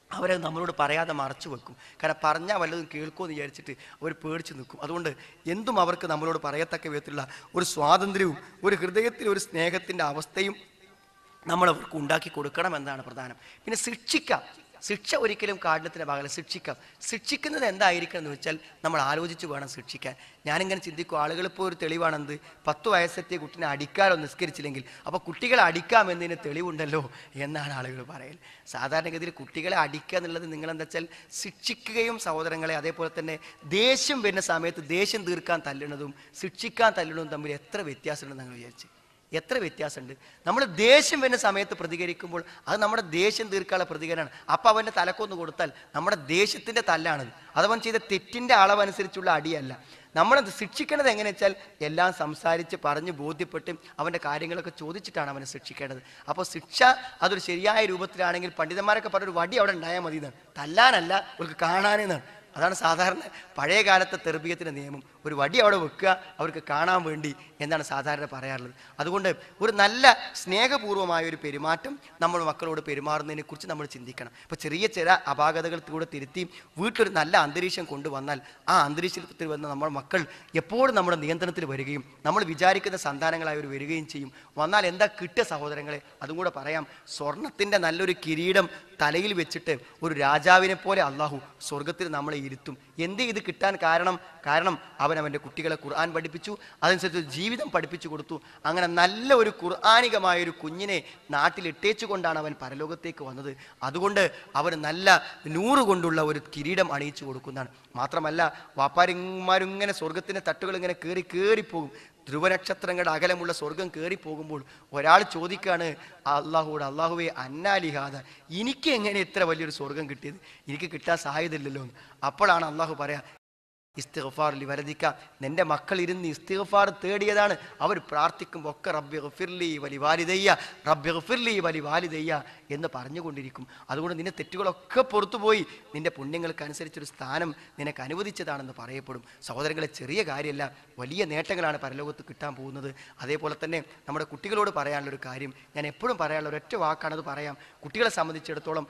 അവരെ നമ്മളോട് പറയാതെ മറച്ചു വെക്കും കാരണം പറഞ്ഞാൽ വല്ലതും കേൾക്കുമെന്ന് വിചാരിച്ചിട്ട് അവർ പേടിച്ച് നിൽക്കും അതുകൊണ്ട് എന്തും അവർക്ക് നമ്മളോട് പറയത്തക്ക വിധത്തിലുള്ള ഒരു സ്വാതന്ത്ര്യവും ഒരു ഹൃദയത്തിൽ ഒരു സ്നേഹത്തിൻ്റെ അവസ്ഥയും നമ്മൾ അവർക്ക് ഉണ്ടാക്കി കൊടുക്കണം എന്നതാണ് പ്രധാനം പിന്നെ ശിക്ഷിക്കാം ശിക്ഷ ഒരിക്കലും കാഠിനത്തിന് ഭാഗമല്ല ശിക്ഷിക്കാം ശിക്ഷിക്കുന്നത് എന്തായിരിക്കണം എന്ന് വെച്ചാൽ നമ്മൾ ആലോചിച്ച് വേണം ശിക്ഷിക്കാൻ ഞാനിങ്ങനെ ചിന്തിക്കും ആളുകൾ ഇപ്പോൾ ഒരു തെളിവാണെന്ത് പത്ത് വയസ്സെത്തിയ കുട്ടിനെ അടിക്കാനോ നിസ്കരിച്ചില്ലെങ്കിൽ അപ്പോൾ കുട്ടികളെ അടിക്കാമെന്നതിന് തെളിവുണ്ടല്ലോ എന്നാണ് ആളുകൾ പറയൽ സാധാരണഗതിയിൽ കുട്ടികളെ അടിക്കുക എന്നുള്ളത് നിങ്ങളെന്താ വെച്ചാൽ ശിക്ഷിക്കുകയും സഹോദരങ്ങളെ അതേപോലെ തന്നെ ദേഷ്യം വരുന്ന സമയത്ത് ദേഷ്യം തീർക്കാൻ തല്ലുന്നതും ശിക്ഷിക്കാൻ തല്ലുന്നതും തമ്മിൽ എത്ര വ്യത്യാസമുണ്ടെന്ന് നിങ്ങൾ വിചാരിച്ചു എത്ര വ്യത്യാസമുണ്ട് നമ്മൾ ദേഷ്യം വരുന്ന സമയത്ത് പ്രതികരിക്കുമ്പോൾ അത് നമ്മുടെ ദേഷ്യം തീർക്കാനുള്ള പ്രതികരണമാണ് അപ്പം അവൻ്റെ തലക്കൊന്ന് കൊടുത്താൽ നമ്മുടെ ദേഷ്യത്തിൻ്റെ തല്ലാണത് അതവൻ ചെയ്ത തെറ്റിൻ്റെ അളവനുസരിച്ചുള്ള അടിയല്ല നമ്മളത് ശിക്ഷിക്കേണ്ടത് എങ്ങനെയാ വെച്ചാൽ എല്ലാം സംസാരിച്ച് പറഞ്ഞ് ബോധ്യപ്പെട്ട് അവൻ്റെ കാര്യങ്ങളൊക്കെ ചോദിച്ചിട്ടാണ് അവനെ ശിക്ഷിക്കേണ്ടത് അപ്പോൾ ശിക്ഷ അതൊരു ശരിയായ രൂപത്തിലാണെങ്കിൽ പണ്ഡിതന്മാരൊക്കെ പറഞ്ഞൊരു വടി അവിടെ ഉണ്ടായാൽ മതി എന്നാണ് തല്ലാനല്ല അവർക്ക് കാണാനെന്നാണ് അതാണ് സാധാരണ പഴയ കാലത്തെ തെർബീയത്തിൻ്റെ നിയമം ഒരു വടി അവിടെ വെക്കുക അവർക്ക് കാണാൻ വേണ്ടി എന്നാണ് സാധാരണ പറയാറുള്ളത് അതുകൊണ്ട് ഒരു നല്ല സ്നേഹപൂർവമായ ഒരു പെരുമാറ്റം നമ്മൾ മക്കളോട് പെരുമാറുന്നതിനെ കുറിച്ച് നമ്മൾ ചിന്തിക്കണം ഇപ്പോൾ ചെറിയ ചില അപാകതകൾ കൂടെ തിരുത്തി വീട്ടിലൊരു നല്ല അന്തരീക്ഷം കൊണ്ടുവന്നാൽ ആ അന്തരീക്ഷത്തിൽ വന്ന നമ്മുടെ മക്കൾ എപ്പോഴും നമ്മുടെ നിയന്ത്രണത്തിൽ വരികയും നമ്മൾ വിചാരിക്കുന്ന സന്താനങ്ങളായി അവർ വരികയും ചെയ്യും വന്നാൽ എന്താ കിട്ടുക സഹോദരങ്ങളെ അതും കൂടെ പറയാം സ്വർണത്തിൻ്റെ നല്ലൊരു കിരീടം തലയിൽ വെച്ചിട്ട് ഒരു രാജാവിനെ പോലെ അള്ളാഹു സ്വർഗത്തിൽ നമ്മളെ ഇരുത്തും എന്ത് ഇത് കിട്ടാൻ കാരണം കാരണം അവൻ അവൻ്റെ കുട്ടികളെ ഖുർആൻ പഠിപ്പിച്ചു അതനുസരിച്ച് ജീവിതം പഠിപ്പിച്ചു കൊടുത്തു അങ്ങനെ നല്ല ഒരു ഖുർആാനികമായ ഒരു കുഞ്ഞിനെ നാട്ടിൽ ഇട്ടേച്ചു കൊണ്ടാണ് അവൻ പരലോകത്തേക്ക് വന്നത് അതുകൊണ്ട് അവന് നല്ല നൂറ് കൊണ്ടുള്ള ഒരു കിരീടം അണിയിച്ചു കൊടുക്കുന്നതാണ് മാത്രമല്ല വാപ്പാരിമാരിങ്ങനെ സ്വർഗത്തിൻ്റെ തട്ടുകൾ ഇങ്ങനെ കയറി കയറിപ്പോകും ധ്രുവനക്ഷത്രങ്ങളുടെ അകലമുള്ള സ്വർഗം കയറി പോകുമ്പോൾ ഒരാൾ ചോദിക്കാണ് അള്ളാഹുவோട് അള്ളാഹുവെ അന്നാലിഹാദ എനിക്ക് എങ്ങനെ ഇത്ര വലിയൊരു സ്വർഗം കിട്ടിയത് എനിക്ക് കിട്ടാൻ സാധ്യതയില്ലല്ലോ എന്ന് അപ്പോഴാണ് അള്ളാഹു പറയാ ഇസ്തിഗ്ഫാർ ലി വലദിക്ക നിന്റെ മക്കൾ ഇരുന്ന് ഇസ്തിഗ്ഫാർ തേടിയതാണ് അവർ പ്രാർത്ഥിക്കുമ്പോൾ ഒക്കെ റബ്ബി ഗഫിർലി വലി വാലിദയ്യ റബ്ബി ഗഫിർലി വലി വാലിദയ്യ എന്ന് പറഞ്ഞുകൊണ്ടിരിക്കും അതുകൊണ്ട് നിന്റെ തെറ്റുകളൊക്കെ പുറത്തുപോയി നിന്റെ പുണ്യങ്ങൾക്ക് അനുസരിച്ചൊരു സ്ഥാനം നിനക്ക് അനുവദിച്ചതാണെന്ന് പറയപ്പെടും സഹോദരങ്ങളെ ചെറിയ കാര്യമല്ല വലിയ നേട്ടങ്ങളാണ് പരലോകത്ത് കിട്ടാൻ പോകുന്നത് അതേപോലെ തന്നെ നമ്മുടെ കുട്ടികളോട് പറയാനുള്ള ഒരു കാര്യം ഞാൻ എപ്പോഴും പറയാനുള്ള ഒരൊറ്റ വാക്കാണ് അത് പറയാം കുട്ടികളെ സംബന്ധിച്ചിടത്തോളം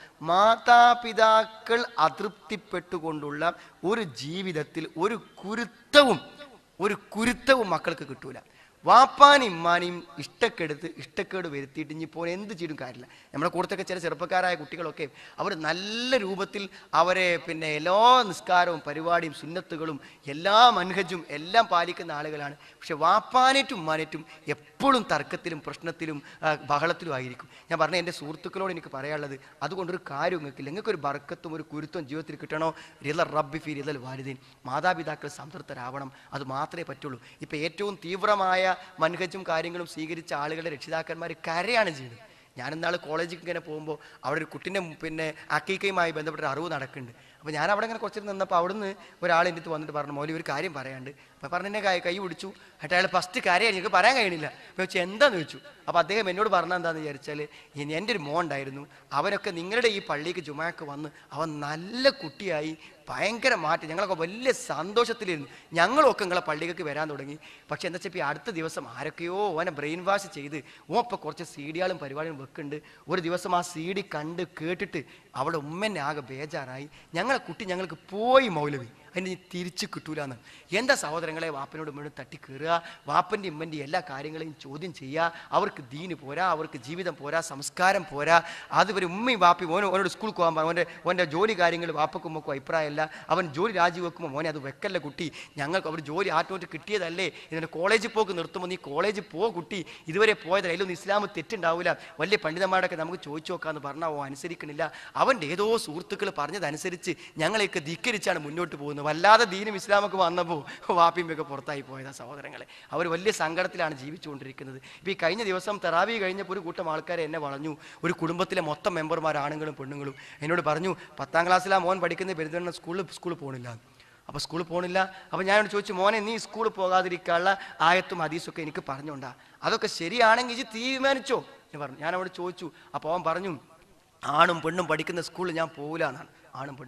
മാതാപിതാക്കൾ അതൃപ്തിപ്പെട്ടുകൊണ്ടുള്ള ഒരു ജീവിതത്തിൽ ഒരു കുരുത്തവും ഒരു കുരുത്തവും മക്കൾക്ക് കിട്ടൂല വാപ്പാനും ഇമ്മാനെയും ഇഷ്ടക്കെടുത്ത് ഇഷ്ടക്കേട് വരുത്തിയിട്ട് ഇനിയിപ്പോൾ എന്ത് ചെയ്തും കാര്യമില്ല നമ്മുടെ കൂട്ടത്തൊക്കെ ചില ചെറുപ്പക്കാരായ കുട്ടികളൊക്കെ അവർ നല്ല രൂപത്തിൽ അവരെ പിന്നെ എല്ലാ നിസ്കാരവും പരിപാടിയും സുന്നത്തുകളും എല്ലാ മൻഹജും എല്ലാം പാലിക്കുന്ന ആളുകളാണ് പക്ഷെ വാപ്പാനേറ്റും ഉമ്മാനേറ്റും എപ്പോഴും തർക്കത്തിലും പ്രശ്നത്തിലും ആ, ബഹളത്തിലും ആയിരിക്കും ഞാൻ പറഞ്ഞ എൻ്റെ സുഹൃത്തുക്കളോട് എനിക്ക് പറയാനുള്ളത് അതുകൊണ്ടൊരു കാര്യം നിങ്ങൾക്കില്ല നിങ്ങൾക്കൊരു ബർക്കത്തും ഒരു കുരുത്തവും ജീവിതത്തിൽ കിട്ടണോ റിലർ റബ്ബി ഫി റിലൽ വാലിദീൻ മാതാപിതാക്കൾ സംതൃപ്തരാവണം അത് മാത്രമേ പറ്റുള്ളൂ ഇപ്പം ഏറ്റവും തീവ്രമായ മൻഹജും കാര്യങ്ങളും സ്വീകരിച്ച ആളുകളുടെ രക്ഷിതാക്കന്മാർ കരയാണ് ചെയ്യുന്നത് ഞാനിന്നാൾ കോളേജിൽ ഇങ്ങനെ പോകുമ്പോൾ അവിടെ ഒരു കുട്ടിൻ്റെ പിന്നെ അക്കീക്കയുമായി ബന്ധപ്പെട്ട ഒരു അറിവ് നടക്കുന്നുണ്ട് അപ്പോൾ ഞാൻ അവിടെ ഇങ്ങനെ കുറച്ച് നിന്നപ്പോൾ അവിടുന്ന് ഒരാൾ എൻ്റെ അടുത്ത് വന്നിട്ട് പറഞ്ഞു മോലി ഒരു കാര്യം പറയാണ്ട് അപ്പോൾ പറഞ്ഞ എന്നെ കൈ കൈ പിടിച്ചു എന്നിട്ട് അയാൾ ഫസ്റ്റ് കാര്യം എനിക്ക് പറയാൻ കഴിയണില്ല അപ്പോൾ ചോദിച്ചു എന്താന്ന് ചോദിച്ചു അപ്പോൾ അദ്ദേഹം എന്നോട് പറഞ്ഞ എന്താണെന്ന് വിചാരിച്ചാൽ ഇനി എൻ്റെ ഒരു മോൻ ഉണ്ടായിരുന്നു അവനൊക്കെ നിങ്ങളുടെ ഈ പള്ളിക്ക് ജുമാക്ക് വന്ന് അവൻ നല്ല കുട്ടിയായി ഭയങ്കര മാറ്റം ഞങ്ങളൊക്കെ വലിയ സന്തോഷത്തിലിരുന്നു ഞങ്ങളൊക്കെ നിങ്ങളെ പള്ളികൾക്ക് വരാൻ തുടങ്ങി പക്ഷെ എന്താ വെച്ചാൽ ഈ അടുത്ത ദിവസം ആരൊക്കെയോ ഓനെ ബ്രെയിൻ വാഷ് ചെയ്ത് ഓ ഇപ്പോൾ കുറച്ച് സി ഡികളും പരിപാടികളും വെക്കുന്നുണ്ട് ഒരു ദിവസം ആ സി ഡി കണ്ട് കേട്ടിട്ട് അവിടെ ഉമ്മനെ ആകെ ബേജാറായി ഞങ്ങളെ കുട്ടി ഞങ്ങൾക്ക് പോയി മൗലവി അതിന് ഇനി തിരിച്ച് കിട്ടൂലെന്ന് എന്താ സഹോദരങ്ങളെ വാപ്പനോട് മുഴുവൻ തട്ടി കയറുക വാപ്പൻ്റെ ഇമ്മൻ്റെ എല്ലാ കാര്യങ്ങളെയും ചോദ്യം ചെയ്യുക അവർക്ക് ദീന് പോരാ അവർക്ക് ജീവിതം പോരാ സംസ്കാരം പോരാ അതുവരെ ഉമ്മയും വാപ്പയും ഓനോ ഓനോട് സ്കൂളിൽ പോകാൻ പറഞ്ഞു ഓൻ്റെ ഓൻ്റെ ജോലി കാര്യങ്ങൾ വാപ്പക്കും ഉമ്മക്കും അഭിപ്രായമല്ല അവൻ ജോലി രാജിവെക്കുമ്പോൾ മോനെ അത് വെക്കല്ല കുട്ടി ഞങ്ങൾക്ക് അവർ ജോലി ആറ്റോട്ട് കിട്ടിയതല്ലേ ഇതിൻ്റെ കോളേജിൽ പോക്ക് നിർത്തുമ്പോൾ നീ കോളേജിൽ പോ കുട്ടി ഇതുവരെ പോയത് അതിലൊന്നും ഇസ്ലാം തെറ്റുണ്ടാവില്ല വലിയ പണ്ഡിതന്മാരൊക്കെ നമുക്ക് ചോദിച്ചു നോക്കാമെന്ന് പറഞ്ഞാൽ ഓ അനുസരിക്കണില്ല അവൻ്റെ ഏതോ സുഹൃത്തുക്കൾ പറഞ്ഞതനുസരിച്ച് ഞങ്ങളെയൊക്കെ ധിക്കരിച്ചാണ് മുന്നോട്ട് പോകുന്നത് വല്ലാതെ ദീനും ഇസ്ലാമൊക്കെ വന്നപ്പോൾ വാപ്പിയൊക്കെ പുറത്തായി പോയതാ സഹോദരങ്ങളെ അവർ വലിയ സങ്കടത്തിലാണ് ജീവിച്ചുകൊണ്ടിരിക്കുന്നത് ഇപ്പോൾ ഈ കഴിഞ്ഞ ദിവസം തെറാവി കഴിഞ്ഞപ്പോൾ ഒരു കൂട്ടം ആൾക്കാരെ എന്നെ വളഞ്ഞു ഒരു കുടുംബത്തിലെ മൊത്തം മെമ്പർമാർ ആണുങ്ങളും പെണ്ണുങ്ങളും എന്നോട് പറഞ്ഞു പത്താം ക്ലാസ്സിലാ മോൻ പഠിക്കുന്ന പെരുന്തണ്ണ സ്കൂളിൽ സ്കൂളിൽ പോകണില്ല അപ്പോൾ സ്കൂളിൽ പോകണില്ല അപ്പോൾ ഞാനോട് ചോദിച്ചു മോനെ നീ സ്കൂളിൽ പോകാതിരിക്കാനുള്ള ആയത്തും ഹദീസൊക്കെ എനിക്ക് പറഞ്ഞോണ്ടാ അതൊക്കെ ശരിയാണെങ്കിൽ ഇത് തീരുമാനിച്ചോ എന്ന് പറഞ്ഞു ഞാൻ അവിടെ ചോദിച്ചു അപ്പോൾ അവൻ പറഞ്ഞു ആണും പെണ്ണും പഠിക്കുന്ന സ്കൂളിൽ ഞാൻ പോകില്ല എന്നാണ് ആണും പെണ്ണും പഠിക്കുക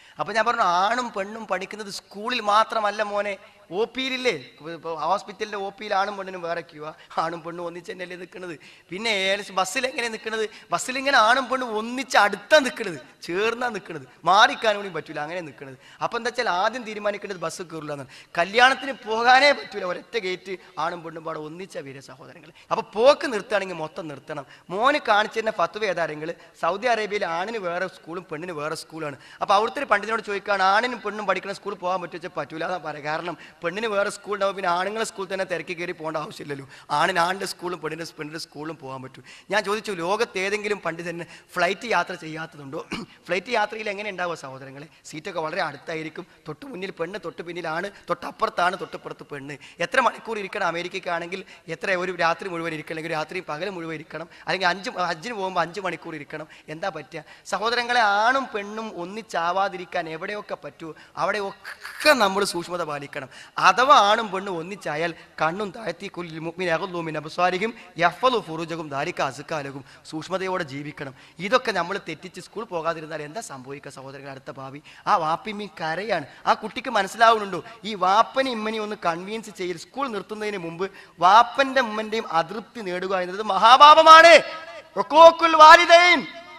അപ്പൊ ഞാൻ പറഞ്ഞു ആണും പെണ്ണും പഠിക്കുന്നത് സ്കൂളിൽ മാത്രമല്ല മോനെ ഒ പിയിലില്ലേ ഇപ്പോൾ ഹോസ്പിറ്റലിന്റെ ഒ പിയിൽ ആണും പെണ്ണിനും വേറെ ക്യൂ ആണും പെണ്ണും ഒന്നിച്ച് തന്നെയല്ലേ നിൽക്കുന്നത് പിന്നെ ഏലസ് ബസ്സിൽ എങ്ങനെ നിൽക്കുന്നത് ബസ്സിൽ ഇങ്ങനെ ആണും പെണ്ണും ഒന്നിച്ച് അടുത്താ നിൽക്കുന്നത് ചേർന്നാ നിൽക്കുന്നത് മാറിക്കാൻ കൂടി പറ്റൂല അങ്ങനെ നിൽക്കുന്നത് അപ്പൊ എന്താ വെച്ചാൽ ആദ്യം തീരുമാനിക്കേണ്ടത് ബസ് കയറില്ല എന്നാണ് കല്യാണത്തിന് പോകാനേ പറ്റൂല ഒരൊറ്റ ഗേറ്റ് ആണും പെണ്ണും പാടെ ഒന്നിച്ച വീര സഹോദരങ്ങൾ അപ്പൊ പോക്ക് നിർത്തുകയാണെങ്കിൽ മൊത്തം നിർത്തണം മോന് കാണിച്ചിരുന്ന ഫത്വ ഏതാരെങ്കിൽ സൗദി അറേബ്യയിൽ ആണിന് വേറെ സ്കൂളും പെണ്ണിന് വേറെ സ്കൂളാണ് അപ്പൊ അവിടുത്തെ ഒരു പണ്ഡിതനോട് ചോദിക്കുകയാണ് ആണിനും പെണ്ണും പഠിക്കുന്ന സ്കൂളിൽ പോകാൻ പറ്റുമോ വെച്ചാൽ പറ്റൂല എന്നാ പറയാം കാരണം പെണ്ണിന് വേറെ സ്കൂൾ ഉണ്ടാവും പിന്നെ ആണുങ്ങളെ സ്കൂളിൽ തന്നെ തിരക്കി കയറി പോകേണ്ട ആവശ്യമില്ലല്ലോ ആണിന് ആണിൻ്റെ സ്കൂളും പെണ്ണിൻ്റെ പെണ്ണിൻ്റെ സ്കൂളും പോകാൻ പറ്റും ഞാൻ ചോദിച്ചു ലോകത്ത് ഏതെങ്കിലും പണ്ഡിതന് ഫ്ലൈറ്റ് യാത്ര ചെയ്യാത്തതുണ്ടോ ഫ്ലൈറ്റ് യാത്രയിൽ എങ്ങനെ ഉണ്ടാവുക സഹോദരങ്ങളെ സീറ്റൊക്കെ വളരെ അടുത്തായിരിക്കും തൊട്ട് മുന്നിൽ പെണ്ണ് തൊട്ട് പിന്നിലാണ് തൊട്ടപ്പുറത്താണ് തൊട്ടപ്പുറത്ത് പെണ്ണ് എത്ര മണിക്കൂർ ഇരിക്കണം അമേരിക്കയ്ക്കാണെങ്കിൽ എത്ര ഒരു രാത്രി മുഴുവൻ ഇരിക്കണം അല്ലെങ്കിൽ രാത്രി പകൽ മുഴുവൻ ഇരിക്കണം അല്ലെങ്കിൽ അഞ്ച് ഹജ്ജിന് പോകുമ്പോൾ അഞ്ച് മണിക്കൂർ ഇരിക്കണം എന്താ പറ്റുക സഹോദരങ്ങളെ ആണും പെണ്ണും ഒന്നിച്ചാവാതിരിക്കാൻ എവിടെയൊക്കെ പറ്റുമോ അവിടെയൊക്കെ നമ്മൾ സൂക്ഷ്മത പാലിക്കണം അഥവാ ആണും പെണ്ണും ഒന്നിച്ചായാൽ കണ്ണും താഴ്ത്തി കുല്ലിൻ അബസ്വാരിക്കും യഫലു ഫുറുജകും ദാരിക്ക അസുക്കാലകും സൂക്ഷ്മതയോടെ ജീവിക്കണം ഇതൊക്കെ നമ്മൾ തെറ്റിച്ച് സ്കൂൾ പോകാതിരുന്നാൽ എന്താ സംഭവിക്കുക സഹോദരങ്ങൾ അടുത്ത ഭാവി ആ വാപ്പിമ്മി കരയാണ് ആ കുട്ടിക്ക് മനസ്സിലാവുന്നുണ്ടോ ഈ വാപ്പനെ ഇമ്മനെ ഒന്ന് കൺവീൻസ് ചെയ്യൽ സ്കൂൾ നിർത്തുന്നതിന് മുമ്പ് വാപ്പന്റെ ഉമ്മന്റെയും അതൃപ്തി നേടുക എന്നത് മഹാപാപമാണ് ഒക്കോക്കുൽ വാലിദൈൻ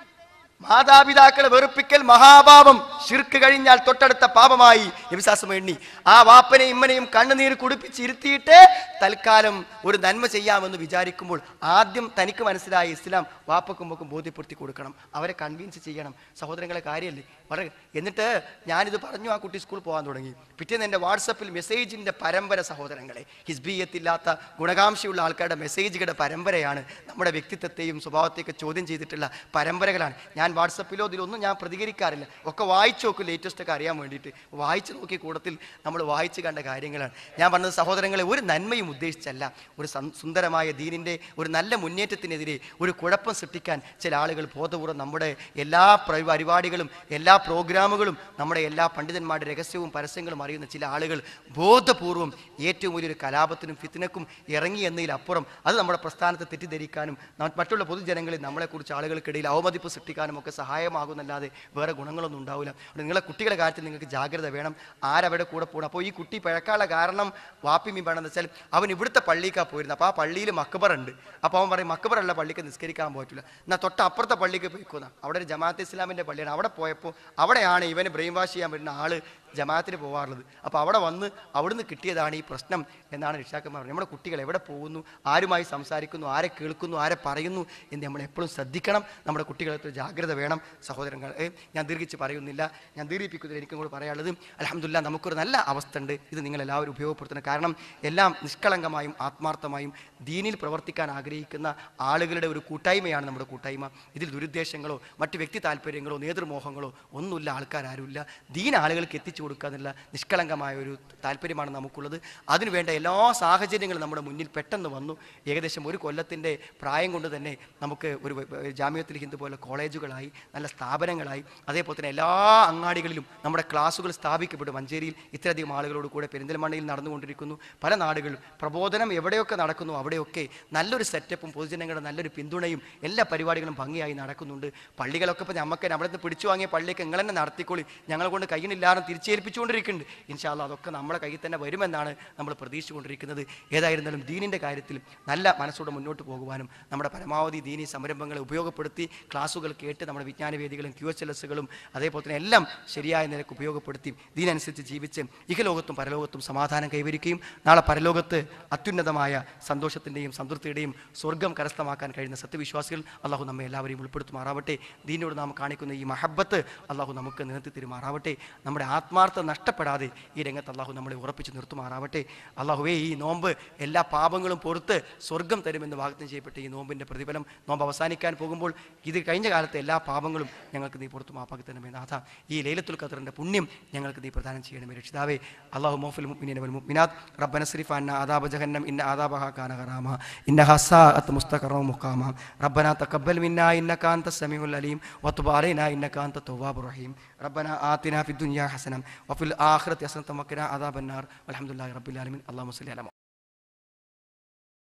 മാതാപിതാക്കളെ വെറുപ്പിക്കൽ മഹാപാപം ശിർക്ക് കഴിഞ്ഞാൽ തൊട്ടടുത്ത പാപമായി നബിസാസം എണ്ണി ആ വാപ്പനെയും ഇമ്മനെയും കണ്ണുനീര് കുടിപ്പിച്ച് ഇരുത്തിയിട്ട് തൽക്കാലം ഒരു നന്മ ചെയ്യാമെന്ന് വിചാരിക്കുമ്പോൾ ആദ്യം തനിക്ക് മനസ്സിലായ ഇസ്ലാം വാപ്പക്കുമ്പൊക്കും ബോധ്യപ്പെടുത്തി കൊടുക്കണം അവരെ കൺവിൻസ് ചെയ്യണം സഹോദരങ്ങളെ കാര്യമല്ലേ വളരെ എന്നിട്ട് ഞാനിത് പറഞ്ഞു ആ കുട്ടി സ്കൂളിൽ പോകാൻ തുടങ്ങി പിറ്റേന്ന് എൻ്റെ വാട്സപ്പിൽ മെസ്സേജിൻ്റെ പരമ്പര സഹോദരങ്ങളെ ഹിസ്ബീയത്തില്ലാത്ത ഗുണകാംക്ഷയുള്ള ആൾക്കാരുടെ മെസ്സേജുകളുടെ പരമ്പരയാണ് നമ്മുടെ വ്യക്തിത്വത്തെയും സ്വഭാവത്തെയൊക്കെ ചോദ്യം ചെയ്തിട്ടുള്ള പരമ്പരകളാണ് ഞാൻ വാട്സപ്പിലോ ഇതിലൊന്നും ഞാൻ പ്രതികരിക്കാറില്ല ഒക്കെ വായിച്ചു നോക്കും ലേറ്റസ്റ്റ് ഒക്കെ അറിയാൻ വേണ്ടിയിട്ട് വായിച്ചു നോക്കിയ കൂട്ടത്തിൽ നമ്മൾ വായിച്ചു കണ്ട കാര്യങ്ങളാണ് ഞാൻ പറഞ്ഞത് സഹോദരങ്ങളെ ഒരു നന്മയും ഉദ്ദേശിച്ചല്ല ഒരു സം- സുന്ദരമായ ദീനിൻ്റെ ഒരു നല്ല മുന്നേറ്റത്തിനെതിരെ ഒരു കുഴപ്പം സൃഷ്ടിക്കാൻ ചില ആളുകൾ ബോധപൂർവ്വം നമ്മുടെ എല്ലാ പ്ര- പരിപാടികളും എല്ലാ പ്രോഗ്രാമുകളും നമ്മുടെ എല്ലാ പണ്ഡിതന്മാരുടെ രഹസ്യവും പരസ്യങ്ങളും അറിയുന്ന ചില ആളുകൾ ബോധപൂർവം ഏറ്റവും വലിയൊരു കലാപത്തിനും ഫിത്തിനക്കും ഇറങ്ങി എന്നതിലപ്പുറം അത് നമ്മുടെ പ്രസ്ഥാനത്തെ തെറ്റിദ്ധരിക്കാനും ന- മറ്റുള്ള പൊതുജനങ്ങളിൽ നമ്മളെക്കുറിച്ച് ആളുകൾക്കിടയിൽ അവമതിപ്പ് സൃഷ്ടിക്കാനും ഒക്കെ സഹായമാകുന്നല്ലാതെ വേറെ ഗുണങ്ങളൊന്നും ഉണ്ടാവില്ല അതുകൊണ്ട് നിങ്ങളെ കുട്ടികളുടെ കാര്യത്തിൽ നിങ്ങൾക്ക് ജാഗ്രത വേണം ആരവിടെ കൂടെ പോകണം അപ്പോൾ ഈ കുട്ടി പിഴക്കാനുള്ള കാരണം വാപ്പിമി വേണമെന്ന് വെച്ചാൽ അവൻ ഇവിടുത്തെ പള്ളിക്കാണ് പോയിരുന്നത് അപ്പോൾ ആ പള്ളിയിൽ മക്കബർ ഉണ്ട് അപ്പോൾ അവൻ പറയും മക്കബറുള്ള പള്ളിക്ക് നിസ്കരിക്കാൻ പറ്റില്ല എന്നാൽ തൊട്ട് അപ്പുറത്തെ പള്ളിക്ക് പോയിക്കോന്ന അവിടെ ഒരു ജമാഅത്ത് ഇസ്ലാമിൻ്റെ പള്ളിയാണ് അവിടെ പോയപ്പോൾ അവിടെയാണ് ഇവന് ബ്രെയിൻ വാഷ് ചെയ്യാൻ പറ്റുന്ന ആള് ജമാഅത്തിന് പോകാറുള്ളത് അപ്പോൾ അവിടെ വന്ന് അവിടുന്ന് കിട്ടിയതാണ് ഈ പ്രശ്നം എന്നാണ് രക്ഷാക്കന്മാർ പറഞ്ഞത് നമ്മുടെ കുട്ടികൾ എവിടെ പോകുന്നു ആരുമായി സംസാരിക്കുന്നു ആരെ കേൾക്കുന്നു ആരെ പറയുന്നു എന്ന് നമ്മൾ എപ്പോഴും ശ്രദ്ധിക്കണം നമ്മുടെ കുട്ടികൾക്ക് ജാഗ്രത വേണം സഹോദരങ്ങൾ ഏ, ഞാൻ ദീർഘിച്ച് പറയുന്നില്ല ഞാൻ ദീർഘിപ്പിക്കുന്നില്ല എനിക്കും കൂടെ പറയാനുള്ളത് അലഹമില്ല നമുക്കൊരു നല്ല അവസ്ഥ ഉണ്ട് ഇത് നിങ്ങൾ എല്ലാവരും ഉപയോഗപ്പെടുത്തണം കാരണം എല്ലാം നിഷ്കളങ്കമായും ആത്മാർത്ഥമായും ദീനിൽ പ്രവർത്തിക്കാൻ ആഗ്രഹിക്കുന്ന ആളുകളുടെ ഒരു കൂട്ടായ്മയാണ് നമ്മുടെ കൂട്ടായ്മ ഇതിൽ ദുരുദ്ദേശങ്ങളോ മറ്റ് വ്യക്തി താല്പര്യങ്ങളോ നേതൃമോഹങ്ങളോ ഒന്നുമില്ല ആൾക്കാരാരുമില്ല ദീൻ ആളുകൾക്ക് എത്തിച്ചു കൊടുക്കുക എന്നുള്ള നിഷ്കളങ്കമായ ഒരു താല്പര്യമാണ് നമുക്കുള്ളത് അതിനുവേണ്ട എല്ലാ സാഹചര്യങ്ങളും നമ്മുടെ മുന്നിൽ പെട്ടെന്ന് വന്നു ഏകദേശം ഒരു കൊല്ലത്തിൻ്റെ പ്രായം കൊണ്ട് തന്നെ നമുക്ക് ഒരു വ- വ- ജാമ്യത്തിൽ ഹിന്ദു പോലെ കോളേജുകളായി നല്ല സ്ഥാപനങ്ങളായി അതേപോലെ തന്നെ എല്ലാ അങ്ങാടികളിലും നമ്മുടെ ക്ലാസ്സുകൾ സ്ഥാപിക്കപ്പെടും മഞ്ചേരിയിൽ ഇത്രയധികം ആളുകളോട് കൂടെ പെരിന്തൽമണ്ണയിൽ നടന്നുകൊണ്ടിരിക്കുന്നു പല നാടുകളിലും പ്രബോധനം എവിടെയൊക്കെ നടക്കുന്നു അവിടെയൊക്കെ നല്ലൊരു സെറ്റപ്പും പൊതുജനങ്ങളുടെ നല്ലൊരു പിന്തുണയും എല്ലാ പരിപാടികളും ഭംഗിയായി നടക്കുന്നുണ്ട് പള്ളികളൊക്കെ ഇപ്പോൾ നമുക്ക് അവിടെ നിന്ന് പിടിച്ചു വാങ്ങിയ പള്ളിയൊക്കെ നിങ്ങൾ തന്നെ നടത്തിക്കോളി ഞങ്ങളെ കൊണ്ട് കയ്യിനില്ലാതെ തിരിച്ചേൽപ്പിച്ചുകൊണ്ടിരിക്കുന്നുണ്ട് ഇൻഷാല്ല അതൊക്കെ നമ്മുടെ കയ്യിൽ തന്നെ വരുമെന്നാണ് നമ്മൾ പ്രതീക്ഷിച്ചുകൊണ്ടിരിക്കുന്നത് ഏതായിരുന്നാലും ദീനിൻ്റെ കാര്യത്തിൽ നല്ല മനസ്സോടെ മുന്നോട്ട് പോകുവാനും നമ്മുടെ പരമാവധി ദീനി സംരംഭങ്ങളെ ഉപയോഗപ്പെടുത്തി ക്ലാസ്സുകൾ കേട്ട് നമ്മുടെ വിജ്ഞാനവേദികളും ക്യു എച്ച് എൽ എസുകളും അതേപോലെ തന്നെ എല്ലാം ശരിയായ നിലക്ക് ഉപയോഗപ്പെടുത്തി ദീനനുസരിച്ച് ജീവിച്ച് ഇഹലോകത്തും പരലോകത്തും സമാധാനം കൈവരിക്കുകയും നാളെ പരലോകത്ത് അത്യുന്നതമായ സന്തോഷത്തിൻ്റെയും സംതൃപ്തിയുടെയും സ്വർഗം കരസ്ഥമാക്കാൻ കഴിയുന്ന സത്യവിശ്വാസികൾ അള്ളാഹു നമ്മെ എല്ലാവരെയും ഉൾപ്പെടുത്തുമാറാവട്ടെ ദീനോട് നാം കാണിക്കുന്ന ഈ മഹബത്ത് അള്ളാഹു നമുക്ക് നിലനിർത്തി തരുമാറാവട്ടെ നമ്മുടെ ആത്മാർത്ഥത നഷ്ടപ്പെടാതെ ഈ രംഗത്ത് അള്ളാഹു നമ്മളെ ഉറപ്പിച്ച് നിർത്തുമാറാവട്ടെ അള്ളാഹുവേ ഈ നോമ്പ് എല്ലാ പാപങ്ങളും പൊറുത്ത് സ്വർഗം തരുമെന്ന് വാഗ്ദാനം ചെയ്യപ്പെട്ട ഈ നോമ്പിൻ്റെ പ്രതിഫലം നോമ്പ് അവസാനിക്കാൻ പോകുമ്പോൾ ഇത് കഴിഞ്ഞ കാലത്തെ എല്ലാ പാപങ്ങളും ഞങ്ങൾക്ക് നീ പുറത്തു മാപ്പാക്കി തരണമേ നാഥ ഈ ലൈലത്തുൽ ഖദറിൻ്റെ പുണ്യം ഞങ്ങൾക്ക് നീ പ്രദാനം ചെയ്യണമേ രക്ഷിതാവേ അള്ളാഹു മോഫുൽ മുഅ്മിനീന വൽ മുഅ്മിനാത്ത് റബ്ബന സ്രിഫ് അന്ന ആദാബ ജഹന്നം ഇന്ന ആദാബഹ കാന ഗറാമ ഇന്നഹ സാഅത്ത് മുസ്തഖറ മുഖാമ റബ്ബന തഖബ്ബൽ മിന്നാ ഇന്നക അൻത സമീഉൽ അലീം വതുബ് അലൈനാ ഇന്നക അൻത തവ്വാബുർ റഹീം റബ്ബന ആതിനാ ഫിദ് ദുനിയാ ഹസനം വഫിൽ ആഖിറതി ഹസനത വഖിനാ അദാബന്നാർ വൽഹംദുലില്ലാഹി റബ്ബിൽ ആലമീൻ അല്ലാഹുമ്മ സ്വല്ലി അലാ